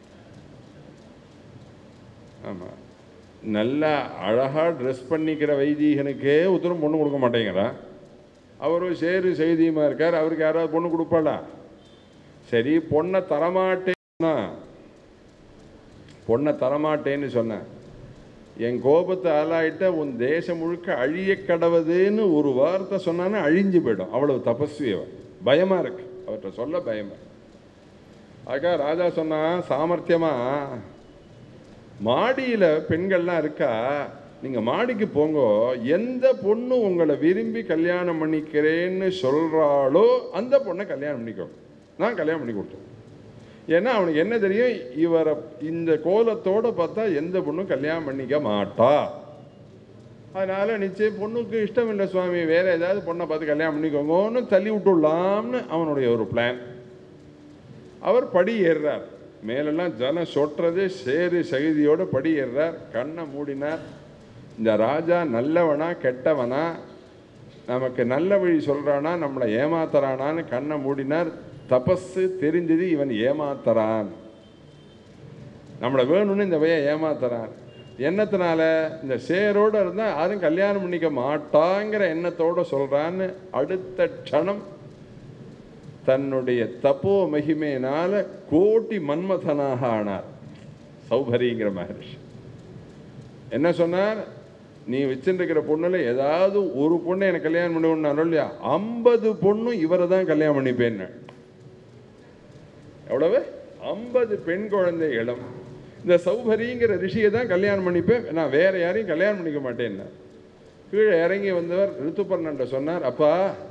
ஆமாம் நல்லா அழகாக ட்ரெஸ் பண்ணிக்கிற வைதீகனுக்கே உத்தரம் பொண்ணு கொடுக்க மாட்டேங்கிறான் அவரும் சேரு செய்தியுமா இருக்கார் அவருக்கு யாராவது பொண்ணு கொடுப்பாளா சரி பொண்ணை தரமாட்டேன்னா பொண்ணை தரமாட்டேன்னு சொன்னேன் என் கோபத்தை ஆளாயிட்ட உன் தேசம் முழுக்க அழிய கடவுதுன்னு ஒரு வார்த்தை சொன்னான்னா அழிஞ்சு போயிடும் அவ்வளவு தபஸ்வி அவன் பயமா இருக்கு அவர்கிட்ட சொல்ல பயமா அதுக்காக ராஜா சொன்னா சாமர்த்தியமா மாடியில பெண்கள்லாம் இருக்கா நீங்க மாடிக்கு போங்க எந்த பொண்ணு உங்களை விரும்பி கல்யாணம் பண்ணிக்கிறேன்னு சொல்றாளோ அந்த பொண்ணை கல்யாணம் பண்ணிக்கோ நான் கல்யாணம் பண்ணி கொடுத்தேன் ஏன்னா அவனுக்கு என்ன தெரியும் இவரை இந்த கோலத்தோட பார்த்தா எந்த பொண்ணும் கல்யாணம் பண்ணிக்க மாட்டா அதனால நிச்சயம் பொண்ணுக்கு இஷ்டம் இல்லை சுவாமி வேற ஏதாவது பொண்ணை பார்த்து கல்யாணம் பண்ணிக்கோங்கன்னு தள்ளி விட்டுடலாம்னு அவனுடைய ஒரு பிளான் அவர் படி ஏறுறார் மேலெல்லாம் ஜனம் சொட்டுறது சேரு சகிதியோட படி ஏறுறார் கண்ணை மூடினார் இந்த ராஜா நல்லவனா கெட்டவனா நமக்கு நல்ல வழி சொல்றானா நம்மளை ஏமாத்துறானான்னு கண்ணை மூடினார் தபஸு தெரிஞ்சது இவன் ஏமாத்துறான் நம்மளை வேணும்னு இந்த பையன் ஏமாத்துறான் எண்ணத்தினால இந்த சேரோட இருந்தால் யாரும் கல்யாணம் பண்ணிக்க மாட்டாங்கிற எண்ணத்தோட சொல்றான்னு அடுத்த க்ஷணம் தன்னுடைய தப்போ மகிமையினால கோட்டி மன்மதனாக ஆனார் சௌபரிங்கிற மகரிஷி என்ன சொன்னார் நீ வச்சுருக்கிற பொண்ணுல ஏதாவது ஒரு பொண்ணை எனக்கு கல்யாணம் பண்ணுவோம்னாலும் இல்லையா ஐம்பது பொண்ணும் இவரை தான் கல்யாணம் பண்ணிப்பேன்னு எவ்வளவு ஐம்பது பெண் குழந்தைகளும் இந்த சௌபரிங்கிற ரிஷியை தான் கல்யாணம் பண்ணிப்பேன் நான் வேற யாரையும் கல்யாணம் பண்ணிக்க மாட்டேன்னு கீழே இறங்கி வந்தவர் ரித்துபர்ணன்ட்ட சொன்னார் அப்பா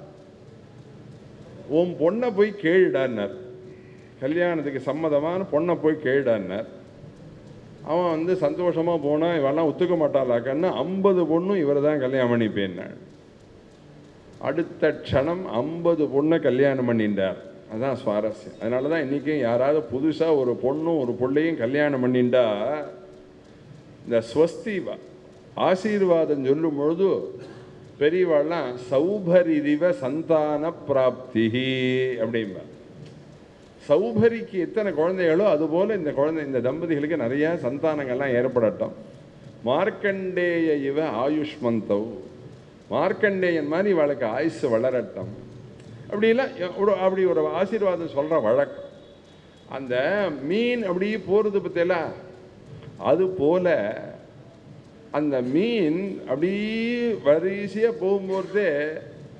உன் பொண்ணை போய் கேளுடான்னார் கல்யாணத்துக்கு சம்மதமான பொண்ணை போய் கேளுடான்னார் அவன் வந்து சந்தோஷமாக போனான் இவெல்லாம் ஒத்துக்க மாட்டாளாக்கன்னு ஐம்பது பொண்ணும் இவரை தான் கல்யாணம் பண்ணிப்பேன்னாள் அடுத்த க்ஷணம் ஐம்பது பொண்ணை கல்யாணம் பண்ணிட்டார் அதான் சுவாரஸ்யம் அதனால தான் இன்றைக்கும் யாராவது புதுசாக ஒரு பொண்ணும் ஒரு பிள்ளையும் கல்யாணம் பண்ணிண்டா இந்த ஸ்வஸ்தி வ- ஆசீர்வாதம் சொல்லும் பொழுது பெரியவாள்லாம் சௌபரிதிவ சந்தான பிராப்தி அப்படிம்பா சௌபரிக்கு எத்தனை குழந்தைகளோ அதுபோல இந்த குழந்தை இந்த தம்பதிகளுக்கு நிறைய சந்தானங்கள்லாம் ஏற்படட்டும் மார்க்கண்டேய இவ ஆயுஷ்மந்தவ் மார்க்கண்டேயன் மாதிரி இவளுக்கு ஆயுசு வளரட்டும் அப்படிலாம் ஒரு அப்படி ஒரு ஆசீர்வாதம் சொல்கிற வழக்கம் அந்த மீன் அப்படி போகிறது பற்றியெல்லாம் அது போல அந்த மீன் அப்படியே வரிசையாக போகும்போதே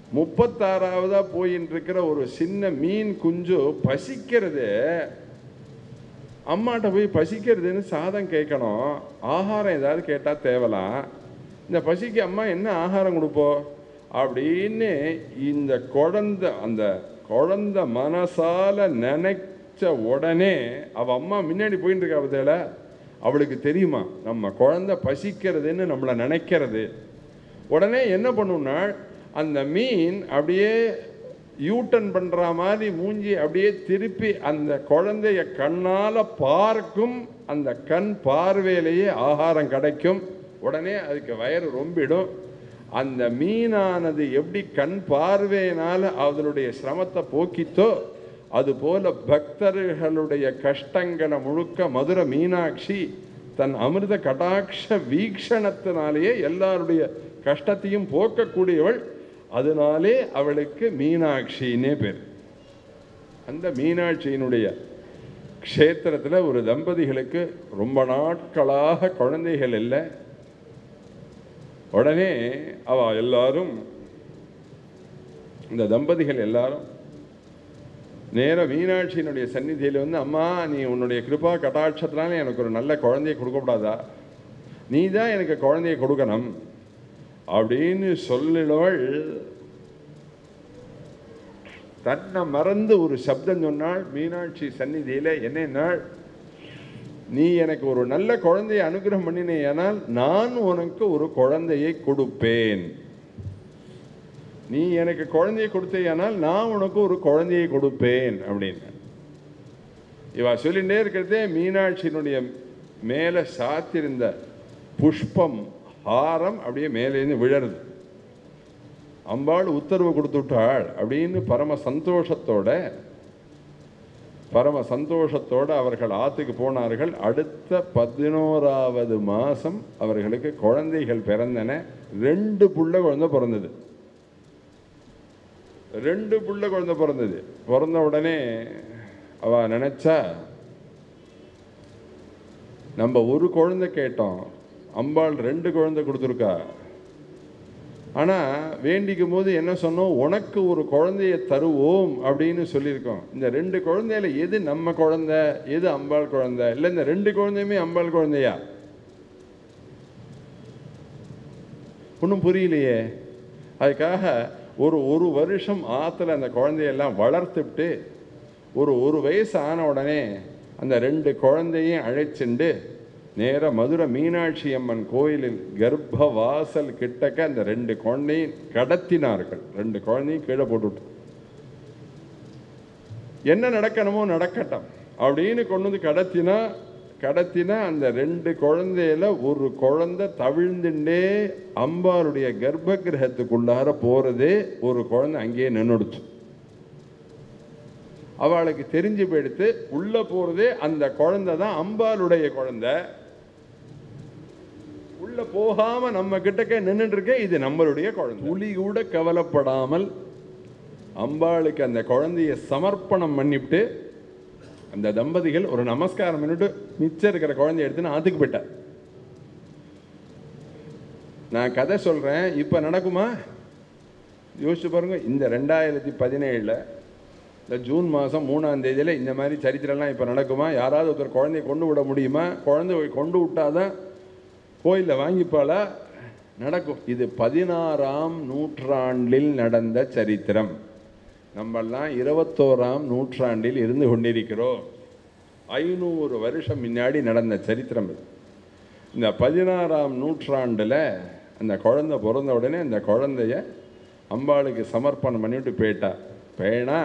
முப்பத்தாறாவதா போயின்னு இருக்கிற ஒரு சின்ன மீன் குஞ்சு பசிக்கிறது அம்மாட்ட போய் பசிக்கிறதுன்னு சாதம் கேட்கணும் ஆகாரம் ஏதாவது கேட்டால் தேவலாம் இந்த பசிக்கு அம்மா என்ன ஆகாரம் கொடுப்போம் அப்படின்னு இந்த குழந்தை அந்த குழந்தை மனசால நினைச்ச உடனே அவ அம்மா முன்னாடி போயிட்டு இருக்கா பதில அவளுக்கு தெரியுமா நம்ம குழந்தை பசிக்கிறதுன்னு நம்மளை நினைக்கிறது உடனே என்ன பண்ணும்னா அந்த மீன் அப்படியே யூட்டன் பண்ற மாதிரி மூஞ்சி அப்படியே திருப்பி அந்த குழந்தைய கண்ணால பார்க்கும் அந்த கண் பார்வையிலேயே ஆகாரம் கிடைக்கும் உடனே அதுக்கு வயிறு ரொம்பிடும் அந்த மீனானது எப்படி கண் பார்வையினால அதனுடைய சிரமத்தை போக்கித்தோ அதுபோல பக்தர்களுடைய கஷ்டங்களை முழுக்க மதுரை மீனாட்சி தன் அமிர்த கடாட்ச வீக்ஷணத்தினாலேயே எல்லாருடைய கஷ்டத்தையும் போக்கக்கூடியவள் அதனாலே அவளுக்கு மீனாட்சின்னே பேர் அந்த மீனாட்சியினுடைய க்ஷேத்திரத்தில் ஒரு தம்பதிகளுக்கு ரொம்ப நாட்களாக குழந்தைகள் இல்லை உடனே அவ எல்லாரும் இந்த தம்பதிகள் எல்லாரும் நேர மீனாட்சியினுடைய சந்நிதியில் வந்து அம்மா நீ உன்னுடைய கிருபா கட்டாட்சத்தினால எனக்கு ஒரு நல்ல குழந்தையை கொடுக்கக்கூடாதா நீ தான் எனக்கு குழந்தையை கொடுக்கணும் அப்படின்னு சொல்லினவள் தன்னை மறந்து ஒரு சப்தம் சொன்னாள் மீனாட்சி சந்நிதியில என்னன்னாள் நீ எனக்கு ஒரு நல்ல குழந்தையை அனுகிரகம் பண்ணினேயானால் நான் உனக்கு ஒரு குழந்தையை கொடுப்பேன் நீ எனக்கு குழந்தையை கொடுத்தேயானால் நான் உனக்கு ஒரு குழந்தையை கொடுப்பேன் அப்படின்னு இவ சொல்லிகிட்டே இருக்கிறதே மீனாட்சியினுடைய மேலே சாத்திருந்த புஷ்பம் ஹாரம் அப்படியே மேலேருந்து விழருது அம்பாள் உத்தரவு கொடுத்து விட்டாள் அப்படின்னு பரம சந்தோஷத்தோட பரம சந்தோஷத்தோட அவர்கள் ஆத்துக்கு போனார்கள் அடுத்த பதினோராவது மாசம் அவர்களுக்கு குழந்தைகள் பிறந்தன ரெண்டு புள்ள குழந்தை பிறந்தது ரெண்டு புள்ள குழந்தை பிறந்தது பிறந்த உடனே அவ நினைச்சா நம்ம ஒரு குழந்தை கேட்டோம் அம்பாள் ரெண்டு குழந்தை கொடுத்துருக்கா ஆனா வேண்டிக்கும் போது என்ன சொன்னோம் உனக்கு ஒரு குழந்தைய தருவோம் அப்படின்னு சொல்லியிருக்கோம் இந்த ரெண்டு குழந்தையில எது நம்ம குழந்தை எது அம்பாள் குழந்தை இல்லை இந்த ரெண்டு குழந்தையுமே அம்பாள் குழந்தையா ஒன்றும் புரியலையே அதுக்காக ஒரு ஒரு வருஷம் ஆற்றுல அந்த குழந்தையெல்லாம் வளர்த்துட்டு ஒரு ஒரு வயசு ஆன உடனே அந்த ரெண்டு குழந்தையும் அழைச்சிண்டு நேராக மதுரை மீனாட்சி அம்மன் கோயிலில் கர்ப்ப வாசல் கிட்டக்க அந்த ரெண்டு குழந்தையும் கடத்தினார்கள் ரெண்டு குழந்தையும் கீழே போட்டுவிட்டு என்ன நடக்கணுமோ நடக்கட்டும் அப்படின்னு கொண்டு வந்து கடத்தினா கடத்தினா அந்த ரெண்டு குழந்தையில ஒரு குழந்தை தவிழ்ந்துட்டே அம்பாளுடைய கர்ப்ப கிரகத்துக்குள்ளார போறதே ஒரு குழந்தை அங்கேயே நின்றுடுச்சு அவளுக்கு தெரிஞ்சு போயிடுத்து உள்ள போறதே அந்த குழந்தை தான் அம்பாளுடைய குழந்தை உள்ள போகாம நம்ம கிட்டக்க நின்றுட்டு இருக்க இது நம்மளுடைய குழந்தை துளி கூட கவலைப்படாமல் அம்பாளுக்கு அந்த குழந்தைய சமர்ப்பணம் பண்ணிவிட்டு அந்த தம்பதிகள் ஒரு நமஸ்காரம் பண்ணிட்டு மிச்சம் இருக்கிற குழந்தைய எடுத்துன்னு ஆத்துக்கு போயிட்டார் நான் கதை சொல்றேன் இப்ப நடக்குமா யோசிச்சு பாருங்க இந்த ரெண்டாயிரத்தி பதினேழுல இந்த ஜூன் மாதம் மூணாம் தேதியில் இந்த மாதிரி சரித்திரம்லாம் இப்போ நடக்குமா யாராவது ஒருத்தர் குழந்தைய கொண்டு விட முடியுமா குழந்தை கொண்டு விட்டாதான் கோயிலில் வாங்கிப்பாளா நடக்கும் இது பதினாறாம் நூற்றாண்டில் நடந்த சரித்திரம் நம்மெல்லாம் இருபத்தோராம் நூற்றாண்டில் இருந்து கொண்டிருக்கிறோம் ஐநூறு வருஷம் முன்னாடி நடந்த சரித்திரம் இது இந்த பதினாறாம் நூற்றாண்டில் அந்த குழந்தை பிறந்த உடனே அந்த குழந்தைய அம்பாளுக்கு சமர்ப்பணம் பண்ணிவிட்டு போயிட்டா பேனா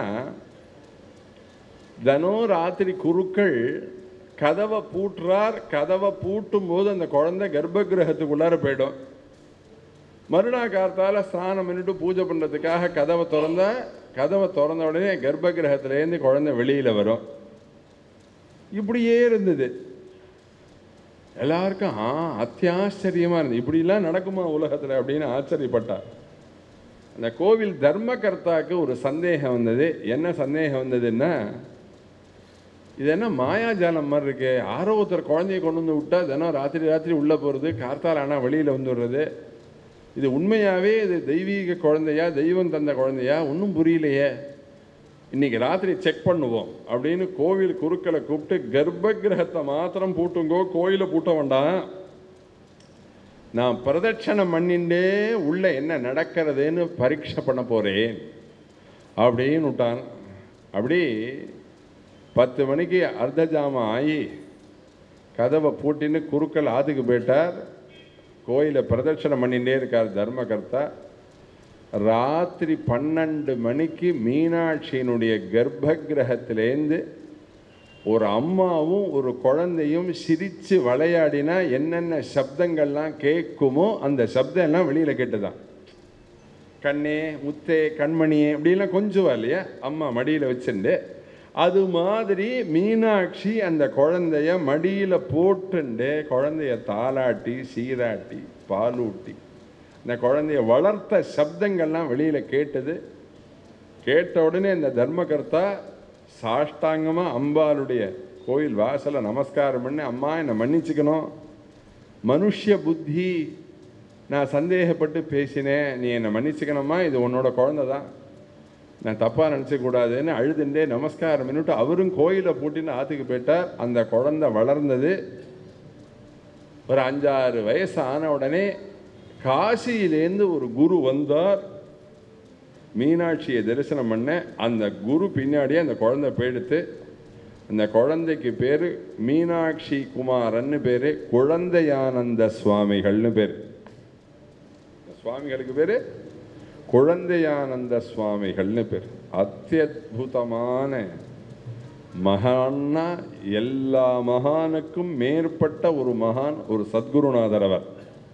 தினம் ராத்திரி குருக்கள் கதவை பூட்டுறார் கதவை பூட்டும் போது அந்த குழந்தை கர்ப்ப கிரகத்துக்குள்ளார போயிடும் மறுநாள் காலத்தால ஸ்நானம் பண்ணிட்டு பூஜை பண்ணுறதுக்காக கதவை திறந்தா கதவை திறந்த உடனே கர்ப்ப கிரகத்திலேருந்து குழந்தை வெளியில வரும் இப்படியே இருந்தது எல்லாருக்கும் ஆ அத்தியாச்சரியமா இருந்தது இப்படிலாம் நடக்குமா உலகத்துல அப்படின்னு ஆச்சரியப்பட்டார் அந்த கோவில் தர்மகர்த்தாக்கு ஒரு சந்தேகம் வந்தது என்ன சந்தேகம் வந்ததுன்னா இது என்ன மாயாஜாலம் மாதிரி இருக்கு யாரோ ஒருத்தர் குழந்தைய கொண்டு வந்து விட்டா தினம் ராத்திரி ராத்திரி உள்ளே போகிறது கார்த்தால் ஆனால் வெளியில் வந்துடுறது இது உண்மையாகவே இது தெய்வீக குழந்தையா தெய்வம் தந்த குழந்தையா ஒன்றும் புரியலையே இன்னைக்கு ராத்திரி செக் பண்ணுவோம் அப்படின்னு கோவில் குருக்களை கூப்பிட்டு கர்ப்ப கிரகத்தை மாத்திரம் பூட்டுங்கோ கோயிலை பூட்ட வேண்டாம் நான் பிரதட்சணம் பண்ணிண்டே உள்ள என்ன நடக்கிறதுன்னு பரீட்சை பண்ண போறேன் அப்படின்னு விட்டான் அப்படி பத்து மணிக்கு அர்த்த ஜாமம் ஆகி கதவை பூட்டின்னு குருக்கள் ஆத்துக்கு போயிட்டார் கோயிலை பிரதட்சணம் பண்ணிட்டே இருக்கார் தர்மகர்த்தா ராத்திரி பன்னெண்டு மணிக்கு மீனாட்சியினுடைய கர்ப்ப கிரகத்திலேருந்து ஒரு அம்மாவும் ஒரு குழந்தையும் சிரித்து விளையாடினா என்னென்ன சப்தங்கள்லாம் கேட்குமோ அந்த சப்தம் எல்லாம் வெளியில் கேட்டுதான் கண்ணே முத்தே கண்மணியே இப்படிலாம் கொஞ்சுவா இல்லையா அம்மா மடியில் வச்சுண்டு அது மாதிரி மீனாட்சி அந்த குழந்தைய மடியில் போட்டுண்டு குழந்தைய தாளாட்டி சீராட்டி பாலூட்டி இந்த குழந்தைய வளர்த்த சப்தங்கள்லாம் வெளியில் கேட்டது கேட்ட உடனே இந்த தர்மகர்த்தா சாஷ்டாங்கமாக அம்பாளுடைய கோயில் வாசலை நமஸ்காரம் பண்ணி அம்மா என்னை மன்னிச்சுக்கணும் மனுஷ்ய புத்தி நான் சந்தேகப்பட்டு பேசினேன் நீ என்னை மன்னிச்சுக்கணுமா இது உன்னோட குழந்தை தான் நான் தப்பாக நினச்சக்கூடாதுன்னு அழுதுண்டே நமஸ்காரம் பண்ணிட்டு அவரும் கோயிலை பூட்டின்னு ஆற்றுக்கு போயிட்டார் அந்த குழந்தை வளர்ந்தது ஒரு அஞ்சாறு வயசு ஆன உடனே காசியிலேருந்து ஒரு குரு வந்தார் மீனாட்சியை தரிசனம் பண்ண அந்த குரு பின்னாடியே அந்த குழந்தை போயிடுத்து அந்த குழந்தைக்கு பேர் மீனாட்சி குமாரன்னு பேர் குழந்தையானந்த சுவாமிகள்னு பேர் சுவாமிகளுக்கு பேர் குழந்தையானந்த சுவாமிகள்னு பேர் அத்தியுதமான மகான்னா எல்லா மகானுக்கும் மேற்பட்ட ஒரு மகான் ஒரு சத்குருநாதர் அவர்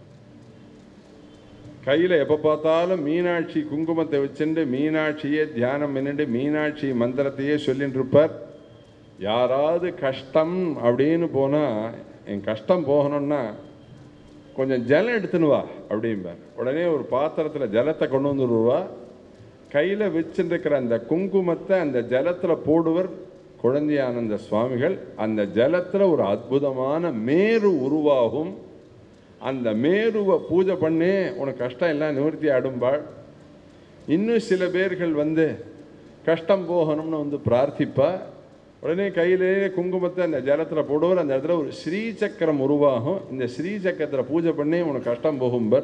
கையில் எப்போ பார்த்தாலும் மீனாட்சி குங்குமத்தை வச்சுட்டு மீனாட்சியே தியானம் பண்ணிட்டு மீனாட்சி மந்திரத்தையே சொல்லிட்டு இருப்பார் யாராவது கஷ்டம் அப்படின்னு போனால் என் கஷ்டம் போகணும்னா கொஞ்சம் ஜலம் எடுத்துன்னு வா அப்படிம்பார் உடனே ஒரு பாத்திரத்தில் ஜலத்தை கொண்டு வந்துடுவா கையில் வச்சுருக்கிற அந்த குங்குமத்தை அந்த ஜலத்தில் போடுவர் குழந்தையானந்த சுவாமிகள் அந்த ஜலத்தில் ஒரு அற்புதமான மேரு உருவாகும் அந்த மேருவை பூஜை பண்ணி உனக்கு கஷ்டம் எல்லாம் நிவர்த்தி ஆடும்பாள் இன்னும் சில பேர்கள் வந்து கஷ்டம் போகணும்னு வந்து பிரார்த்திப்பா உடனே கையிலே குங்குமத்தை அந்த ஜலத்தில் போடுவார் அந்த இடத்துல ஒரு ஸ்ரீ சக்கரம் உருவாகும் இந்த ஸ்ரீ சக்கரத்தில் பூஜை பண்ணி உனக்கு கஷ்டம் போகும்பர்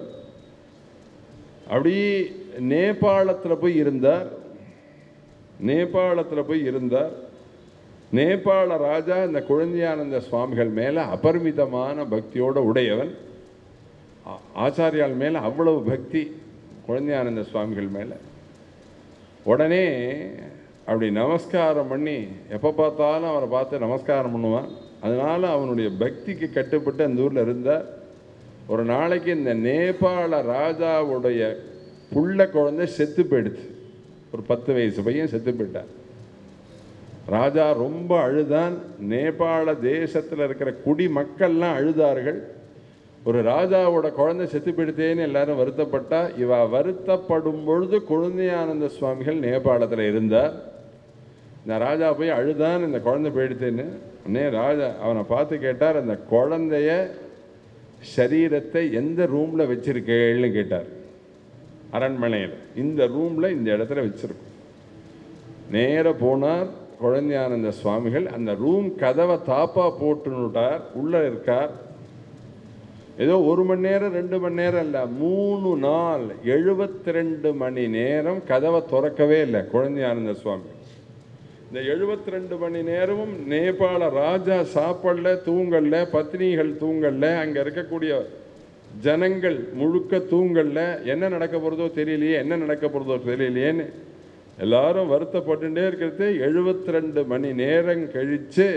அப்படி நேபாளத்தில் போய் இருந்தார் நேபாளத்தில் போய் இருந்தார் நேபாள ராஜா இந்த குழந்தையானந்த சுவாமிகள் மேலே அபரிமிதமான பக்தியோட உடையவன் ஆ- ஆச்சாரியால் மேலே அவ்வளவு பக்தி குழந்தையானந்த சுவாமிகள் மேலே உடனே அப்படி நமஸ்காரம் பண்ணி எப்போ பார்த்தாலும் அவரை பார்த்து நமஸ்காரம் பண்ணுவான் அதனால அவனுடைய பக்திக்கு கட்டுப்பட்டு அந்த ஊரில் இருந்தார் ஒரு நாளைக்கு இந்த நேபாள ராஜாவுடைய புள்ள குழந்தை செத்து போயிடுச்சு ஒரு பத்து வயசு பையன் செத்து போயிட்டான் ராஜா ரொம்ப அழுதான் நேபாள தேசத்தில் இருக்கிற குடிமக்கள்லாம் அழுதார்கள் ஒரு ராஜாவோட குழந்தை செத்து போயிடுத்தேன்னு எல்லாரும் வருத்தப்பட்டா இவ வருத்தப்படும் பொழுது குழந்தையானந்த சுவாமிகள் நேபாளத்தில் இருந்தார் இந்த ராஜா போய் அழுதான் இந்த குழந்தை போயிடுத்தேன்னு உடனே ராஜா அவனை பார்த்து கேட்டார் அந்த குழந்தைய சரீரத்தை எந்த ரூமில் வச்சிருக்கேன்னு கேட்டார் அரண்மனையில் இந்த ரூமில் இந்த இடத்துல வச்சிருக்கோம் நேர போனார் குழந்தையானந்த சுவாமிகள் அந்த ரூம் கதவை தாப்பா போட்டுனுட்டார் உள்ளே இருக்கார் ஏதோ ஒரு மணி நேரம் ரெண்டு மணி நேரம் இல்லை மூணு நாள் எழுபத்தி ரெண்டு மணி நேரம் கதவை திறக்கவே இல்லை குழந்தையானந்த சுவாமி இந்த எழுபத்தி ரெண்டு மணி நேரமும் நேபாள ராஜா சாப்பிடல தூங்கல்ல பத்னிகள் தூங்கல்ல அங்கே இருக்கக்கூடிய ஜனங்கள் முழுக்க தூங்கல்ல என்ன நடக்க போகிறதோ தெரியலையே என்ன நடக்க போகிறதோ தெரியலையேன்னு எல்லாரும் வருத்தப்பட்டுட்டே இருக்கிறது எழுபத்தி ரெண்டு மணி நேரம் கழித்து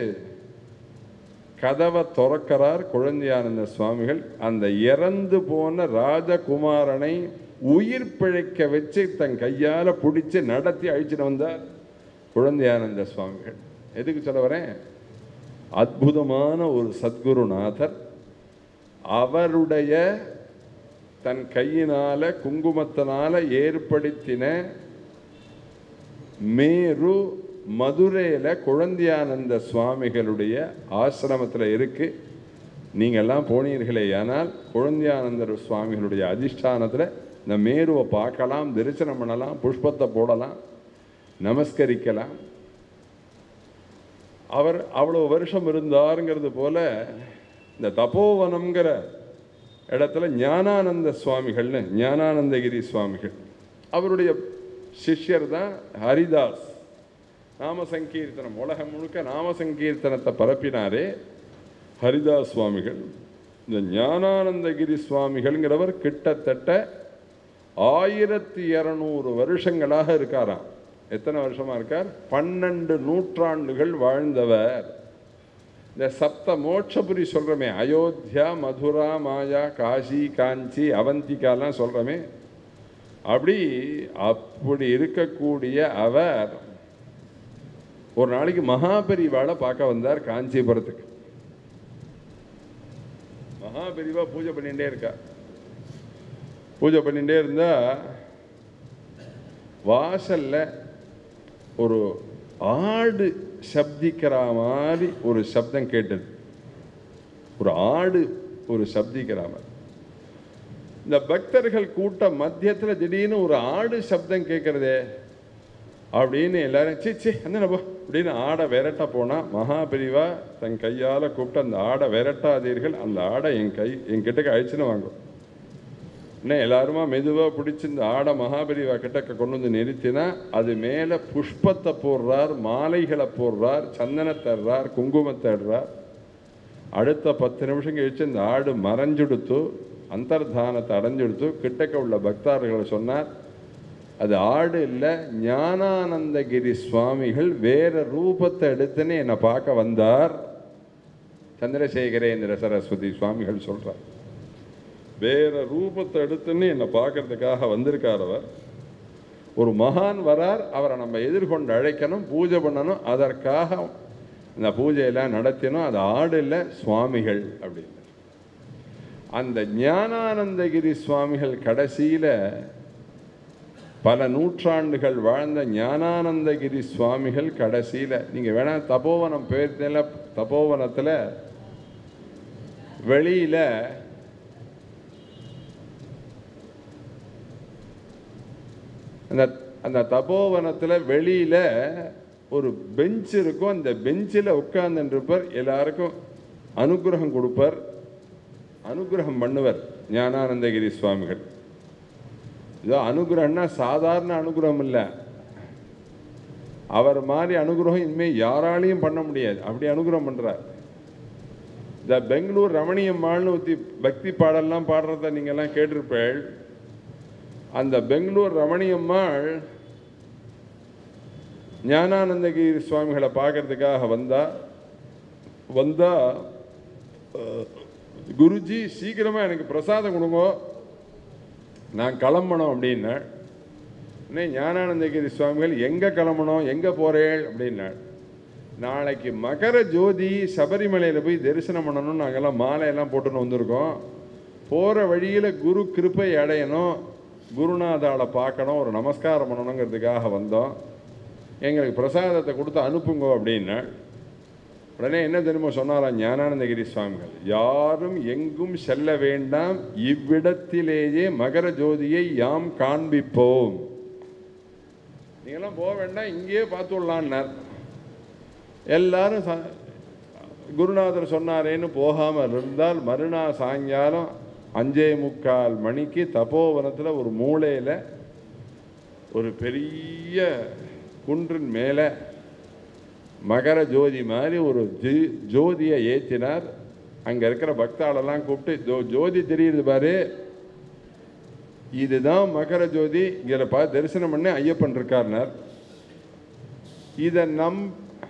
கதவை திறக்கிறார் குழந்தையானந்த சுவாமிகள் அந்த இறந்து போன ராஜகுமாரனை உயிர் பிழைக்க வச்சு தன் கையால் பிடிச்சி நடத்தி அழிச்சிட்டு வந்தார் குழந்தையானந்த சுவாமிகள் எதுக்கு சொல்ல வரேன் அற்புதமான ஒரு சத்குருநாதர் அவருடைய தன் கையினால குங்குமத்தினால ஏற்படுத்தின மேரு மதுரையில் குழந்தையானந்த சுவாமிகளுடைய ஆசிரமத்தில் இருக்கு நீங்கள்லாம் போனீர்களே ஆனால் குழந்தையானந்தர் சுவாமிகளுடைய அதிஷ்டானத்தில் இந்த மேருவை பார்க்கலாம் தரிசனம் பண்ணலாம் புஷ்பத்தை போடலாம் நமஸ்கரிக்கலாம் அவர் அவ்வளோ வருஷம் இருந்தாருங்கிறது போல இந்த தபோவனம்ங்கிற இடத்துல ஞானானந்த சுவாமிகள்னு ஞானானந்தகிரி சுவாமிகள் அவருடைய சிஷ்யர் தான் ஹரிதாஸ் நாம சங்கீர்த்தனம் உலகம் முழுக்க நாம சங்கீர்த்தனத்தை பரப்பினாரே ஹரிதாஸ் சுவாமிகள் இந்த ஞானானந்தகிரி சுவாமிகள்ங்கிறவர் கிட்டத்தட்ட ஆயிரத்தி இரநூறு வருஷங்களாக இருக்காராம் எத்தனை வருஷமா இருக்கார் பன்னெண்டு நூற்றாண்டுகள் வாழ்ந்தவர் இந்த சப்த மோட்சபுரி சொல்றோமே அயோத்தியா மதுரா மாயா காசி காஞ்சி அவந்திகாலாம் சொல்றோமே அப்படி அப்படி இருக்கக்கூடிய அவர் ஒரு நாளைக்கு மகாபெரிவாளை பார்க்க வந்தார் காஞ்சிபுரத்துக்கு மகாபெரிவா பூஜை பண்ணிட்டே இருக்கா பூஜை பண்ணிட்டே இருந்தா வாசல்ல ஒரு ஆடு சப்திக்கிற மாதிரி ஒரு சப்தம் கேட்டது ஒரு ஆடு ஒரு சப்திக்கிற மாதிரி இந்த பக்தர்கள் கூட்ட மத்தியத்துல திடீர்னு ஒரு ஆடு சப்தம் கேட்கறதே அப்படின்னு எல்லாரும் சி சி அந்த போ அப்படின்னு ஆடை விரட்ட போனா மகாபெரிவா தன் கையால கூப்பிட்டு அந்த ஆடை விரட்டாதீர்கள் அந்த ஆடை என் கை என் கிட்டக்க அழிச்சுன்னு வாங்கும் இன்னும் எல்லாருமா மெதுவா பிடிச்சி இந்த ஆடை மகாபெரிவா கிட்டக்க கொண்டு வந்து நிறுத்தினா அது மேல புஷ்பத்தை போடுறார் மாலைகளை போடுறார் சந்தனத்தை இடுறார் குங்குமத்தை இடுறார் அடுத்த பத்து நிமிஷம் கழிச்சு இந்த ஆடு மறைஞ்சுடுத்து அந்தர்தானத்தை அடைஞ்சுடுத்து கிட்டக்க உள்ள பக்தார்களை சொன்னார் அது ஆடு இல்லை ஞானானந்தகிரி சுவாமிகள் வேற ரூபத்தை எடுத்துன்னு என்னை பார்க்க வந்தார் சந்திரசேகரேந்திர சரஸ்வதி சுவாமிகள் சொல்றார் வேற ரூபத்தை எடுத்துன்னு என்னை பார்க்கறதுக்காக வந்திருக்கார் அவர் ஒரு மகான் வரார் அவரை நம்ம எதிர்கொண்டு அழைக்கணும் பூஜை பண்ணணும் அதற்காக இந்த பூஜையெல்லாம் நடத்தினோம் அது ஆடு இல்லை சுவாமிகள் அப்படின்னு அந்த ஞானானந்தகிரி சுவாமிகள் கடைசியில பல நூற்றாண்டுகள் வாழ்ந்த ஞானானந்தகிரி சுவாமிகள் கடைசியில நீங்க வேணா தபோவனம் போயிருந்தேல தபோவனத்துல வெளியில அந்த அந்த தபோவனத்துல வெளியில ஒரு பெஞ்ச் இருக்கும் அந்த பெஞ்சில் உட்கார்ந்துருப்பார் எல்லாருக்கும் அனுகிரகம் கொடுப்பார் அனுகிரகம் பண்ணுவர் ஞானானந்தகிரி சுவாமிகள் இதோ அனுகிரகம்னா சாதாரண அனுகிரகம் இல்லை அவர் மாதிரி அனுகிரகம் இனிமேல் யாராலையும் பண்ண முடியாது அப்படி அனுகிரகம் பண்றார் இந்த பெங்களூர் ரமணியம்மாள்னு ஒத்தி பக்தி பாடல்லாம் பாடுறத நீங்கெல்லாம் கேட்டிருப்பேள் அந்த பெங்களூர் ரமணியம்மாள் ஞானானந்தகிரி சுவாமிகளை பார்க்கறதுக்காக வந்தா வந்தா அஹ், குருஜி சீக்கிரமா எனக்கு பிரசாதம் கொடுங்க நான் கிளம்பணும் அப்படின்னாள் உடனே ஞானானந்தகிரி சுவாமிகள் எங்கே கிளம்பணும் எங்கே போறேள் அப்படின்னாள் நாளைக்கு மகர ஜோதி சபரிமலையில் போய் தரிசனம் பண்ணணும்னு நாங்கெல்லாம் மாலையெல்லாம் போட்டுன்னு வந்திருக்கோம் போகிற வழியில் குரு கிருப்பை அடையணும் குருநாதாளை பார்க்கணும் ஒரு நமஸ்காரம் பண்ணணுங்கிறதுக்காக வந்தோம் எங்களுக்கு பிரசாதத்தை கொடுத்து அனுப்புங்க அப்படின்னாள் உடனே என்ன தெரியுமா சொன்னாராம் ஞானானந்தகிரி சுவாமிகள் யாரும் எங்கும் செல்ல வேண்டாம் இவ்விடத்திலேயே மகர ஜோதியை யாம் காண்பிப்போம் நீங்களாம் போக வேண்டாம் இங்கேயே பார்த்து விடலான்னார் எல்லாரும் ச- குருநாதர் சொன்னாரேன்னு போகாமல் இருந்தால் மறுநாள் சாயங்காலம் அஞ்சே முக்கால் மணிக்கு தபோவனத்தில் ஒரு மூலையில் ஒரு பெரிய குன்றின் மேலே மகர ஜோதி மாதிரி ஒரு ஜி ஜோதியை ஏற்றினார் அங்கே இருக்கிற பக்தாளெல்லாம் கூப்பிட்டு "இதோ ஜோதி தெரியுது பாரு இதுதான் மகர ஜோதி இங்கே பா தரிசனம் பண்ணி ஐயப்பன் இருக்கார்னார் இதை நம்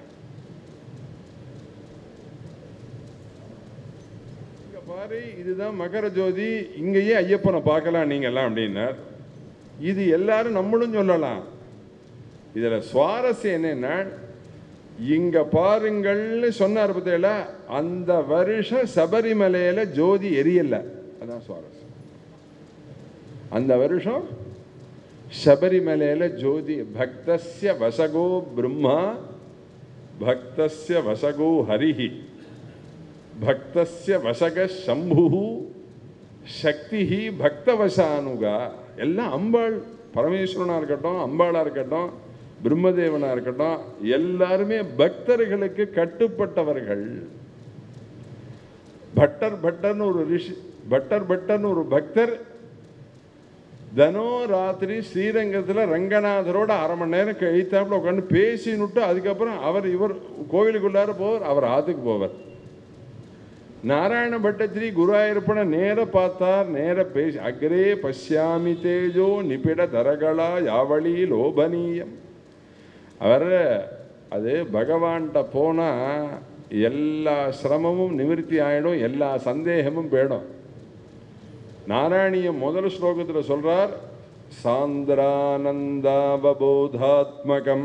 இங்க பாரு இதுதான் மகர ஜோதி இங்கேயே ஐயப்பனை பார்க்கலாம் நீங்கெல்லாம் அப்படின்னார் இது எல்லாரும் நம்மளும் சொல்லலாம் இதுல சுவாரஸ்யம் என்னன்னா இங்க பாருங்கள்னு சொன்னார் பார்த்தீங்களா அந்த வருஷம் சபரிமலையில ஜோதி எரியல அதான் சுவாரஸ்யம் அந்த வருஷம் சபரிமலையில ஜோதி பக்தஸ்ய வசகோ பிரம்மா பக்தஸ்ய வசகோ ஹரிஹி பக்தஸ்ய வசக சம்பு சக்தி பக்தவசானுகா எல்லாம் அம்பாள் பரமேஸ்வரனா இருக்கட்டும் அம்பாளா இருக்கட்டும் பிரம்மதேவனா இருக்கட்டும் எல்லாருமே பக்தர்களுக்கு கட்டுப்பட்டவர்கள் பட்டர் பட்டர்னு ஒரு ரிஷி பட்டர் பட்டர்னு ஒரு பக்தர் தினம் ராத்திரி ஸ்ரீரங்கத்தில் ரங்கநாதரோட அரை மணி நேரம் கழித்தாப்புல உட்காந்து பேசினுட்டு அதுக்கப்புறம் அவர் இவர் கோவிலுக்குள்ளார போவார் அவர் ஆத்துக்கு போவார் நாராயண பட்டத்திரி குருவாயூரப்பனை நேர பார்த்தார் நேர பேசி அக்ரே பஷ்யாமி தேஜோ நிபிட தரகளா யாவளி லோபனீயம் அவர் அது பகவான்கிட்ட போனால் எல்லா சிரமமும் நிவர்த்தி ஆயிடும் எல்லா சந்தேகமும் போயிடும் நாராயணியம் முதல் ஸ்லோகத்தில் சொல்றார் சாந்திரானந்தாவபோதாத்மகம்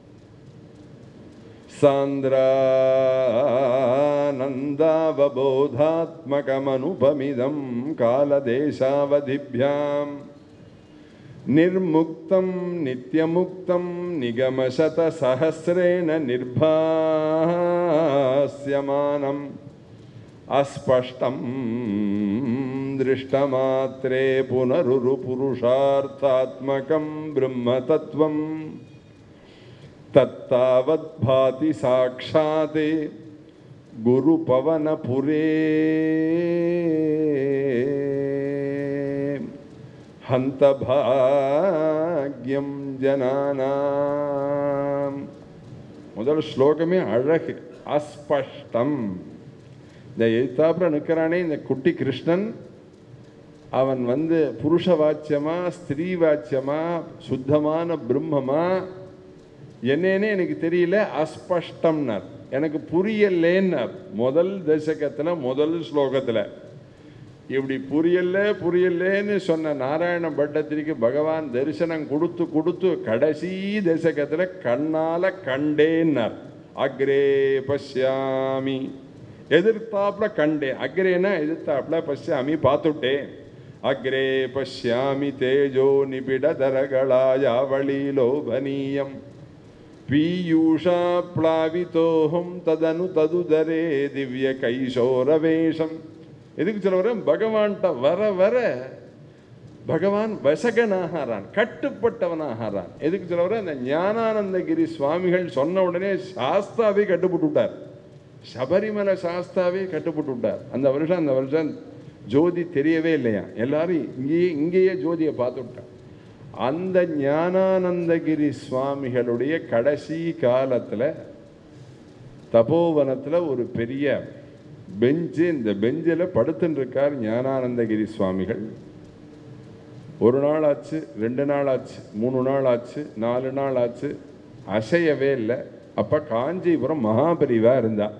சாந்திரானந்தாவபோதாத்மகமனுபமிதம் காலதேசாவதிभ्याम् निर्मुक्तं नित्यमुक्तं निगमशतसहस्रेण निर्भास्यमानम् अस्पष्टं दृष्टमात्रे पुनरुरुपुरुषार्थात्मकं ब्रह्मतत्त्वं तत्तावद्भाति साक्षात् गुरुपवनपुरे हन्तभाग्यं जनानाम् முதல் ஸ்லோகமே அழகு அஸ்பஷ்டம் இந்த எழுத்தாப்புல நிற்கிறானே இந்த குட்டி கிருஷ்ணன் அவன் வந்து புருஷ வாச்சியமா ஸ்திரீ வாச்சியமா சுத்தமான பிரம்மமா என்னன்னே எனக்கு தெரியல அஸ்பஷ்டம்னார் எனக்கு புரியலேன்னார் முதல் தசகத்தில் முதல் ஸ்லோகத்தில் இப்படி புரியல புரியலேன்னு சொன்ன நாராயண பட்டத்திரிக்கு பகவான் தரிசனம் கொடுத்து கொடுத்து கடைசி தசகத்தில் கண்ணால கண்டேன்னார் அக்ரே பஷ்யாமி எதிர்த்தாப்புல கண்டேன் அக்ரேனா எதிர்த்தாப்புல பஷ்யாமி பார்த்துட்டேன் அக்ரே பஷ்யாமி தேஜோ நிபிடதரகளாயாவளி லோபனீயம் பீயூஷா பிளாவிதோஹம் ததனு ததுதரே திவ்ய கைசோரவேஷம் எதுக்கு சொல்ல வர பகவான்கிட்ட வர வர பகவான் வசகனாகிறான் கட்டுப்பட்டவனாகிறான் எதுக்கு சொல்ல வர அந்த ஞானானந்தகிரி சுவாமிகள் சொன்ன உடனே சாஸ்தாவே கட்டுப்பட்டு விட்டார் சபரிமலை சாஸ்தாவே கட்டுப்பட்டு விட்டார் அந்த வருஷம் அந்த வருஷம் ஜோதி தெரியவே இல்லையா எல்லாரும் இங்கேயே இங்கேயே ஜோதியை பார்த்து விட்டார் அந்த ஞானானந்தகிரி சுவாமிகளுடைய கடைசி காலத்தில் தபோவனத்தில் ஒரு பெரிய பெஞ்சு இந்த பெஞ்சில் படுத்துன்னு இருக்கார் ஞானானந்தகிரி சுவாமிகள் ஒரு நாள் ஆச்சு ரெண்டு நாள் ஆச்சு மூணு நாள் ஆச்சு நாலு நாள் ஆச்சு அசையவே இல்லை அப்ப காஞ்சிபுரம் மகாபரிவா இருந்தா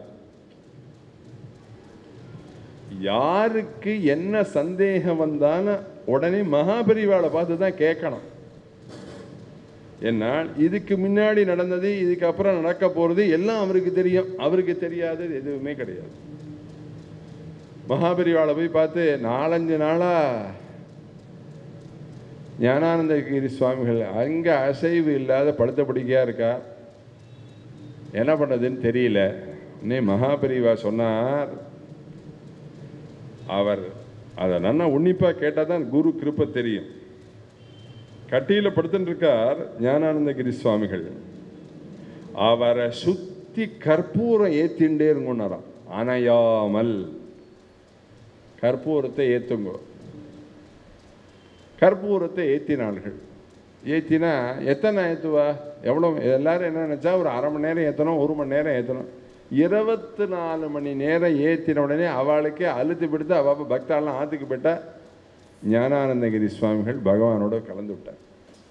யாருக்கு என்ன சந்தேகம் வந்தாலும் உடனே மகாபரிவாளை பார்த்து தான் கேட்கணும் என்னால் இதுக்கு முன்னாடி நடந்தது இதுக்கு அப்புறம் நடக்க போறது எல்லாம் அவருக்கு தெரியும் அவருக்கு தெரியாதது எதுவுமே கிடையாது மகாபரிவாளை போய் பார்த்து நாலஞ்சு நாளா ஞானானந்தகிரி சுவாமிகள் அங்க அசைவு இல்லாத படுத்தபடிக்கையா இருக்கா என்ன பண்ணதுன்னு தெரியல இன்னே மகாபரிவா சொன்னார் அவர் அதை நன்னா உன்னிப்பா கேட்டால் தான் குரு கிருப்பை தெரியும் கட்டியில் படுத்துட்டு இருக்கார் ஞானானந்தகிரி சுவாமிகள் அவரை சுத்தி கற்பூரம் ஏத்திண்டே இருங்கன்னாராம் அணையாமல் கற்பூரத்தை ஏத்துங்கோ கற்பூரத்தை ஏத்தினார்கள் ஏத்தினா எத்தனை ஏத்துவா எவ்வளோ எல்லாரும் என்ன நினைச்சா ஒரு அரை மணி நேரம் ஏற்றணும் ஒரு மணி நேரம் ஏற்றணும் இருபத்தி நாலு மணி நேரம் ஏற்றின உடனே அவளுக்கே அழுத்து பிடித்து அவள் பக்தாலாம் ஆத்துக்கு போயிட்டா ஞானானந்தகிரி சுவாமிகள் பகவானோட கலந்து விட்டார்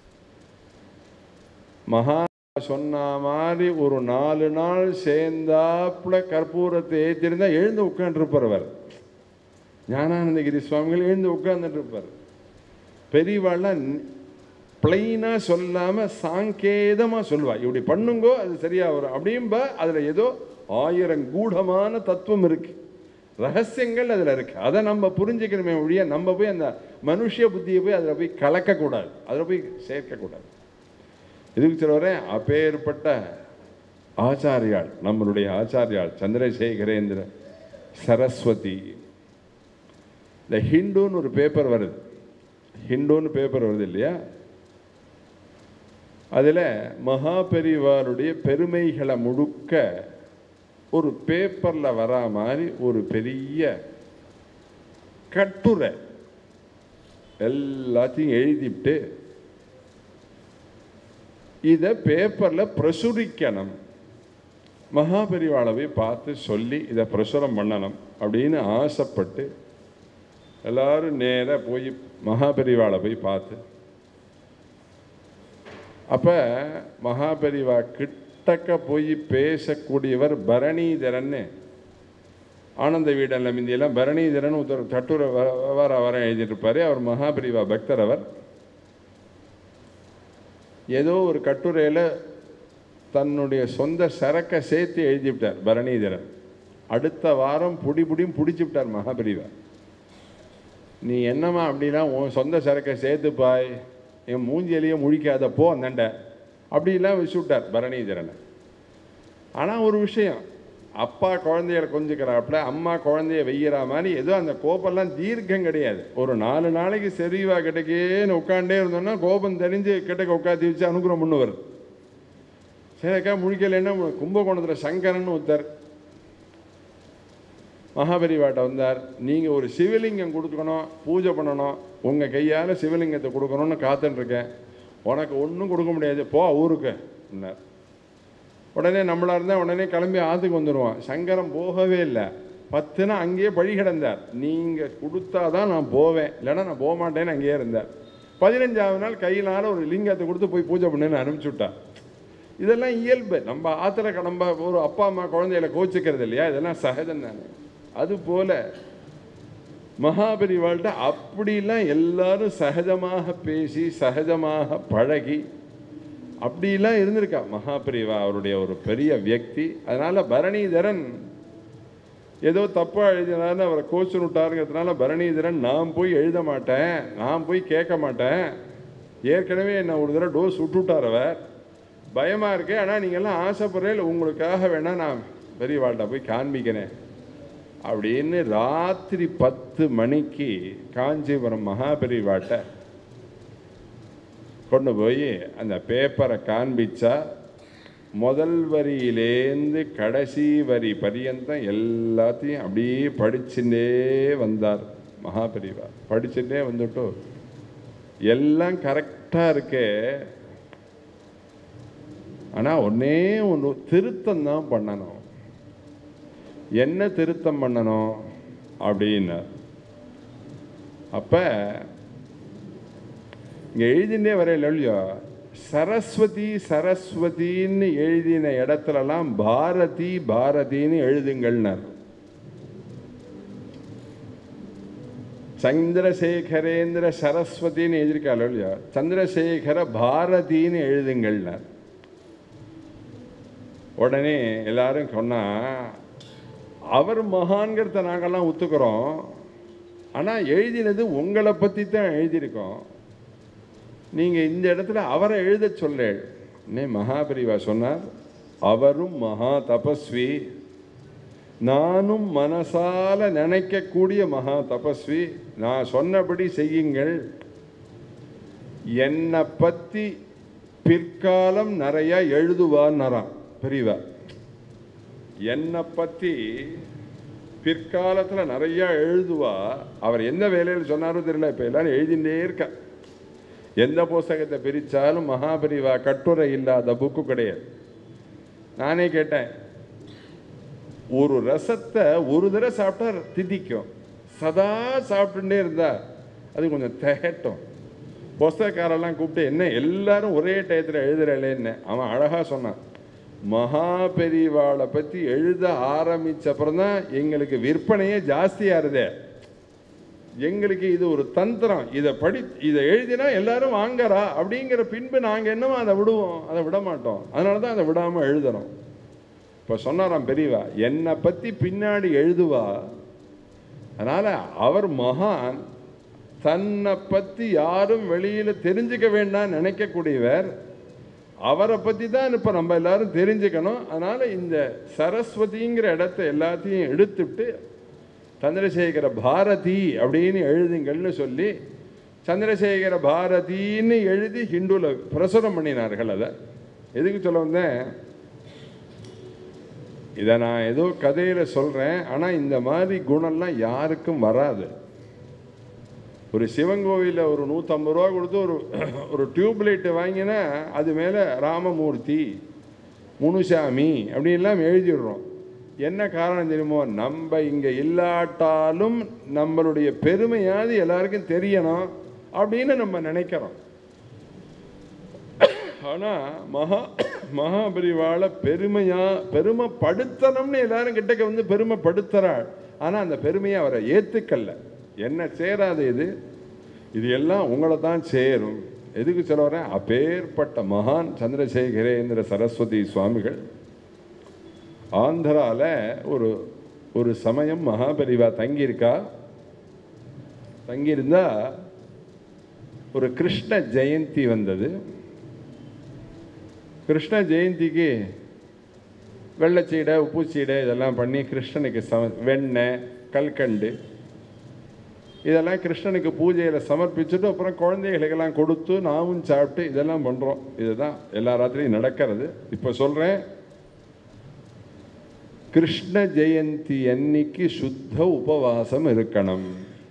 மகா சொன்ன மாதிரி ஒரு நாலு நாள் சேர்ந்தாப்புல கற்பூரத்தை ஏற்றிருந்தா எழுந்து உட்காந்துருப்பார் அவர் ஞானானந்தகிரி சுவாமிகள் எழுந்து உட்கார்ந்துட்டு இருப்பார் பெரியவாள்லாம் பிளைனாக சொல்லாமல் சாங்கேதமாக சொல்லுவா இப்படி பண்ணுங்கோ அது சரியா வரும் அப்படின்பா அதில் ஏதோ ஆயிரம் கூடமான தத்துவம் இருக்கு ரகசியங்கள் அதில் இருக்கு அதை நம்ம புரிஞ்சுக்கணுமே ஒழிய நம்ம போய் அந்த மனுஷ புத்தியை போய் அதில் போய் கலக்கக்கூடாது அதில் போய் சேர்க்கக்கூடாது இதுக்கு சொல்லுறேன் அப்பேற்பட்ட ஆச்சாரியாள் நம்மளுடைய ஆச்சாரியாள் சந்திரசேகரேந்திர சரஸ்வதி இந்த ஹிந்துன்னு ஒரு பேப்பர் வருது ஹிந்துன்னு பேப்பர் வருது இல்லையா அதில் மகாபெரிவாருடைய பெருமைகளை முழுக்க ஒரு பேப்பரில் வரா மாதிரி ஒரு பெரிய கட்டுரை எல்லாத்தையும் எழுதிவிட்டு இதை பேப்பரில் பிரசுரிக்கணும் மகாபெரிவாளை போய் பார்த்து சொல்லி இதை பிரசுரம் பண்ணணும் அப்படின்னு ஆசைப்பட்டு எல்லாரும் நேராக போய் மகாபெரிவாளை போய் பார்த்து அப்போ மகாபெரிவா கிட்டக்க போய் பேசக்கூடியவர் பரணீதரன்னு ஆனந்த வீடன்ல மிந்தியெல்லாம் பரணீதரன் ஒருத்தர் கட்டுரை வ- வர வர எழுதியிருப்பாரு அவர் மகாபெரிவா பக்தர் அவர் ஏதோ ஒரு கட்டுரையில் தன்னுடைய சொந்த சரக்கை சேர்த்து எழுதிவிட்டார் பரணீதரன் அடுத்த வாரம் புடி புடியும் பிடிச்சி விட்டார் மகாபெரிவா நீ என்னம்மா அப்படிலாம் உன் சொந்த சரக்கை சேர்த்துப்பாய் என் மூஞ்சியிலேயே முழிக்காத போ அந்தண்ட அப்படிலாம் வச்சு விட்டார் பரணீதரனை ஆனால் ஒரு விஷயம் அப்பா குழந்தைகளை கொஞ்சிக்கிறாப்புல அம்மா குழந்தைய வெய்யற மாதிரி ஏதோ அந்த கோபம்லாம் தீர்க்கம் கிடையாது ஒரு நாலு நாளைக்கு செறிவா கிட்டக்கேன்னு உட்காண்டே இருந்தோம்னா கோபம் தெரிஞ்சு கிட்டக்க உட்காந்து வச்சு அனுகிரகம் பண்ணுவார் சரிக்கா முழிக்கலைன்னா கும்பகோணத்தில் சங்கரன் ஒருத்தர் மகாபரிவாட்ட வந்தார் நீங்கள் ஒரு சிவலிங்கம் கொடுக்கணும் பூஜை பண்ணணும் உங்கள் கையால் சிவலிங்கத்தை கொடுக்கணும்னு காத்துன்னு இருக்கேன் உனக்கு ஒன்றும் கொடுக்க முடியாது போ ஊருக்கு என்னார் உடனே நம்மளா இருந்தால் உடனே கிளம்பி ஆற்றுக்கு வந்துடுவான் சங்கரம் போகவே இல்லை பத்துனா அங்கேயே பழி கிடந்தார் நீங்கள் கொடுத்தா தான் நான் போவேன் இல்லைன்னா நான் போக மாட்டேன்னு அங்கேயே இருந்தார் பதினஞ்சாவது நாள் கையினால் ஒரு லிங்கத்தை கொடுத்து போய் பூஜை பண்ணுன்னு அனுப்பிச்சு விட்டார் இதெல்லாம் இயல்பு நம்ம ஆத்திர கடம்ப ஒரு அப்பா அம்மா குழந்தைகளை கோச்சிக்கிறது இல்லையா இதெல்லாம் சகஜம் தானே அது போல மகாபரிவாள்கிட்ட அப்படிலாம் எல்லாரும் சகஜமாக பேசி சகஜமாக பழகி அப்படிலாம் இருந்திருக்கா மகாபிரிவா அவருடைய ஒரு பெரிய வியக்தி அதனால பரணீதரன் ஏதோ தப்பா எழுதினார்னு அவரை கோச்சு விட்டாருங்கிறதுனால பரணீதரன் நான் போய் எழுத மாட்டேன் நான் போய் கேட்க மாட்டேன் ஏற்கனவே என்ன ஒரு தடவை டோஸ் விட்டுட்டார் அவர் பயமா இருக்கு ஆனால் நீங்கள்லாம் ஆசைப்படுறேன் உங்களுக்காக வேணா நான் பெரியவாள்கிட்ட போய் காண்பிக்கிறேன் அப்படின்னு ராத்திரி பத்து மணிக்கு காஞ்சிபுரம் மகாபெரிவாட்ட கொண்டு போய் அந்த பேப்பரை காண்பிச்சா முதல் வரியிலேந்து கடைசி வரி பரியந்தம் எல்லாத்தையும் அப்படியே படிச்சுட்டே வந்தார் மகாபெரிவா படிச்சுட்டே வந்துட்டு எல்லாம் கரெக்டாக இருக்கே ஆனால் ஒன்னே ஒன்று திருத்தம் தான் பண்ணணும் என்ன திருத்தம் பண்ணணும் அப்படின்னார் அப்போ இங்கே எழுதினே வரையில இல்லையோ சரஸ்வதி சரஸ்வதின்னு எழுதின இடத்துலலாம் பாரதி பாரதின்னு எழுதுங்கள்னார் சந்திரசேகரேந்திர சரஸ்வதின்னு எழுதியிருக்காள் இல்லையா சந்திரசேகர பாரதின்னு எழுதுங்கள்னார் உடனே எல்லாரும் சொன்னா அவர் மகான்கிறத நாங்கெல்லாம் ஒத்துக்கிறோம் ஆனால் எழுதினது உங்களை பற்றி தான் எழுதியிருக்கோம் நீங்கள் இந்த இடத்துல அவரை எழுத சொல்லேள் நே மகாபரிவா சொன்னார் அவரும் மகா தபஸ்வி நானும் மனசால நினைக்கக்கூடிய மகா தபஸ்வி நான் சொன்னபடி செய்யுங்கள் என்னை பற்றி பிற்காலம் நிறைய எழுதுவான்னாராம் பெரியவா என்னை பற்றி பிற்காலத்தில் நிறைய எழுதுவா அவர் எந்த வேலையில் சொன்னாரோ தெரியல இப்போ எல்லாரும் எழுதிட்டே இருக்கா எந்த புஸ்தகத்தை பிரித்தாலும் மகாபரிவா கட்டுரை இல்லாத புக்கு கிடையாது நானே கேட்டேன் ஒரு ரசத்தை ஒரு தடவை சாப்பிட்டா திதிக்கும் சதா சாப்பிட்டுட்டே இருந்தா அது கொஞ்சம் திகட்டும் புஸ்தகக்காரெல்லாம் கூப்பிட்டு என்ன எல்லாரும் ஒரே டயத்தில் எழுதுறேன்னு அவன் அழகாக சொன்னான் மகாபெரிவாளை பற்றி எழுத ஆரம்பிச்சப்புறம் தான் எங்களுக்கு விற்பனையே ஜாஸ்தியாகுதே எங்களுக்கு இது ஒரு தந்திரம் இதை படி இதை எழுதினா எல்லாரும் வாங்கறா அப்படிங்கிற பின்பு நாங்கள் என்னமோ அதை விடுவோம் அதை விட மாட்டோம் அதனால தான் அதை விடாமல் எழுதுறோம் இப்போ சொன்னாராம் பெரியவா என்னை பற்றி பின்னாடி எழுதுவா அதனால் அவர் மகான் தன்னை பற்றி யாரும் வெளியில் தெரிஞ்சுக்க வேண்டாம் நினைக்கக்கூடியவர் அவரை பற்றி தான் இப்போ நம்ம எல்லாரும் தெரிஞ்சுக்கணும் அதனால் இந்த சரஸ்வதிங்கிற இடத்த எல்லாத்தையும் எடுத்துட்டு சந்திரசேகர பாரதி அப்படின்னு எழுதுங்கள்னு சொல்லி சந்திரசேகர பாரதின்னு எழுதி ஹிந்துல பிரசுரம் பண்ணினார்கள் அதை எதுக்கு சொல்ல வந்தேன் இதை நான் ஏதோ கதையில் சொல்கிறேன் ஆனால் இந்த மாதிரி குணம்லாம் யாருக்கும் வராது ஒரு சிவன் கோவிலில் ஒரு நூற்றம்பது ரூபா கொடுத்து ஒரு ஒரு டியூப் லைட்டு வாங்கினா அது மேலே ராமமூர்த்தி முனுசாமி அப்படின்லாம் எழுதிடுறோம் என்ன காரணம் தெரியுமோ நம்ம இங்கே இல்லாட்டாலும் நம்மளுடைய பெருமையாவது எல்லாருக்கும் தெரியணும் அப்படின்னு நம்ம நினைக்கிறோம் ஆனால் மகா மகாபரிவாளை பெருமையா பெருமைப்படுத்தணும்னு எல்லாரும் கிட்டக்க வந்து பெருமைப்படுத்துறாள் ஆனால் அந்த பெருமையை அவரை ஏற்றுக்கல்ல என்ன சேராது இது இது எல்லாம் உங்களை தான் சேரும் எதுக்கு சொல்ல வரேன் அப்பேற்பட்ட மகான் சந்திரசேகரேந்திர சரஸ்வதி சுவாமிகள் ஆந்திரால ஒரு ஒரு சமயம் மகாபரிவா தங்கியிருக்கா தங்கியிருந்தா ஒரு கிருஷ்ண ஜெயந்தி வந்தது கிருஷ்ண ஜெயந்திக்கு வெள்ளச்சீடை உப்புச்சீடை இதெல்லாம் பண்ணி கிருஷ்ணனுக்கு சம வெண்ணெய் கல்கண்டு இதெல்லாம் கிருஷ்ணனுக்கு பூஜையில் சமர்ப்பிச்சுட்டு அப்புறம் குழந்தைகளுக்கெல்லாம் கொடுத்து நாமும் சாப்பிட்டு இதெல்லாம் பண்ணுறோம் இதுதான் எல்லா ராத்திரியும் நடக்கிறது இப்போ சொல்கிறேன் கிருஷ்ண ஜெயந்தி அன்னைக்கு சுத்த உபவாசம் இருக்கணும்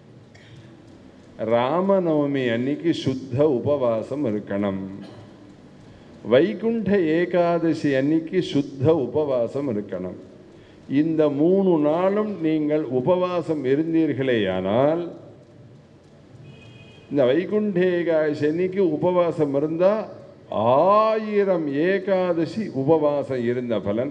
ராமநவமி அன்னைக்கு சுத்த உபவாசம் இருக்கணும் வைகுண்ட ஏகாதசி அன்னைக்கு சுத்த உபவாசம் இருக்கணும் இந்த மூணு நாளும் நீங்கள் உபவாசம் இருந்தீர்களேயானால் இந்த வைகுண்ட ஏகாதசி அன்னைக்கு உபவாசம் இருந்தால் ஆயிரம் ஏகாதசி உபவாசம் இருந்த பலன்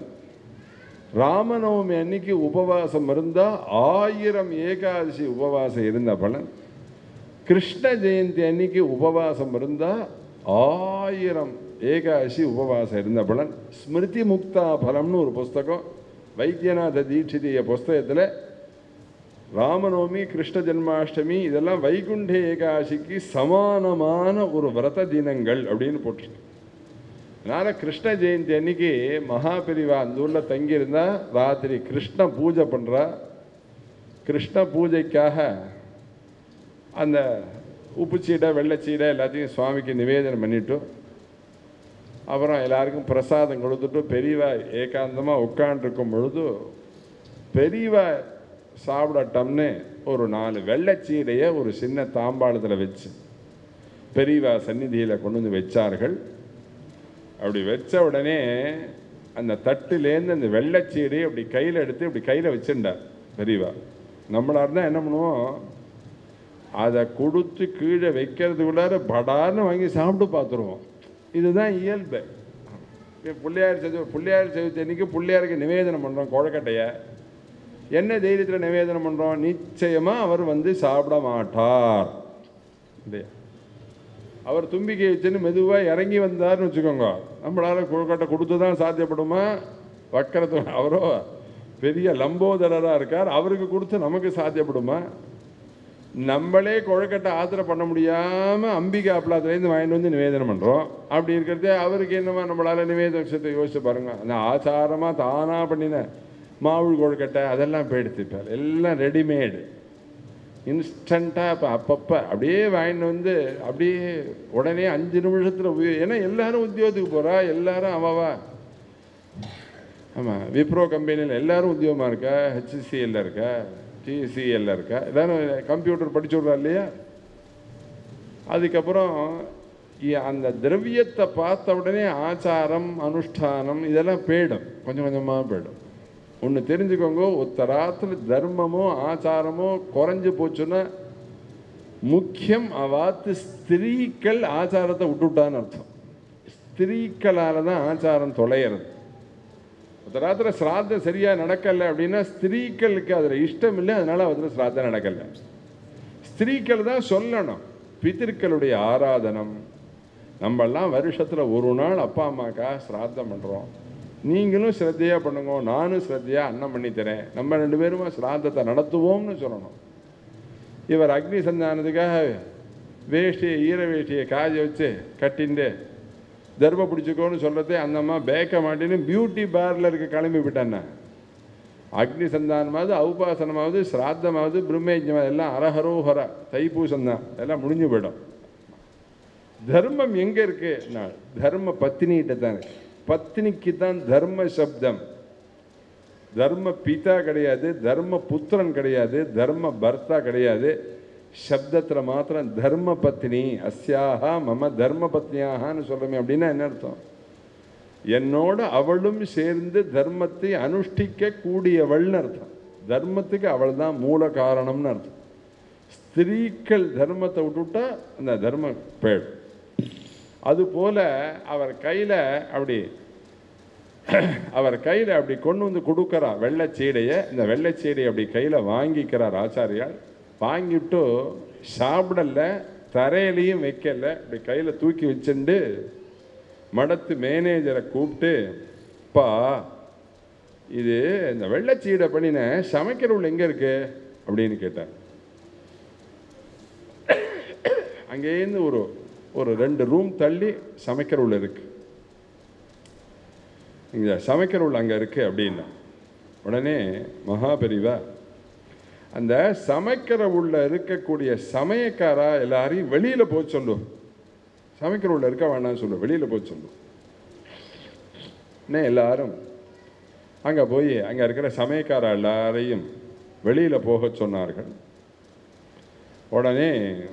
ராமநவமி அன்னைக்கு உபவாசம் இருந்தால் ஆயிரம் ஏகாதசி உபவாசம் இருந்த பலன் கிருஷ்ண ஜெயந்தி அன்னைக்கு உபவாசம் இருந்தால் ஆயிரம் ஏகாதசி உபவாசம் இருந்த பலன் ஸ்மிருதி முக்தா பலம்னு ஒரு புஸ்தகம் வைத்தியநாத தீட்சிதிய புஸ்தகத்தில் ராமநவமி கிருஷ்ண ஜென்மாஷ்டமி இதெல்லாம் வைகுண்ட ஏகாதசிக்கு சமானமான ஒரு விரத தினங்கள் அப்படின்னு போட்டிருக்கு அதனால் கிருஷ்ண ஜெயந்தி அன்னைக்கு மகாபிரிவா அந்த ஊரில் தங்கியிருந்தா ராத்திரி கிருஷ்ண பூஜை பண்ணுறா கிருஷ்ண பூஜைக்காக அந்த உப்புச்சீடை வெள்ளைச்சீடை எல்லாத்தையும் சுவாமிக்கு நிவேதனம் பண்ணிட்டு அப்புறம் எல்லாருக்கும் பிரசாதம் கொடுத்துட்டு பெரியவா ஏகாந்தமாக உட்காண்டிருக்கும் பொழுது பெரியவா சாப்பிடட்டம்னு ஒரு நாலு வெள்ளைச்சீடையை ஒரு சின்ன தாம்பாளத்தில் வச்சு பெரியவா சந்நிதியில் கொண்டு வந்து வச்சார்கள் அப்படி வச்ச உடனே அந்த தட்டுலேருந்து அந்த வெள்ளைச்சீடையை அப்படி கையில் எடுத்து இப்படி கையில் வச்சுட்டார் பெரியவா நம்மளா இருந்தால் என்ன பண்ணுவோம் அதை கொடுத்து கீழே வைக்கிறதுக்குள்ளார படார்னு வாங்கி சாப்பிட்டு பார்த்துருவோம் இதுதான் இயல்பு இப்போ பிள்ளையார் சதுர்த்தி பிள்ளையார் சதுர்த்தி அன்னைக்கு பிள்ளையாருக்கு நிவேதனம் பண்ணுறோம் கொழக்கட்டையை என்ன தைரியத்தில் நிவேதனம் பண்ணுறோம் நிச்சயமாக அவர் வந்து சாப்பிட மாட்டார் இல்லையா அவர் தும்பிக்கை வச்சுன்னு மெதுவாக இறங்கி வந்தார்னு வச்சுக்கோங்க நம்மளால கொழுக்கட்டை கொடுத்து தான் சாத்தியப்படுமா வக்கரத்து அவரோ பெரிய லம்போதரராக இருக்கார் அவருக்கு கொடுத்து நமக்கு சாத்தியப்படுமா நம்மளே கொழுக்கட்டை ஆத்திரம் பண்ண முடியாமல் அம்பிகை அப்பலாத்துலேருந்து வாங்கிட்டு வந்து நிவேதனம் பண்ணுறோம் அப்படி இருக்கிறதே அவருக்கு என்னமா நம்மளால் நிவேதனத்தை யோசிச்சு பாருங்க அந்த ஆச்சாரமாக தானாக பண்ணின மாவுள் கொழுக்கட்டை அதெல்லாம் போயிடுத்து இப்போ எல்லாம் ரெடிமேடு இன்ஸ்டண்ட்டாக இப்போ அப்பப்போ அப்படியே வாங்கிட்டு வந்து அப்படியே உடனே அஞ்சு நிமிஷத்தில் உபயோக ஏன்னா எல்லாரும் உத்தியோகத்துக்கு போகிறா எல்லாரும் அவவா ஆமாம் விப்ரோ கம்பெனியில் எல்லாரும் உத்தியோகமாக இருக்கா ஹெச்சிசிஎல்ல இருக்கா டிசிஎல்ல இருக்கா எல்லாரும் கம்ப்யூட்டர் படிச்சு விட்றா இல்லையா அதுக்கப்புறம் இ- அந்த திரவியத்தை பார்த்த உடனே ஆச்சாரம் அனுஷ்டானம் இதெல்லாம் போயிடும் கொஞ்சம் கொஞ்சமாக போயிடும் ஒன்று தெரிஞ்சுக்கோங்க ஒத்தராத்தில் தர்மமோ ஆச்சாரமோ குறைஞ்சு போச்சுன்னா முக்கியம் அவாத்து ஸ்திரீக்கள் ஆச்சாரத்தை விட்டுவிட்டான்னு அர்த்தம் ஸ்திரீக்களால் தான் ஆச்சாரம் தொலைகிறது ஒருத்த ராத்திர சிராத்தம் சரியாக நடக்கலை அப்படின்னா ஸ்திரீக்களுக்கு அதில் இஷ்டம் இல்லை அதனால அதில் சிராத்தம் நடக்கலை ஸ்திரீக்கள் தான் சொல்லணும் பித்திருக்களுடைய ஆராதனம் நம்மெல்லாம் வருஷத்தில் ஒரு நாள் அப்பா அம்மாக்கா சிராத்தம் பண்ணுறோம் நீங்களும் ஸ்ரத்தையாக பண்ணுங்க நானும் ஸ்ரத்தையாக அன்னம் பண்ணி தரேன் நம்ம ரெண்டு பேருமா சிராத்தத்தை நடத்துவோம்னு சொல்லணும் இவர் அக்னி சந்தானத்துக்காக வேஷ்டியை ஈர வேஷ்டியை காய வச்சு கட்டிண்டு தர்ம பிடிச்சிக்கோன்னு சொல்கிறதே அந்த அம்மா பேக்க மாட்டேன்னு பியூட்டி பார்லருக்கு கிளம்பி விட்டானே அக்னி சந்தானமாவது ஔபாசனமாவது சிராத்தமாவது பிரம்மயஜமாவது எல்லாம் அரஹரோஹர தைப்பூசம் தான் எல்லாம் முடிஞ்சு போயிடும் தர்மம் எங்க இருக்கு நான் தர்ம பத்தினிகிட்ட தான் இருக்கு. பத்தினிக்கு தான் தர்ம சப்தம் தர்ம பிதா கிடையாது தர்ம புத்திரன் கிடையாது தர்ம பர்த்தா கிடையாது சப்தத்துல மாத்திரம் தர்ம பத்னி அஸ்யாஹா மம தர்ம பத்னியாகான்னு சொல்றமே அப்படின்னா என்ன அர்த்தம் என்னோட அவளும் சேர்ந்து தர்மத்தை அனுஷ்டிக்க கூடியவள்னு அர்த்தம் தர்மத்துக்கு அவள் தான் மூல காரணம்னு அர்த்தம் ஸ்திரீக்கள் தர்மத்தை விட்டுவிட்டா அந்த தர்மம் போயிடும் அதுபோல அவர் கையில அப்படி அவர் கையில அப்படி கொண்டு வந்து கொடுக்கறார் வெள்ளைச்சீடையை இந்த வெள்ளைச்சீடையை அப்படி கையில வாங்கிக்கிறார் ஆச்சாரியார் வாங்கிட்டு சாப்பிடல தரையிலையும் வைக்கல இப்படி கையில தூக்கி வச்சுண்டு மடத்து மேனேஜரை கூப்பிட்டு பா இது இந்த வெள்ளைச்சீடை பண்ணின சமைக்கிறவள் எங்க இருக்கு அப்படின்னு கேட்டார் அங்கேருந்து ஒரு ஒரு ரெண்டு ரூம் தள்ளி சமைக்கிறவள் இருக்கு இங்க சமைக்கிறவள் அங்க இருக்கு அப்படின்னா உடனே மகாபெரிவா அந்த சமைக்கிற உள்ள இருக்கக்கூடிய சமயக்காரா எல்லாரையும் வெளியில போக சொல்லு சமைக்கிற உள்ள இருக்க வேணாம்னு சொல்லு வெளியில போக சொல்லு உடனே எல்லாரும் அங்க போய் அங்க இருக்கிற சமயக்காரா எல்லாரையும் வெளியில போக சொன்னார்கள் உடனே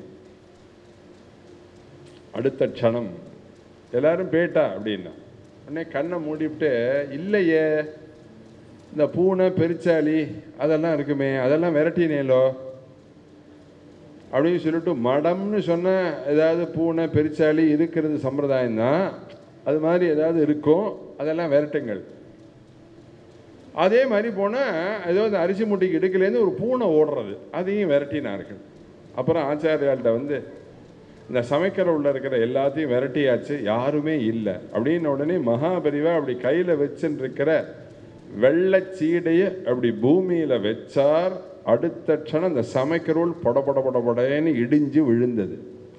அடுத்த க்ஷணம் எல்லாரும் போயிட்டா அப்படின்னா உடனே கண்ணை மூடிவிட்டு இல்லையே இந்த பூனை பெருச்சாளி அதெல்லாம் இருக்குமே அதெல்லாம் விரட்டினேலோ அப்படின்னு சொல்லிட்டு மடம்னு சொன்ன ஏதாவது பூனை பெருச்சாளி இருக்கிறது சம்பிரதாயம் தான் அது மாதிரி ஏதாவது இருக்கும் அதெல்லாம் விரட்டுங்கள் அதே மாதிரி போனால் ஏதோ இந்த அரிசி முட்டைக்கு இடுக்கலேருந்து ஒரு பூனை ஓடுறது அதையும் விரட்டினார்கள் அப்புறம் ஆச்சாரியால்கிட்ட வந்து இந்த சமைக்கிற உள்ள இருக்கிற எல்லாத்தையும் விரட்டியாச்சு யாருமே இல்லை அப்படின்னு உடனே மகாபரிவா அப்படி கையில் வச்சுட்டு இருக்கிற வெள்ளச்சீடையை அப்படி பூமியில வச்சார் அடுத்த க்ஷணம் அந்த சமைக்கிறோள் பொட பொட பொட பொடன்னு இடிஞ்சு விழுந்தது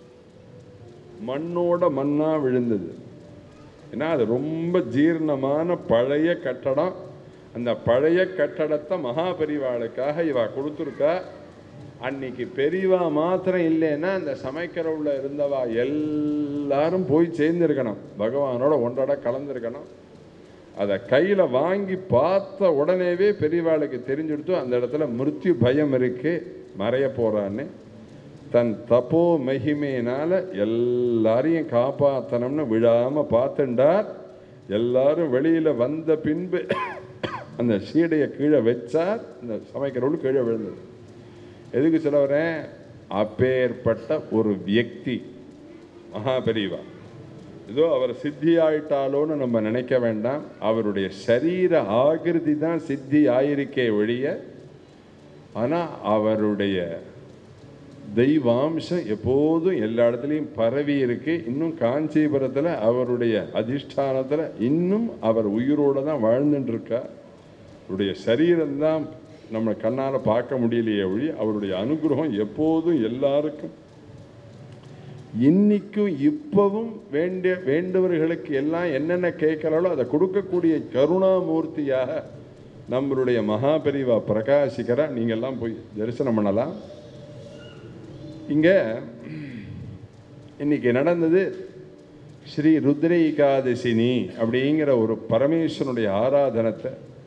மண்ணோட மண்ணா விழுந்தது ஏன்னா அது ரொம்ப ஜீர்ணமான பழைய கட்டடம் அந்த பழைய கட்டடத்தை மகாபரிவாளுக்காக இவ கொடுத்துருக்கா அன்னைக்கு பெரியவா மாத்திரம் இல்லைன்னா அந்த சமைக்கிறவுல இருந்தவா எல்லாரும் போய் சேர்ந்திருக்கணும் பகவானோட ஒன்றோட கலந்துருக்கணும் அதை கையில் வாங்கி பார்த்த உடனேவே பெரியவாளுக்கு தெரிஞ்சுடுத்து அந்த இடத்துல மிருத்யு பயம் இருக்கு மறைய போறான்னு தன் தப்போ மகிமையினால எல்லாரையும் காப்பாத்தணும்னு விழாம பார்த்துண்டார் எல்லாரும் வெளியில வந்த பின்பு அந்த சீடையை கீழே வச்சார் இந்த சமைக்கிறவள் கீழே விழுந்தது எதுக்கு சொல்ல வரேன் அப்பேற்பட்ட ஒரு வியக்தி மகாபெரிவா ஏதோ அவர் சித்தி ஆயிட்டாலோன்னு நம்ம நினைக்க வேண்டாம் அவருடைய சரீர ஆகிருதி தான் சித்தி ஆயிருக்கே ஒழிய ஆனா அவருடைய தெய்வாம்சம் எப்போதும் எல்லா இடத்துலையும் பரவி இருக்கு இன்னும் காஞ்சிபுரத்தில் அவருடைய அதிஷ்டானத்தில் இன்னும் அவர் உயிரோட தான் வாழ்ந்துட்டு இருக்கார் அவருடைய சரீரம்தான் நம்ம கண்ணால் பார்க்க முடியலையே ஒழி அவருடைய அனுகிரகம் எப்போதும் எல்லாருக்கும் இன்னைக்கும் இப்பவும் வேண்டிய வேண்டவர்களுக்கு எல்லாம் என்னென்ன கேட்கிறாளோ அதை கொடுக்கக்கூடிய கருணாமூர்த்தியாக நம்மளுடைய மகாபெரிவா பிரகாசிக்கிறா நீங்க எல்லாம் போய் தரிசனம் பண்ணலாம் இங்க இன்னைக்கு நடந்தது ஸ்ரீ ருத்ர ஏகாதசினி அப்படிங்கிற ஒரு பரமேஸ்வரனுடைய ஆராதனத்தை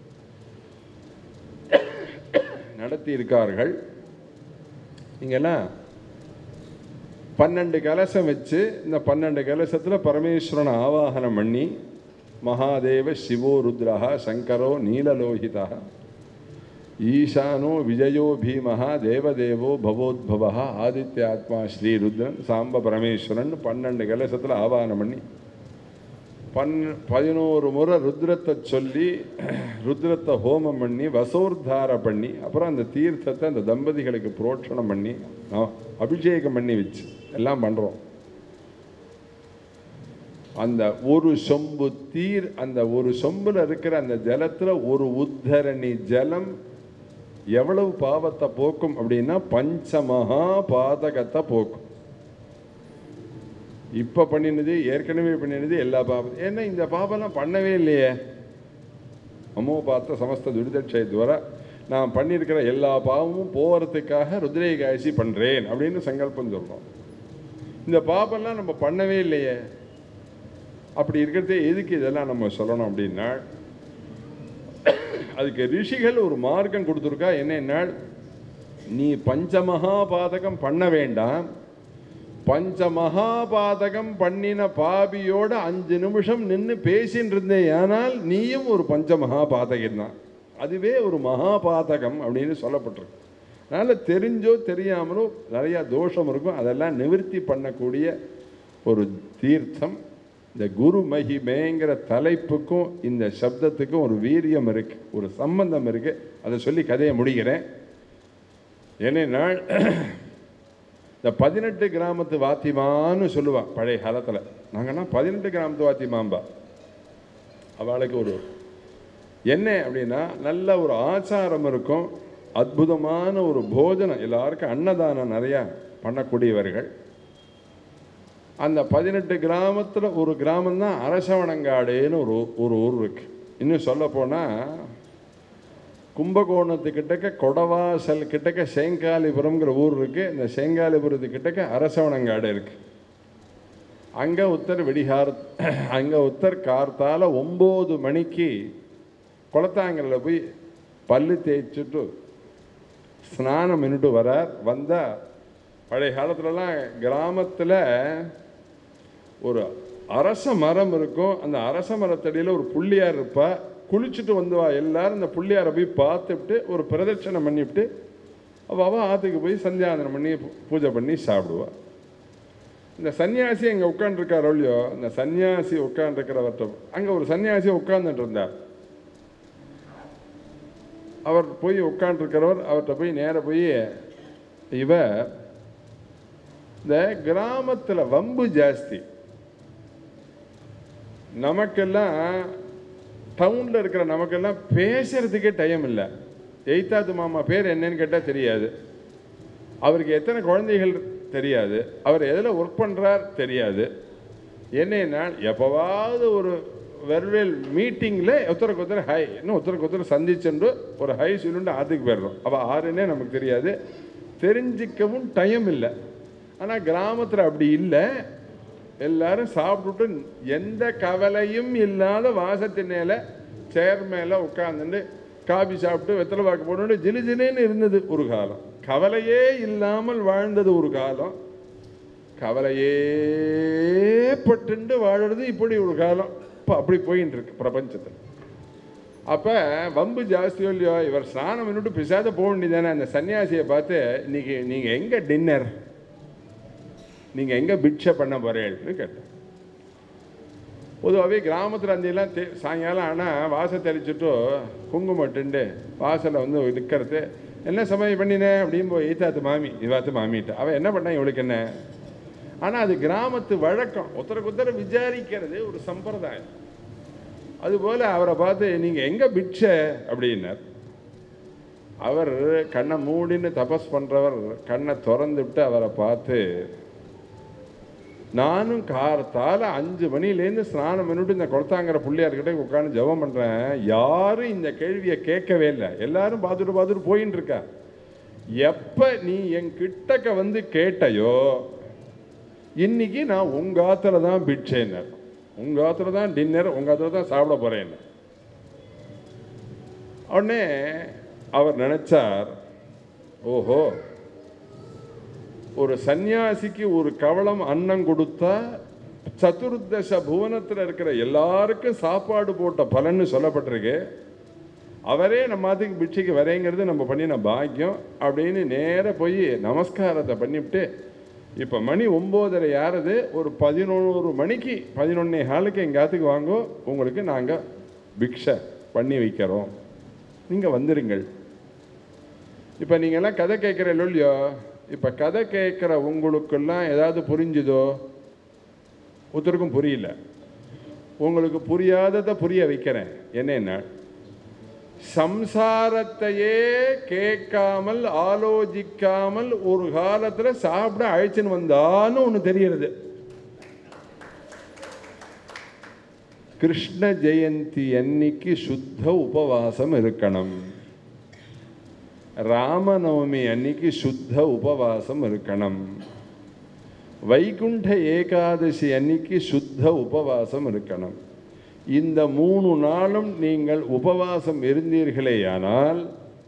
நடத்தி இருக்கார்கள் இங்கெல்லாம் பன்னெண்டு கலசம் வச்சு இந்த பன்னெண்டு கலசத்தில் பரமேஸ்வரனை ஆவாகனம் பண்ணி மகாதேவ சிவோ ருத்ரஹா சங்கரோ நீலலோகிதா ஈசானோ விஜயோ பீமஹா தேவதேவோ பவோத்பவா ஆதித்ய ஆத்மா ஸ்ரீருத்ரன் சாம்ப பரமேஸ்வரன் பன்னெண்டு கலசத்தில் ஆவாகனம் பண்ணி பன் பதினோரு முறை ருத்ரத்தை சொல்லி ருத்ரத்தை ஹோமம் பண்ணி வசோர்தார பண்ணி அப்புறம் அந்த தீர்த்தத்தை அந்த தம்பதிகளுக்கு புரோட்சணம் பண்ணி ஆ, அபிஷேகம் பண்ணி வச்சு எல்லாம் பண்ணுறோம் அந்த ஒரு சொம்பு தீர் அந்த ஒரு சொம்புல இருக்கிற அந்த ஜலத்துல ஒரு உத்தரணி ஜலம் எவ்வளவு பாவத்தை போக்கும் அப்படின்னா பஞ்சமகா பாதகத்தை போக்கும் இப்ப பண்ணினது ஏற்கனவே பண்ணினது எல்லா பாவம் ஏன்னா இந்த பாவம்லாம் பண்ணவே இல்லையே அமோபாத்த சமஸ்த துரிதட்சயத்வர நான் பண்ணியிருக்கிற எல்லா பாவமும் போகிறதுக்காக ருத்ரேகாயசி பண்ணுறேன் அப்படின்னு சங்கல்பம் சொல்கிறோம் இந்த பாப்பெல்லாம் நம்ம பண்ணவே இல்லையே அப்படி இருக்கிறதே எதுக்கு இதெல்லாம் நம்ம சொல்லணும் அப்படின்னா அதுக்கு ரிஷிகள் ஒரு மார்க்கம் கொடுத்துருக்கா என்னன்னா நீ பஞ்சமகாபாதகம் பண்ண வேண்டாம் பஞ்சமகாபாதகம் பண்ணின பாபியோட அஞ்சு நிமிஷம் நின்று பேசின்னு இருந்தேன் ஆனால் நீயும் ஒரு பஞ்சமகாபாதகம் தான் அதுவே ஒரு மகாபாதகம் அப்படின்னு சொல்லப்பட்டிருக்கு அதனால் தெரிஞ்சோ தெரியாமலோ நிறையா தோஷம் இருக்கும் அதெல்லாம் நிவர்த்தி பண்ணக்கூடிய ஒரு தீர்த்தம் இந்த குரு மகிமேங்கிற தலைப்புக்கும் இந்த சப்தத்துக்கும் ஒரு வீரியம் இருக்கு ஒரு சம்பந்தம் இருக்கு அதை சொல்லி கதையை முடிக்கிறேன் ஏன்னா இந்த பதினெட்டு கிராமத்து வாத்திமான்னு சொல்லுவா பழைய காலத்தில் நாங்கள்லாம் பதினெட்டு கிராமத்து வாத்திமாம்பா அவளுக்கு ஒரு என்ன அப்படின்னா நல்ல ஒரு ஆச்சாரம் இருக்கும் அற்புதமான ஒரு போஜனம் எல்லாருக்கும் அன்னதானம் நிறையா பண்ணக்கூடியவர்கள் அந்த பதினெட்டு கிராமத்தில் ஒரு கிராமம் தான் அரசவணங்காடுன்னு ஒரு ஒரு ஊர் இருக்கு இன்னும் சொல்ல போனால் கும்பகோணத்துக்கிட்டக்க கொடவாசல் கிட்டக்க சேங்காலிபுரம்ங்கிற ஊர் இருக்கு இந்த சேங்காலிபுரத்து கிட்டக்க அரசவணங்காடு இருக்கு அங்கே உத்தர் வெடிகார் அங்கே உத்தர் கார்த்தால ஒம்பது மணிக்கு குளத்தாங்கல்ல போய் பல்லு தேய்ச்சிட்டு ஸ்நானம் பண்ணிட்டு வரார் வந்தால் பழைய காலத்துலலாம் கிராமத்தில் ஒரு அரச மரம் இருக்கும் அந்த அரச மரத்தடியில் ஒரு புள்ளியார் இருப்பா குளிச்சுட்டு வந்துவா எல்லாரும் இந்த புள்ளியாரை போய் பார்த்துட்டு ஒரு பிரதட்சணை பண்ணிவிட்டு அவள் அவள் ஆற்றுக்கு போய் சந்தியாதனம் பண்ணி பூ- பூஜை பண்ணி சாப்பிடுவா இந்த சன்னியாசி அங்கே உட்காந்துருக்காரோ இல்லையோ இந்த சன்னியாசி உட்காந்துருக்கிறவர்கிட்ட அங்கே ஒரு சன்னியாசி உட்கார்ந்துட்டு இருந்தார் அவர் போய் உட்காந்துருக்கிறவர் அவர்கிட்ட போய் நேரா போய் இவ இந்த கிராமத்தில் வம்பு ஜாஸ்தி நமக்கெல்லாம் டவுனில் இருக்கிற நமக்கெல்லாம் பேசுறதுக்கே டைம் இல்லை எய்த்தாத்து மாமா பேர் என்னன்னு கேட்டால் தெரியாது அவருக்கு எத்தனை குழந்தைகள் தெரியாது அவர் எதில் ஒர்க் பண்ணுறார் தெரியாது என்னன்னா எப்போவாவது ஒரு வெர்வேல் மீட்டிங்கில் ஒருத்தருக்கு ஒருத்தர் ஹை இன்னும் ஒருத்தருக்கு ஒருத்தர் சந்திச்சுண்டு ஒரு ஹை சொல்லிட்டு ஆற்றுக்கு போயிடுறோம் அவள் ஆறுன்னே நமக்கு தெரியாது தெரிஞ்சிக்கவும் டைம் இல்லை ஆனால் கிராமத்தில் அப்படி இல்லை எல்லாரும் சாப்பிட்டுட்டு எந்த கவலையும் இல்லாத வாசத்தினேல சேர் மேலே உட்காந்துட்டு காபி சாப்பிட்டு வெத்தலை பாக்கு போட்டு ஜிலு ஜிலுன்னு இருந்தது ஒரு காலம் கவலையே இல்லாமல் வாழ்ந்தது ஒரு காலம் கவலையே பட்டுண்டு வாழறது இப்படி ஒரு காலம் இப்போ அப்படி போயின்னு இருக்கு பிரபஞ்சத்தில் அப்போ வம்பு ஜாஸ்தியோ இல்லையோ இவர் ஸ்நானம் பண்ணிட்டு பிசாத போக வேண்டியதானே அந்த சன்னியாசியை பார்த்து இன்னைக்கு நீங்கள் எங்கே டின்னர் நீங்கள் எங்கே பிட்சை பண்ண போறீங்கன்னு கேட்டேன் பொதுவாகவே கிராமத்தில் அந்தெல்லாம் தே சாயங்காலம் ஆனால் வாசல் தெளிச்சுட்டு குங்குமட்டுண்டு வாசலில் வந்து நிற்கிறது என்ன சமையல் பண்ணினேன் அப்படின்னு போய் ஈத்தாத்து மாமி இவாத்து மாமிட்ட அவன் என்ன பண்ணான் இவளுக்கு என்ன ஆனால் அது கிராமத்து வழக்கம் ஒருத்தருக்கு ஒருத்தர் விசாரிக்கிறது ஒரு சம்பிரதாயம் அதுபோல் அவரை பார்த்து நீங்கள் எங்கே பிட்சை அப்படின்னார் அவர் கண்ணை மூடின்னு தபஸ் பண்ணுறவர் கண்ணை திறந்து விட்டு அவரை பார்த்து நானும் காரத்தால் அஞ்சு மணிலேருந்து ஸ்நானம் பண்ணிட்டு இந்த குளத்தாங்கிற பிள்ளையார்கிட்ட உட்காந்து ஜெபம் பண்ணுறேன் யாரும் இந்த கேள்வியை கேட்கவே இல்லை எல்லாரும் பார்த்துட்டு பார்த்துட்டு போயின்னு இருக்கா எப்போ நீ என் கிட்டக்க வந்து கேட்டையோ இன்னைக்கு நான் உங்க ஆத்துல தான் பிட்சேன்னர் உங்க ஆத்துல தான் டின்னர் உங்க ஆத்துல தான் சாப்பிட போறேன் உடனே அவர் நினைச்சார் ஓஹோ ஒரு சந்நியாசிக்கு ஒரு கவளம் அன்னம் கொடுத்தா சதுர்தச புவனத்தில் இருக்கிற எல்லாருக்கும் சாப்பாடு போட்ட பலன்னு சொல்லப்பட்டிருக்கு அவரே நம்ம அதுக்கு பிட்சைக்கு வரேங்கிறது நம்ம பண்ணின பாக்கியம் அப்படின்னு நேரா போய் நமஸ்காரத்தை பண்ணிவிட்டு இப்போ மணி ஒம்போதரை யாரது ஒரு பதினோரு மணிக்கு பதினொன்னே காலுக்கு எங்காத்துக்கு வாங்கோ உங்களுக்கு நாங்கள் பிக்ஷை பண்ணி வைக்கிறோம் நீங்கள் வந்துருங்கள் இப்போ நீங்கள்லாம் கதை கேட்குறீங்களோ இல்லையோ இப்போ கதை கேட்குற உங்களுக்கெல்லாம் ஏதாவது புரிஞ்சுதோ ஒருத்தருக்கும் புரியல உங்களுக்கு புரியாததை புரிய வைக்கிறேன் என்னன்னா சம்சாரத்தையே கேட்காமல் ஆலோசிக்காமல் ஒரு காலத்துல சாப்பிட அழைச்சின்னு வந்தான்னு ஒன்று தெரிகிறது கிருஷ்ண ஜெயந்தி அன்னைக்கு சுத்த உபவாசம் இருக்கணும் ராமநவமி அன்னைக்கு சுத்த உபவாசம் இருக்கணும் வைகுண்ட ஏகாதசி அன்னைக்கு சுத்த உபவாசம் இருக்கணும் இந்த மூணு நாளும் நீங்கள் உபவாசம் இருந்தீர்களேயானால்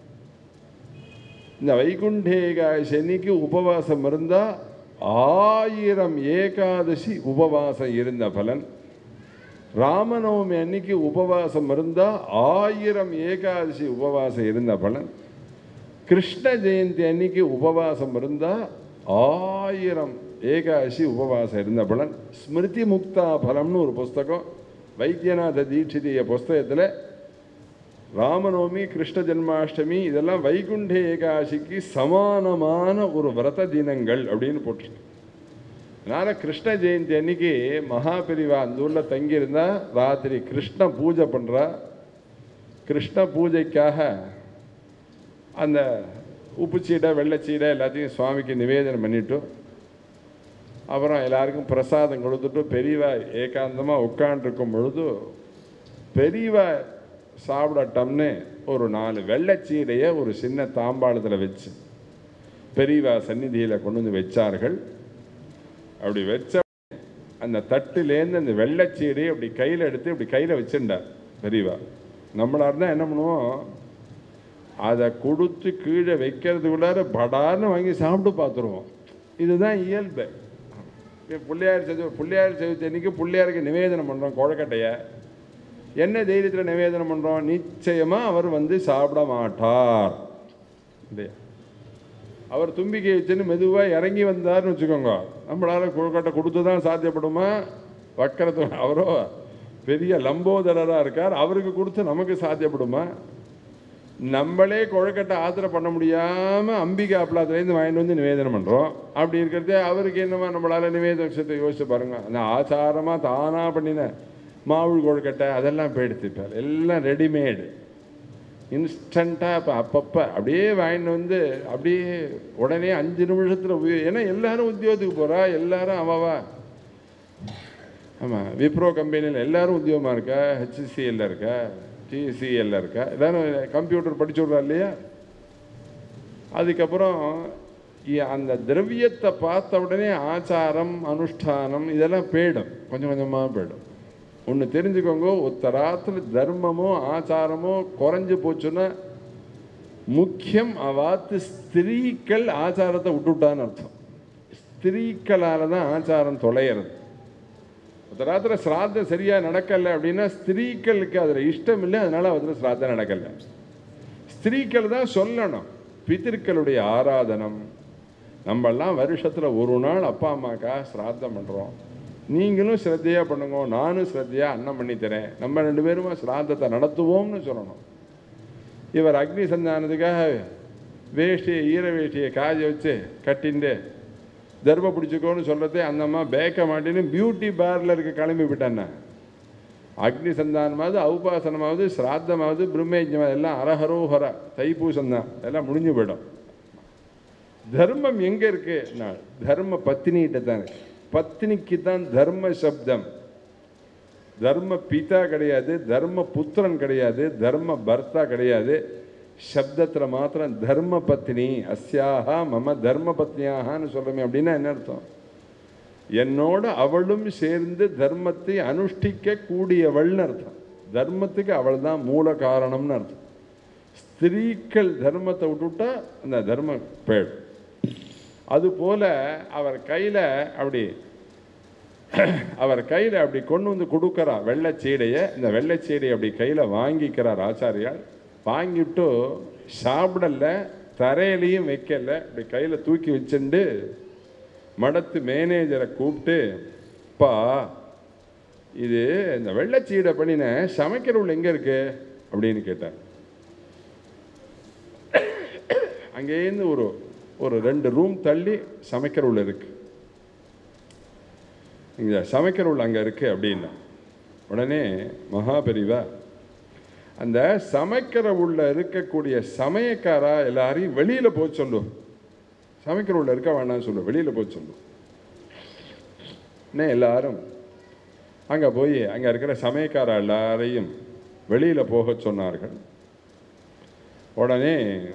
இந்த வைகுண்ட ஏகாதசி அன்னைக்கு உபவாசம் இருந்தால் ஆயிரம் ஏகாதசி உபவாசம் இருந்த பலன் ராமநவமி அன்னைக்கு உபவாசம் இருந்தால் ஆயிரம் ஏகாதசி உபவாசம் இருந்த பலன் கிருஷ்ண ஜெயந்தி அன்னைக்கு உபவாசம் இருந்தால் ஆயிரம் ஏகாதசி உபவாசம் இருந்த பலன் ஸ்மிருதி முக்தா பலம்னு ஒரு புஸ்தகம் வைத்தியநாத தீட்சிதிய புஸ்தகத்தில் ராமநவமி கிருஷ்ண ஜென்மாஷ்டமி இதெல்லாம் வைகுண்ட ஏகாதசிக்கு சமானமான ஒரு விரத தினங்கள் அப்படின்னு போட்டிருக்கு அதனால் கிருஷ்ண ஜெயந்தி அன்னைக்கு மகாபிரிவா அந்த ஊரில் தங்கியிருந்தா ராத்திரி கிருஷ்ண பூஜை பண்ணுறா கிருஷ்ண பூஜைக்காக அந்த உப்புச்சீடை வெள்ளைச்சீடை எல்லாத்தையும் சுவாமிக்கு நிவேதனம் பண்ணிட்டு அப்புறம் எல்லாருக்கும் பிரசாதம் கொடுத்துட்டு பெரியவா ஏகாந்தமாக உட்காண்டிருக்கும் பொழுது பெரியவா சாப்பிடட்டம்னு ஒரு நாலு வெள்ளைச்சீடையை ஒரு சின்ன தாம்பாளத்தில் வச்சு பெரியவா சந்நிதியில் கொண்டு வந்து வச்சார்கள் அப்படி வச்ச அந்த தட்டுலேருந்து அந்த வெள்ளைச்சீடையை அப்படி கையில் எடுத்து இப்படி கையில் வச்சுட்டார் பெரியவா நம்மளா இருந்தால் என்ன பண்ணுவோம் அதை கொடுத்து கீழே வைக்கிறதுக்குள்ளார படார்னு வாங்கி சாப்பிட்டு பார்த்துருவோம் இதுதான் இயல்பு இப்போ பிள்ளையார் சதுர்த்தி பிள்ளையார் சதுர்த்தி அன்னைக்கு பிள்ளையாருக்கு நிவேதனம் பண்ணுறோம் கொழக்கட்டையை என்ன தைரியத்தில் நிவேதனம் பண்ணுறோம் நிச்சயமாக அவர் வந்து சாப்பிட மாட்டார் இல்லையா அவர் தும்பிக்கை வச்சுன்னு மெதுவாக இறங்கி வந்தார்னு வச்சுக்கோங்க நம்மளால் கொழுக்கட்டை கொடுத்து தான் சாத்தியப்படுமா வக்கரத்து அவரோ பெரிய லம்போதரராக இருக்கார் அவருக்கு கொடுத்து நமக்கு சாத்தியப்படுமா நம்மளே கொழுக்கட்டை ஆத்திரம் பண்ண முடியாமல் அம்பிகை அப்பலாத்துலேருந்து வாங்கிட்டு வந்து நிவேதனம் பண்ணுறோம் அப்படி இருக்கிறதே அவருக்கு என்னமா நம்மளால் நிவேதனத்தை யோசிச்சு பாருங்க அந்த ஆச்சாரமாக தானாக பண்ணின மாவு கொழுக்கட்டை அதெல்லாம் போயிடுத்து இப்போ எல்லாம் ரெடிமேடு இன்ஸ்டண்ட்டாக இப்போ அப்பப்போ அப்படியே வாங்கிட்டு வந்து அப்படியே உடனே அஞ்சு நிமிஷத்தில் உபயோக ஏன்னா எல்லாரும் உத்தியோகத்துக்கு போகிறா எல்லாரும் அவவா ஆமாம் விப்ரோ கம்பெனியில் எல்லாரும் உத்தியோகமாக இருக்கா ஹெச்சிசிஎல்ல இருக்கா டிசிஎல்ல இருக்கா எல்லாரும் கம்ப்யூட்டர் படிச்சு விட்றா இல்லையா அதுக்கப்புறம் இ- அந்த திரவியத்தை பார்த்த உடனே ஆச்சாரம் அனுஷ்டானம் இதெல்லாம் போயிடும் கொஞ்சம் கொஞ்சமாக போயிடும் ஒன்று தெரிஞ்சுக்கோங்க ஒத்தராத்துல தர்மமோ ஆச்சாரமோ குறைஞ்சு போச்சுன்னா முக்கியம் அவாத்து ஸ்திரீக்கள் ஆச்சாரத்தை விட்டுவிட்டான்னு அர்த்தம் ஸ்திரீக்களால் தான் ஆச்சாரம் தொலைகிறது ஒத்தராத்திர சிராத்தம் சரியாக நடக்கலை அப்படின்னா ஸ்திரீக்களுக்கு அதில் இஷ்டம் இல்லை அதனால அதில் சிராத்தம் நடக்கலை ஸ்திரீக்கள் தான் சொல்லணும் பித்திருக்களுடைய ஆராதனம் நம்மெல்லாம் வருஷத்தில் ஒரு நாள் அப்பா அம்மாக்கா சிராத்தம் பண்ணுறோம் நீங்களும் ஸ்ரத்தையாக பண்ணுங்க நானும் ஸ்ரத்தையாக அன்னம் பண்ணி தரேன் நம்ம ரெண்டு பேருமா சிராத்தத்தை நடத்துவோம்னு சொல்லணும் இவர் அக்னி சந்தானத்துக்காக வேஷ்டியை ஈர வேஷ்டியை காய வச்சு கட்டிண்டு தர்ம பிடிச்சிக்கோன்னு சொல்கிறதே அந்த அம்மா பேக்க மாட்டேன்னு பியூட்டி பார்லருக்கு கிளம்பி விட்டானே அக்னி சந்தானமாவது ஔபாசனமாவது சிராத்தமாவது பிரம்மயஜமாவது எல்லாம் அரஹரோஹர தைப்பூசம் தான் எல்லாம் முடிஞ்சு போயிடும் தர்மம் எங்கே இருக்கு நான் தர்ம பத்தினிகிட்ட தான் இருக்கு பத்தினிக்கு தான் தர்ம சப்தம் தர்ம பிதா கிடையாது தர்ம புத்திரன் கிடையாது தர்ம பர்த்தா கிடையாது சப்தத்தில் மாத்திரம் தர்ம பத்னி அஸ்யாஹா மம தர்ம பத்னியாகான்னு சொல்கிறோமே அப்படின்னா என்ன அர்த்தம் என்னோட அவளும் சேர்ந்து தர்மத்தை அனுஷ்டிக்க கூடியவள்னு அர்த்தம் தர்மத்துக்கு அவள் தான் மூல காரணம்னு அர்த்தம் ஸ்திரீக்கள் தர்மத்தை விட்டுவிட்டா அந்த தர்மம் போயிடும் அதுபோல அவர் கையில் அப்படி அவர் கையில் அப்படி கொண்டு வந்து கொடுக்குறா வெள்ளைச்சீடையை இந்த வெள்ளைச்சீடையை அப்படி கையில் வாங்கிக்கிறார் ஆச்சாரியால் வாங்கிட்டு சாப்பிடல தரையிலையும் வைக்கல இப்படி கையில் தூக்கி வச்சுண்டு மடத்து மேனேஜரை கூப்பிட்டு பா இது இந்த வெள்ளைச்சீடை பண்ணின சமைக்கிறவள் எங்கே இருக்கு அப்படின்னு கேட்டார் அங்கேருந்து ஒரு ஒரு ரெண்டு ரூம் தள்ளி சமைக்கிறவள் இருக்கு இங்கே சமைக்கிறவள் அங்கே இருக்கு அப்படின்னா உடனே மகாபெரிவா அந்த சமைக்கிற உள்ள இருக்கக்கூடிய சமயக்காரா எல்லாரையும் வெளியில் போக சொல்லு சமைக்கிற உள்ள இருக்க வேணாம்னு சொல்லு வெளியில் போக சொல்லு என்ன எல்லாரும் அங்கே போய் அங்கே இருக்கிற சமயக்கார எல்லாரையும் வெளியில் போக சொன்னார்கள் உடனே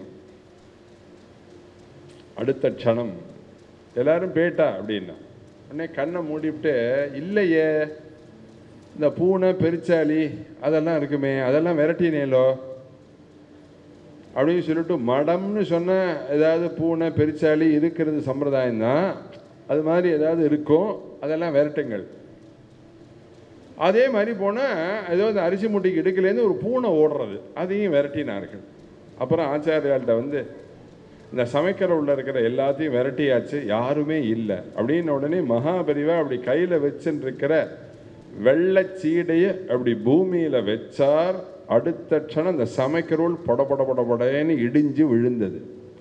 அடுத்த க்ஷணம் எல்லாரும் பேட்டா அப்படின்னா உடனே கண்ணை மூடிவிட்டு இல்லையே இந்த பூனை பெருச்சாளி அதெல்லாம் இருக்குமே அதெல்லாம் விரட்டினேலோ அப்படின்னு சொல்லிட்டு மடம்னு சொன்ன ஏதாவது பூனை பெருச்சாளி இருக்கிறது சம்பிரதாயம் தான் அது மாதிரி ஏதாவது இருக்கும் அதெல்லாம் விரட்டுங்கள் அதே மாதிரி போனால் ஏதோ இந்த அரிசி முட்டைக்கு இடுக்கலேருந்து ஒரு பூனை ஓடுறது அதையும் விரட்டினார்கள் அப்புறம் ஆச்சாரியால்கிட்ட வந்து இந்த சமைக்கிற உள்ள இருக்கிற எல்லாத்தையும் விரட்டியாச்சு யாருமே இல்லை அப்படின்னு உடனே மகாபரிவா அப்படி கையில் வச்சுன்னு இருக்கிற வெள்ளச் சீடையை அப்படி பூமியில் வச்சார் அடுத்த க்ஷணம் அந்த சமைக்கிறோள் பொட பொட பொட பொடன்னு இடிஞ்சு விழுந்தது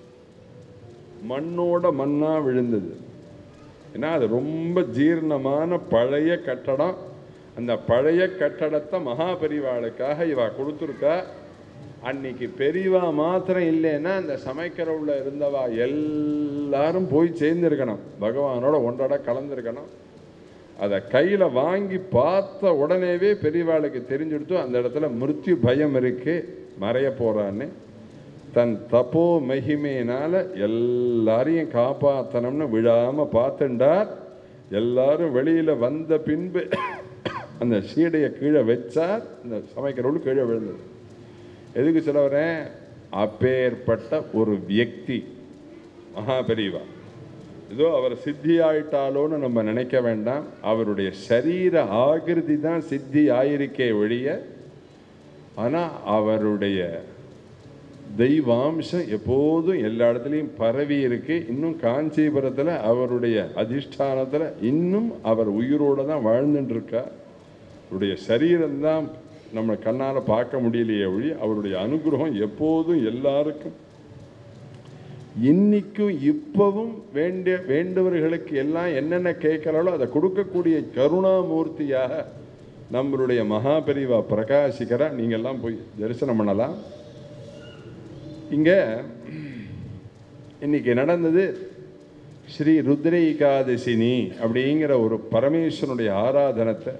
மண்ணோட மண்ணா விழுந்தது ஏன்னா அது ரொம்ப ஜீர்ணமான பழைய கட்டடம் அந்த பழைய கட்டடத்தை மகாபரிவாளுக்காக இவ கொடுத்துருக்கா அன்னைக்கு பெரியவா மாத்திரம் இல்லைன்னா அந்த சமைக்கிறவுல இருந்தவா எல்லாரும் போய் சேர்ந்திருக்கணும் பகவானோட ஒன்றோட கலந்துருக்கணும் அதை கையில் வாங்கி பார்த்த உடனேவே பெரியவாளுக்கு தெரிஞ்சுடுத்து அந்த இடத்துல மிருத்யு பயம் இருக்கு மறைய போறான்னு தன் தப்போ மகிமையினால எல்லாரையும் காப்பாத்தணும்னு விழாம பார்த்துண்டார் எல்லாரும் வெளியில வந்த பின்பு அந்த சீடையை கீழே வச்சார் அந்த சமைக்கிறவள் கீழே விழுந்தது எதுக்கு சொல்ல வரேன் அப்பேற்பட்ட ஒரு வியக்தி மகாபெரிவா ஏதோ அவர் சித்தி ஆயிட்டாலோன்னு நம்ம நினைக்க வேண்டாம் அவருடைய சரீர ஆகிருதி தான் சித்தி ஆயிருக்கே ஒழிய ஆனால் அவருடைய தெய்வாம்சம் எப்போதும் எல்லா இடத்துலையும் பரவி இருக்கு இன்னும் காஞ்சிபுரத்தில் அவருடைய அதிஷ்டானத்தில் இன்னும் அவர் உயிரோடு தான் வாழ்ந்துட்டு இருக்கார் அவருடைய சரீரம்தான் நம்ம கண்ணால் பார்க்க முடியலையே ஒழி அவருடைய அனுகிரகம் எப்போதும் எல்லாருக்கும் இன்னைக்கும் இப்பவும் வேண்டிய வேண்டவர்களுக்கு எல்லாம் என்னென்ன கேட்கிறாளோ அதை கொடுக்கக்கூடிய கருணாமூர்த்தியாக நம்மளுடைய மகாபெரிவா பிரகாசிக்கிறா நீங்க எல்லாம் போய் தரிசனம் பண்ணலாம் இங்க இன்னைக்கு நடந்தது ஸ்ரீ ருத்ர ஏகாதசினி அப்படிங்கிற ஒரு பரமேஸ்வரனுடைய ஆராதனத்தை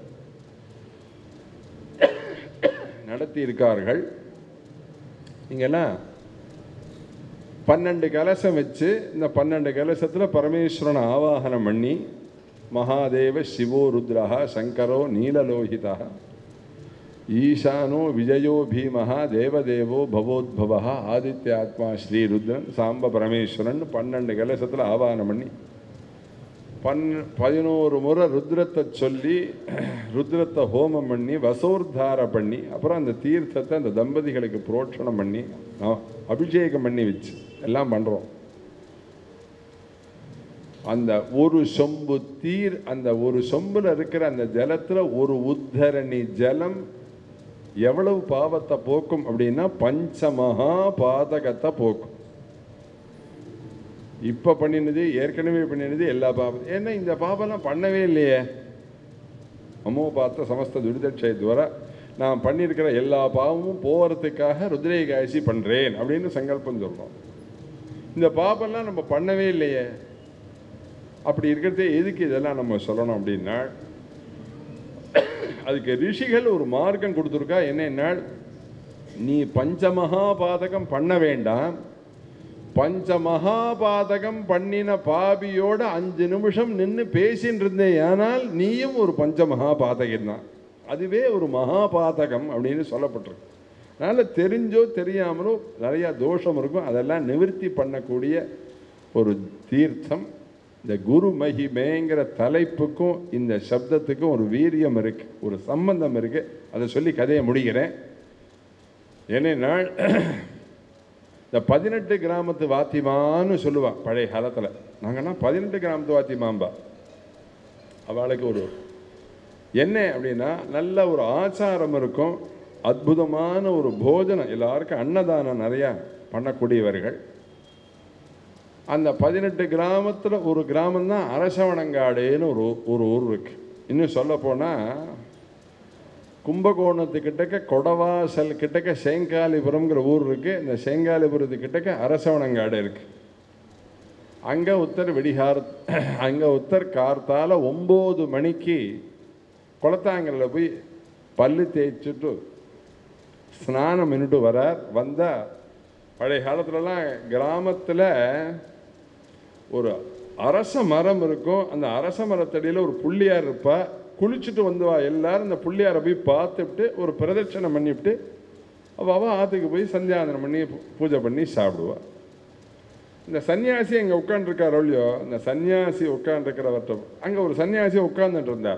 நடத்தி இருக்கார்கள் இங்கெல்லாம் பன்னெண்டு கலசம் வச்சு இந்த பன்னெண்டு கலசத்தில் பரமேஸ்வரனை ஆவாகனம் பண்ணி மகாதேவ சிவோ ருத்ரஹா சங்கரோ நீலலோகிதா ஈசானோ விஜயோ பீமஹா தேவதேவோ பவோத்பவா ஆதித்யாத்மா ஸ்ரீருத்ரன் சாம்ப பரமேஸ்வரன் பன்னெண்டு கலசத்தில் ஆவாகனம் பண்ணி பன் பதினோரு முறை ருத்ரத்தை சொல்லி ருத்ரத்தை ஹோமம் பண்ணி வசோர்தார பண்ணி அப்புறம் அந்த தீர்த்தத்தை அந்த தம்பதிகளுக்கு புரோட்சணம் பண்ணி ஆ, அபிஷேகம் பண்ணி வச்சு எல்லாம் பண்ணுறோம் அந்த ஒரு சொம்பு தீர் அந்த ஒரு சொம்புல இருக்கிற அந்த ஜலத்துல ஒரு உத்தரணி ஜலம் எவ்வளவு பாவத்தை போக்கும் அப்படின்னா பஞ்சமகா பாதகத்தை போக்கும் இப்ப பண்ணினது ஏற்கனவே பண்ணினது எல்லா பாவம் ஏன்னா இந்த பாவம்லாம் பண்ணவே இல்லையே அம்மோ பார்த்த சமஸ்த துரிதட்சயத்துவர நான் பண்ணியிருக்கிற எல்லா பாவமும் போகிறதுக்காக ருத்ரேகாயசி பண்றேன் அப்படின்னு சங்கல்பம் சொல்றோம் இந்த பாபம்லாம் நம்ம பண்ணவே இல்லையே அப்படி இருக்கிறதே எதுக்கு இதெல்லாம் நம்ம சொல்லணும் அப்படின்னா அதுக்கு ரிஷிகள் ஒரு மார்க்கம் கொடுத்துருக்கா என்னன்னா நீ பஞ்சமகா பாதகம் பண்ண வேண்டாம் பஞ்ச மகாபாதகம் பண்ணின பாபியோட அஞ்சு நிமிஷம் நின்று பேசின்னு இருந்தேன் ஆனால் நீயும் ஒரு பஞ்ச மகாபாதகன் தான் அதுவே ஒரு மகாபாதகம் அப்படின்னு சொல்லப்பட்டிருக்கு அதனால் தெரிஞ்சோ தெரியாமலோ நிறையா தோஷம் இருக்கும் அதெல்லாம் நிவர்த்தி பண்ணக்கூடிய ஒரு தீர்த்தம் இந்த குரு மகிமேங்கிற தலைப்புக்கும் இந்த சப்தத்துக்கும் ஒரு வீரியம் இருக்கு ஒரு சம்பந்தம் இருக்கு அதை சொல்லி கதையை முடிக்கிறேன் ஏன்னா இந்த பதினெட்டு கிராமத்து வாத்திமான்னு சொல்லுவா பழைய காலத்தில் நாங்கன்னா பதினெட்டு கிராமத்து வாத்திமாம்பா அவளுக்கு ஒரு என்ன அப்படின்னா நல்ல ஒரு ஆச்சாரம் இருக்கும் அற்புதமான ஒரு போஜனம் எல்லாருக்கும் அன்னதானம் நிறையா பண்ணக்கூடியவர்கள் அந்த பதினெட்டு கிராமத்தில் ஒரு கிராமம் தான் அரசவணங்காடுன்னு ஒரு ஒரு ஊர் இருக்கு இன்னும் சொல்ல போனால் கும்பகோணத்துக்கிட்டக்க கொடவாசல் கிட்டக்க சேங்காலிபுரம்ங்கிற ஊர் இருக்கு இந்த சேங்காலிபுரத்து கிட்டக்க அரசவணங்காடு இருக்கு அங்கே உத்தர் வெடிகார் அங்கே உத்தர் கார்த்தால ஒம்பது மணிக்கு குளத்தாங்கல்ல போய் பல்லு தேய்ச்சிட்டு ஸ்நானம் பண்ணிட்டு வரார் வந்தால் பழைய காலத்துலலாம் கிராமத்தில் ஒரு அரச மரம் இருக்கும் அந்த அரச மரத்தடியில் ஒரு புள்ளியார் இருப்பா குளிச்சுட்டு வந்துவா எல்லாரும் அந்த புள்ளியாரை போய் பார்த்துட்டு ஒரு பிரதட்சணை பண்ணிவிட்டு அவள் அவள் ஆற்றுக்கு போய் சந்தியாதனம் பண்ணி பூ- பூஜை பண்ணி சாப்பிடுவா இந்த சன்னியாசி அங்கே உட்காந்துருக்காரோ இல்லையோ இந்த சன்னியாசி உட்காந்துருக்கிறவர்கிட்ட அங்கே ஒரு சன்னியாசி உட்கார்ந்துட்டு இருந்தார்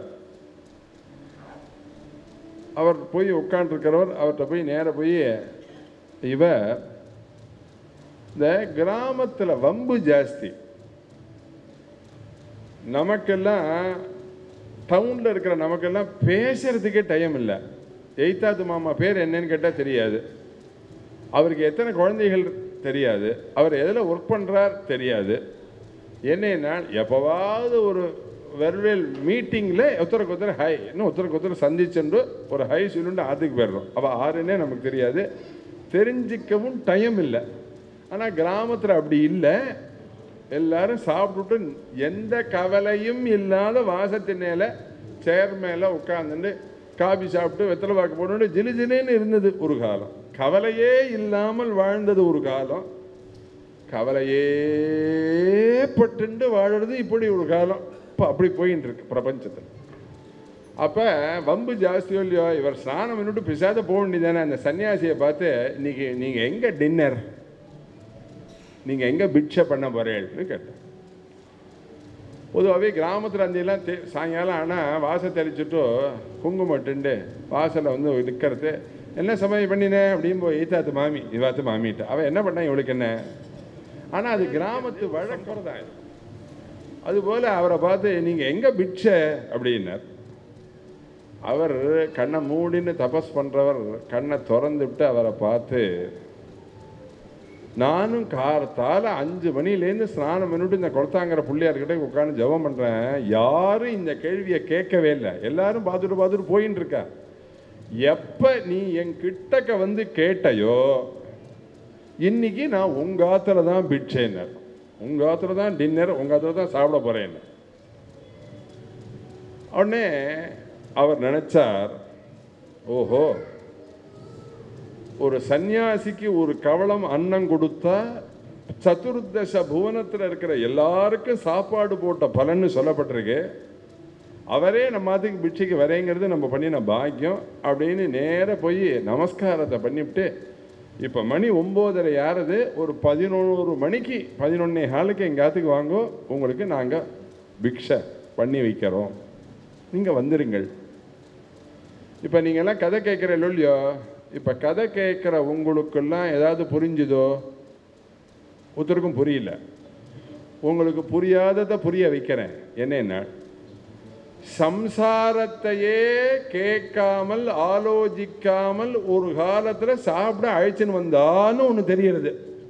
அவர் போய் உட்காந்துருக்கிறவர் அவர்கிட்ட போய் நேரா போய் இவ இந்த கிராமத்தில் வம்பு ஜாஸ்தி நமக்கெல்லாம் டவுனில் இருக்கிற நமக்கெல்லாம் பேசுறதுக்கே டைம் இல்லை எய்தாத்து மாமா பேர் என்னன்னு கேட்டால் தெரியாது அவருக்கு எத்தனை குழந்தைகள் தெரியாது அவர் எதில் ஒர்க் பண்ணுறார் தெரியாது என்னன்னா எப்போவாவது ஒரு வெர்வல் மீட்டிங்கில் ஒருத்தருக்கு ஒருத்தர் ஹை இன்னும் ஒருத்தருக்கு ஒருத்தர் சந்திச்சுண்டு ஒரு ஹை சொல்லிட்டு ஆற்றுக்கு போயிடுறோம் அவள் ஆறுன்னே நமக்கு தெரியாது தெரிஞ்சிக்கவும் டைம் இல்லை ஆனால் கிராமத்தில் அப்படி இல்லை எல்லாரும் சாப்பிட்டுட்டு எந்த கவலையும் இல்லாத வாசத்தின் சேர் மேலே உட்காந்துட்டு காபி சாப்பிட்டு வெத்தலை பாக்கு போட்டு ஜிலு ஜிலுன்னு இருந்தது ஒரு காலம் கவலையே இல்லாமல் வாழ்ந்தது ஒரு காலம் கவலையே பட்டுண்டு வாழறது இப்படி ஒரு காலம் இப்போ அப்படி போயின்னு இருக்கு பிரபஞ்சத்தில் அப்போ வம்பு ஜாஸ்தியோ இல்லையோ இவர் ஸ்நானம் பண்ணிட்டு பிசாத போக வேண்டியதானே அந்த சன்னியாசியை பார்த்து இன்னைக்கு நீங்கள் எங்கே டின்னர் நீங்கள் எங்கே பிட்சை பண்ண போறேன்னு கேட்டேன் பொதுவாகவே கிராமத்தில் அந்தெல்லாம் தே சாயங்காலம் ஆனால் வாசல் தெளிச்சுட்டு குங்குமட்டுண்டு வாசலில் வந்து நிற்கிறது என்ன சமையல் பண்ணினேன் அப்படின்னு போய் ஈத்தாத்து மாமி இவாத்து மாமிட்ட அவன் என்ன பண்ணான் இவளுக்கு என்ன ஆனால் அது கிராமத்து வழக்கம் தான் அதுபோல் அவரை பார்த்து நீங்கள் எங்கே பிட்சை அப்படின்னார் அவர் கண்ணை மூடின்னு தபஸ் பண்ணுறவர் கண்ணை திறந்து விட்டு அவரை பார்த்து நானும் காரத்தால் அஞ்சு மணிலேருந்து ஸ்நானம் பண்ணிட்டு இந்த குளத்தாங்கிற பிள்ளையார்கிட்ட உட்காந்து ஜெபம் பண்ணுறேன் யாரும் இந்த கேள்வியை கேட்கவே இல்லை எல்லாரும் பார்த்துட்டு பார்த்துட்டு போயின்னு இருக்கா எப்போ நீ என் கிட்டக்க வந்து கேட்டையோ இன்னைக்கு நான் உங்க ஆத்துல தான் பிட்சேனர் உங்க ஆத்துல தான் டின்னர் உங்க ஆத்துல தான் சாப்பிட போறேன் உடனே அவர் நினைச்சார் ஓஹோ ஒரு சந்நியாசிக்கு ஒரு கவளம் அன்னம் கொடுத்தா சதுர்தச புவனத்தில் இருக்கிற எல்லாருக்கும் சாப்பாடு போட்ட பலன்னு சொல்லப்பட்டிருக்கு அவரே நம்ம அதுக்கு பிட்சைக்கு வரேங்கிறது நம்ம பண்ணின பாக்கியம் அப்படின்னு நேராக போய் நமஸ்காரத்தை பண்ணிவிட்டு இப்போ மணி ஒம்போதரை யாரது ஒரு பதினோரு மணிக்கு பதினொன்னே ஹாலுக்கு எங்காத்துக்கு வாங்கோ உங்களுக்கு நாங்கள் பிக்ஷை பண்ணி வைக்கிறோம் நீங்கள் வந்துருங்கள் இப்போ நீங்கள்லாம் கதை கேட்குறீங்களோ இல்லையோ இப்போ கதை கேட்குற உங்களுக்கெல்லாம் ஏதாவது புரிஞ்சுதோ ஒருத்தருக்கும் புரியல உங்களுக்கு புரியாததை புரிய வைக்கிறேன் என்னென்ன சம்சாரத்தையே கேட்காமல் ஆலோசிக்காமல் ஒரு காலத்துல சாப்பிட அழைச்சின்னு வந்தான்னு ஒன்று தெரியறது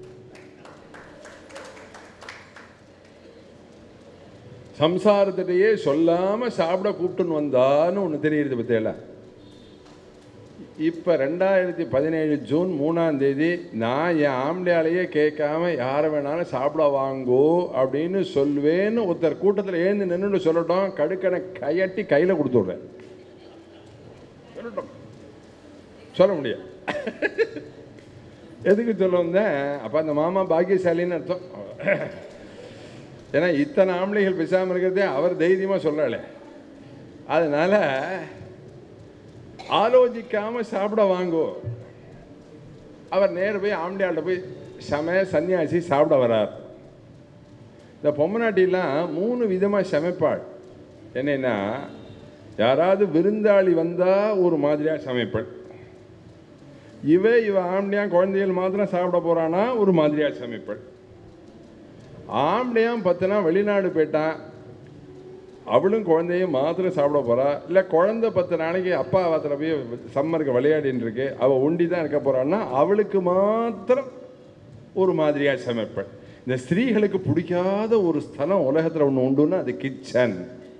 சம்சாரத்திலேயே சொல்லாம சாப்பிட கூப்பிட்டுன்னு வந்தான்னு ஒன்று தெரியுது பத்தியல இப்போ ரெண்டாயிரத்தி பதினேழு ஜூன் மூணாம் தேதி நான் என் ஆம்பளையாலேயே கேட்காம யாரை வேணாலும் சாப்பிட வாங்கோ அப்படின்னு சொல்வேன்னு ஒருத்தர் கூட்டத்தில் எழுந்து நின்றுட்டு சொல்லட்டும் கடுக்கனை கையட்டி கையில் கொடுத்துட்றேன் சொல்லட்டும் சொல்ல முடியாது எதுக்கு சொல்ல வந்தேன் அப்போ அந்த மாமா பாக்கியசாலின்னு அர்த்தம் ஏன்னா இத்தனை ஆம்பளைகள் பேசாமல் இருக்கிறதே அவர் தைரியமாக சொல்லலை அதனால ஆலோசிக்காம சாப்பிட வாங்கோ அவர் நேர போய் ஆம்பளையாள்கிட்ட போய் சம சன்னியாசி சாப்பிட வரார் இந்த பொம்மநாட்டிலாம் மூணு விதமாக சமைப்பாள் என்னன்னா யாராவது விருந்தாளி வந்தால் ஒரு மாதிரியாக சமைப்பாள் இவ இவ ஆம்பளையா குழந்தைகள் மாத்திரம் சாப்பிட போறானா ஒரு மாதிரியாக சமைப்பாள் ஆம்பளையான் பத்துனா வெளிநாடு போயிட்டான் அவளும் குழந்தையும் மாத்திரம் சாப்பிட போறா இல்லை குழந்தை பத்து நாளைக்கு அப்பா வாத்தில் போய் சம்மருக்கு விளையாடின்னு இருக்கு அவள் ஒண்டி தான் இருக்க போறான்னா அவளுக்கு மாத்திரம் ஒரு மாதிரியாக சமைப்பேன் இந்த ஸ்திரீகளுக்கு பிடிக்காத ஒரு ஸ்தலம் உலகத்தில் ஒன்று உண்டுன்னா அது கிச்சன்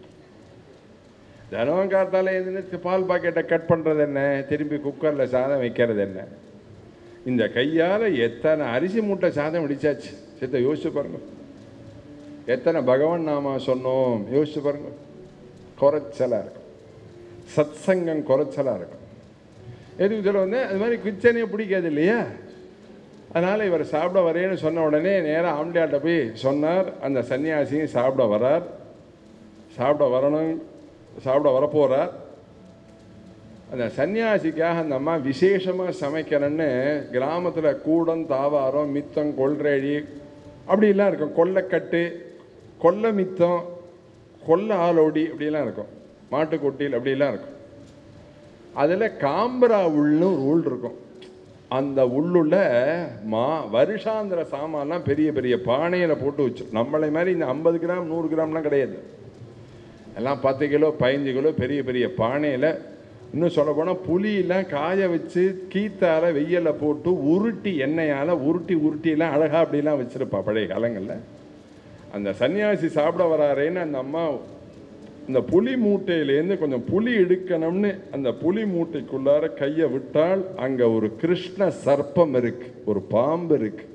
தினம் காத்தால எழுந்து பால் பாக்கெட்டை கட் பண்ணுறது என்ன திரும்பி குக்கரில் சாதம் வைக்கிறது என்ன இந்த கையால் எத்தனை அரிசி மூட்டை சாதம் இடிச்சாச்சு சித்த யோசிச்சு பாருங்க எத்தனை பகவான் நாம சொன்னோம் யோசிச்சு பாருங்க குறைச்சலாக இருக்கும் சத் சங்கம் குறைச்சலாக இருக்கும் எதுக்கு சொல்ல வந்து அது மாதிரி கிச்சனையே பிடிக்காது இல்லையா அதனால் இவர் சாப்பிட வரேன்னு சொன்ன உடனே நேராக ஆம்டியாட்ட போய் சொன்னார் அந்த சன்னியாசியும் சாப்பிட வரார் சாப்பிட வரணும் சாப்பிட வரப்போகிறார் அந்த சன்னியாசிக்காக அந்த அம்மா விசேஷமாக சமைக்கிறேன்னு கிராமத்தில் கூடம் தாவாரம் மித்தம் கொல்றேழி அப்படிலாம் இருக்கும் கொல்லைக்கட்டு கொல்லை மித்தம் கொல்லை ஆலோடி அப்படிலாம் இருக்கும் மாட்டுக்கொட்டில் அப்படிலாம் இருக்கும் அதில் காம்பரா உள்னு ஒரு உள் இருக்கும் அந்த உள்ளுள்ள மா வருஷாந்திர சாமான்லாம் பெரிய பெரிய பானையில் போட்டு வச்சு நம்மளை மாதிரி இந்த ஐம்பது கிராம் நூறு கிராம்லாம் கிடையாது எல்லாம் பத்து கிலோ பதினஞ்சு கிலோ பெரிய பெரிய பானையில் இன்னும் சொல்ல போனால் புளியெல்லாம் காய வச்சு கீத்தால வெயிலில் போட்டு உருட்டி எண்ணெயால் உருட்டி உருட்டிலாம் அழகாக அப்படிலாம் வச்சுருப்பா பழைய காலங்களில் அந்த சன்னியாசி சாப்பிட வராரேன்னு அந்த அம்மா இந்த புலி மூட்டையிலேருந்து கொஞ்சம் புளி எடுக்கணும்னு அந்த புலி மூட்டைக்குள்ளார கையை விட்டால் அங்கே ஒரு கிருஷ்ண சர்ப்பம் இருக்கு ஒரு பாம்பு இருக்கு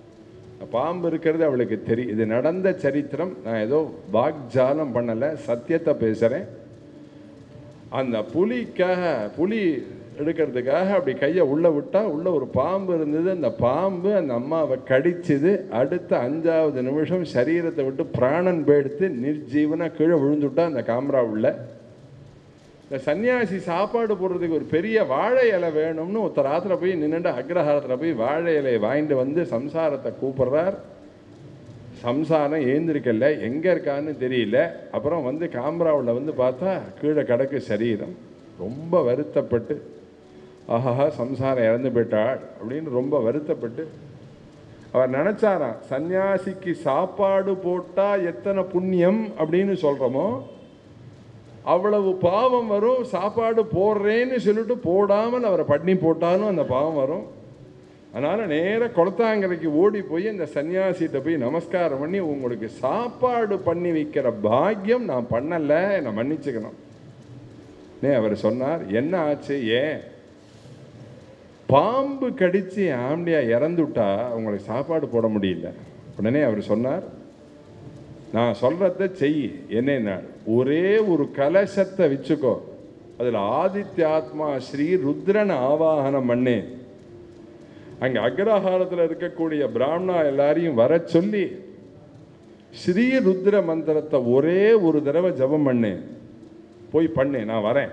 பாம்பு இருக்கிறது அவளுக்கு தெரியும் இது நடந்த சரித்திரம் நான் ஏதோ வாக்ஜாலம் பண்ணலை சத்தியத்தை பேசுகிறேன் அந்த புலிக்காக புலி எடுக்கிறதுக்காக அப்படி கையை உள்ளே விட்டா உள்ள ஒரு பாம்பு இருந்தது அந்த பாம்பு அந்த அம்மாவை கடிச்சது அடுத்த அஞ்சாவது நிமிஷம் சரீரத்தை விட்டு பிராணன் போயிடுத்து நிர்ஜீவனாக கீழே விழுந்துட்டா அந்த காமரா உள்ள இந்த சன்னியாசி சாப்பாடு போடுறதுக்கு ஒரு பெரிய வாழை இலை வேணும்னு ஒருத்தர் ஆத்துல போய் நின்றுட்டு அக்ரஹாரத்தில் போய் வாழை இலையை வாங்கிட்டு வந்து சம்சாரத்தை கூப்பிடுறார் சம்சாரம் ஏந்திருக்கல எங்கே இருக்கான்னு தெரியல அப்புறம் வந்து காம்ராவில் வந்து பார்த்தா கீழே கிடக்கு சரீரம் ரொம்ப வருத்தப்பட்டு ஆஹா சம்சாரம் இறந்து போயிட்டாள் அப்படின்னு ரொம்ப வருத்தப்பட்டு அவர் நினைச்சாராம் சன்னியாசிக்கு சாப்பாடு போட்டா எத்தனை புண்ணியம் அப்படின்னு சொல்றோமோ அவ்வளவு பாவம் வரும் சாப்பாடு போடுறேன்னு சொல்லிட்டு போடாமல் அவரை பட்னி போட்டாலும் அந்த பாவம் வரும் அதனால நேர குளத்தாங்கரைக்கு ஓடி போய் அந்த சன்னியாசிகிட்ட போய் நமஸ்காரம் பண்ணி உங்களுக்கு சாப்பாடு பண்ணி வைக்கிற பாக்கியம் நான் பண்ணல என்னை மன்னிச்சுக்கணும் நே அவர் சொன்னார் என்ன ஆச்சு ஏன் பாம்பு கடிச்சு ஆம்படியா இறந்துட்டா உங்களுக்கு சாப்பாடு போட முடியல உடனே அவர் சொன்னார் நான் சொல்றத செய் என்னன்னா ஒரே ஒரு கலசத்தை வச்சுக்கோ அதுல ஆதித்யாத்மா ஸ்ரீ ருத்ரன் ஆவாகனம் பண்ணேன் அங்க அக்ரஹாரத்தில் இருக்கக்கூடிய பிராமணா எல்லாரையும் வர சொல்லி ஸ்ரீ ருத்ர மந்திரத்தை ஒரே ஒரு தடவை ஜபம் பண்ணேன் போய் பண்ணு நான் வரேன்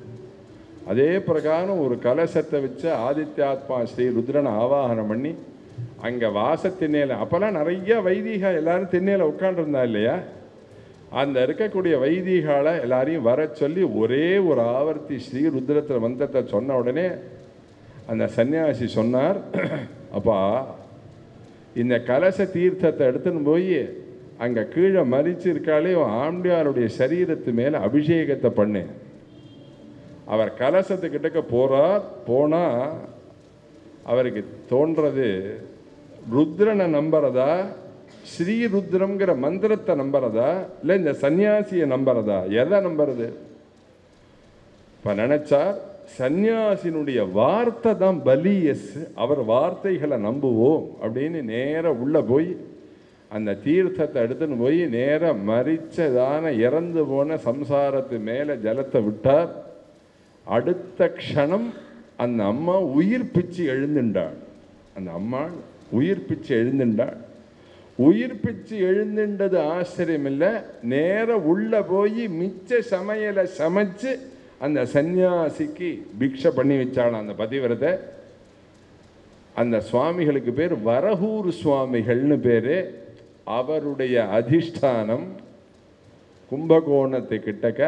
அதே பிரகாரம் ஒரு கலசத்தை வச்சு ஆதித்யாத்மா ஸ்ரீ ருத்ரனை ஆவாகனம் பண்ணி அங்கே வாச திண்ணையில் அப்போல்லாம் நிறைய வைதிகா எல்லாரும் திண்ணையில் உட்காண்டிருந்தா இல்லையா அந்த இருக்கக்கூடிய வைதிகால எல்லாரையும் வர சொல்லி ஒரே ஒரு ஆவர்த்தி ஸ்ரீ ருத்ரத்தில் மந்திரத்தை சொன்ன உடனே அந்த சன்னியாசி சொன்னார் அப்பா இந்த கலச தீர்த்தத்தை எடுத்துன்னு போய் அங்கே கீழே மறிச்சு இருக்காளே உன் ஆம்பியாருடைய சரீரத்து மேலே அபிஷேகத்தை பண்ணு அவர் கலசத்துக்கிட்டக்க போறார் போனால் அவருக்கு தோன்றது ருத்ரனை நம்புறதா ஸ்ரீ ருத்ரம்ங்கிற மந்திரத்தை நம்புறதா இல்லை இந்த சன்னியாசியை நம்புறதா எதை நம்புறது இப்போ நினைச்சார் சந்நியாசினுடைய வார்த்தை தான் பலியஸ் அவர் வார்த்தைகளை நம்புவோம் அப்படின்னு நேர உள்ள போய் அந்த தீர்த்தத்தை எடுத்துன்னு போய் நேர மறிச்சதான இறந்து போன சம்சாரத்து மேலே ஜலத்தை விட்டார் அடுத்த க்ஷணம் அந்த அம்மா உயிர் பிச்சு எழுந்துண்டாள் அந்த அம்மா உயிர் பிச்சு எழுந்துண்டாள் உயிர் பிச்சு எழுந்துண்டது ஆச்சரியம் இல்லை நேர உள்ள போய் மிச்ச சமையலை சமைச்சு அந்த சந்நியாசிக்கு பிக்ஷை பண்ணி வச்சாளாம் அந்த பதிவிரதை அந்த சுவாமிகளுக்கு பேர் வரகூர் சுவாமிகள்னு பேர் அவருடைய அதிஷ்டானம் கும்பகோணத்து கிட்டக்க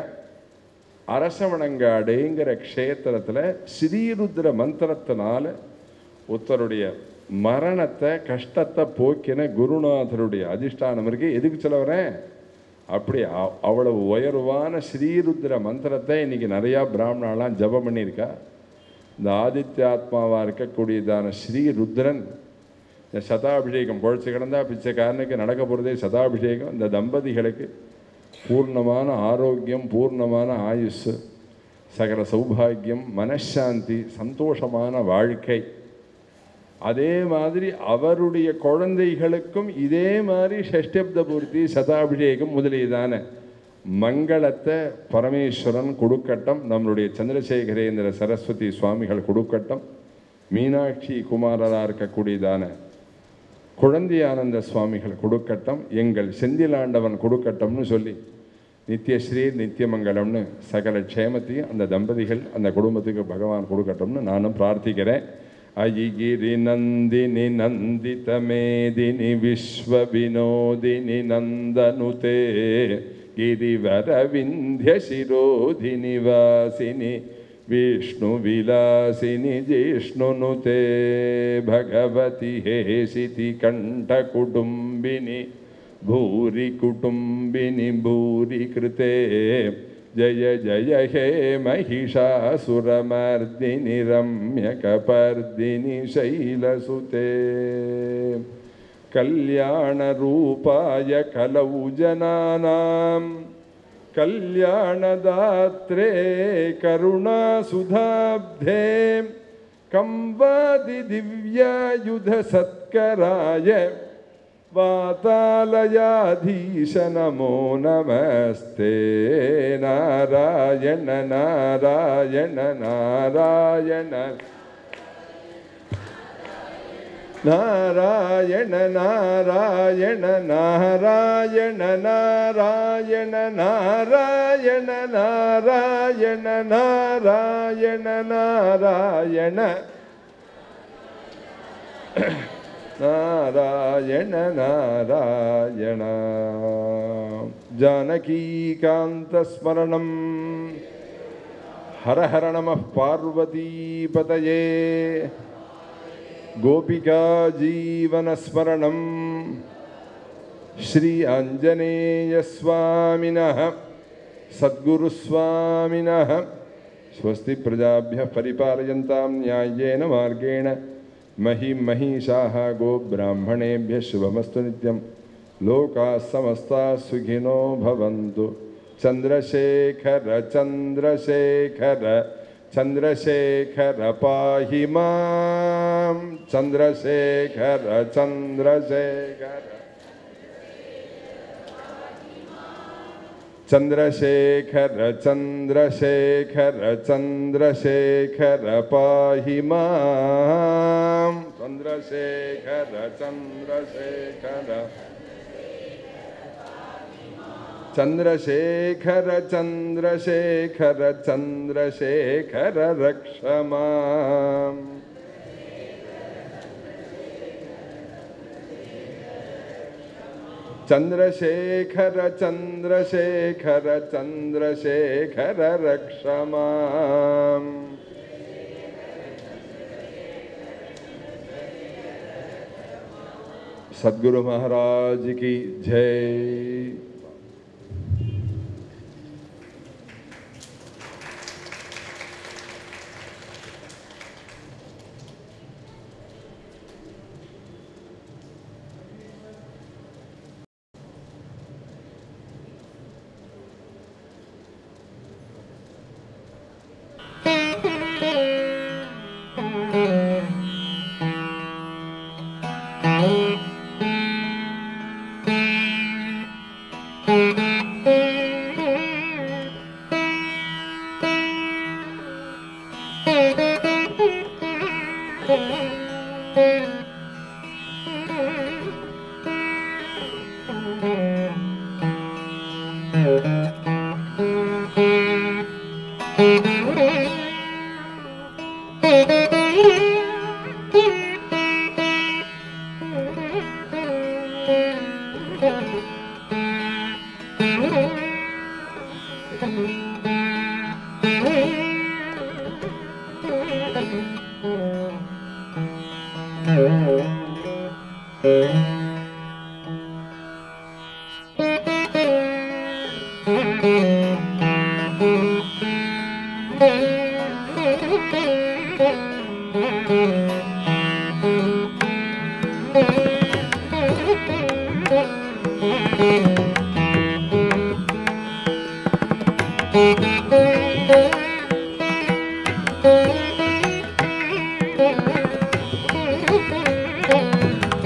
அரசவணங்காடுங்கிற க்ஷேத்திரத்தில் ஸ்ரீருத்ர மந்திரத்தினால ஒருத்தருடைய மரணத்தை கஷ்டத்தை போக்கின குருநாதருடைய அதிஷ்டானம் இருக்கு எதுக்கு சொல்ல வரேன் அப்படி அ- அவ்வளவு உயர்வான ஸ்ரீருத்ர மந்திரத்தை இன்னைக்கு நிறையா பிராமணாலாம் ஜபம் பண்ணியிருக்கா இந்த ஆதித்யாத்மாவாக இருக்கக்கூடியதான ஸ்ரீ ருத்ரன் இந்த சதாபிஷேகம் பொழைச்சு கிடந்தா பிச்சைக்காரனுக்கு நடக்க போகிறதே சதாபிஷேகம் இந்த தம்பதிகளுக்கு பூர்ணமான ஆரோக்கியம் பூர்ணமான ஆயுஸ் சகல சௌபாகியம் மனசாந்தி சந்தோஷமான வாழ்க்கை அதே மாதிரி அவருடைய குழந்தைகளுக்கும் இதே மாதிரி ஷஷ்டப்த பூர்த்தி சதாபிஷேகம் முதலியதான மங்களத்தை பரமேஸ்வரன் கொடுக்கட்டும் நம்மளுடைய சந்திரசேகரேந்திர சரஸ்வதி சுவாமிகள் கொடுக்கட்டும் மீனாட்சி குமாரராக இருக்கக்கூடியதான குழந்தையானந்த சுவாமிகள் கொடுக்கட்டும் எங்கள் செந்திலாண்டவன் கொடுக்கட்டும்னு சொல்லி நித்யஸ்ரீ நித்தியமங்கலம்னு சகல க்ஷேமத்தையும் அந்த தம்பதிகள் அந்த குடும்பத்துக்கு பகவான் கொடுக்கட்டும்னு நானும் பிரார்த்திக்கிறேன் அயிகிரி நந்தினி நந்தித மேதினி விஸ்வ வினோதினி நந்தனுதே गिरिवरविन्ध्य शिरोधिनि वासिनि विष्णुविलासिनि जिष्णुनुते भगवति हेसिति कण्ठकुटुम्बिनि भूरि कुटुम्बिनि भूरि कृते जय जय हे महिषासुरमर्दिनि रम्यकपर्दिनि शैलसुते कल्याणरूपाय कलौ जनानां कल्याणदात्रे करुणासुधाब्धे कम्बादिदिव्यायुधसत्कराय वातालयाधीश नमो नमस्ते नारायण नारायण नारायण नारायण नारायण नारायण नारायण नारायण नारायण नारायण नारायण नारायण नारायण जानकीकान्तस्मरणं हर हर नमः पार्वतीपतये गोपिका जीवनस्मरणं श्री आञ्जनेयस्वामिनः सद्गुरुस्वामिनः स्वस्ति प्रजाभ्यः परिपालयन्तां न्याय्येन मार्गेण महीं महिषाः गोब्राह्मणेभ्यः शुभमस्तु नित्यं लोकाः समस्ताः सुखिनो भवन्तु चन्द्रशेखर चन्द्रशेखर चन्द्रशेखर पाहि मां चन्द्रशेखर चन्द्रशेखर चन्द्रशेखर चन्द्रशेखर चन्द्रशेखर पाहि मां चन्द्रशेखर चन्द्रशेखर चन्द्रशेखर चन्द्रशेखर चन्द्रशेखर रक्ष माम् चन्द्रशेखर चन्द्रशेखर चन्द्रशेखर रक्ष माम् सद्गुरु महाराज की जय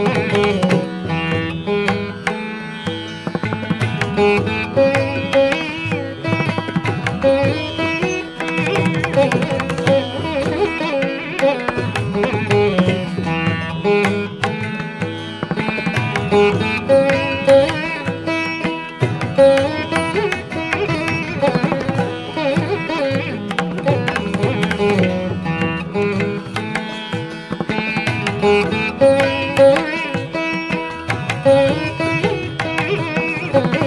Thank you. Thank you.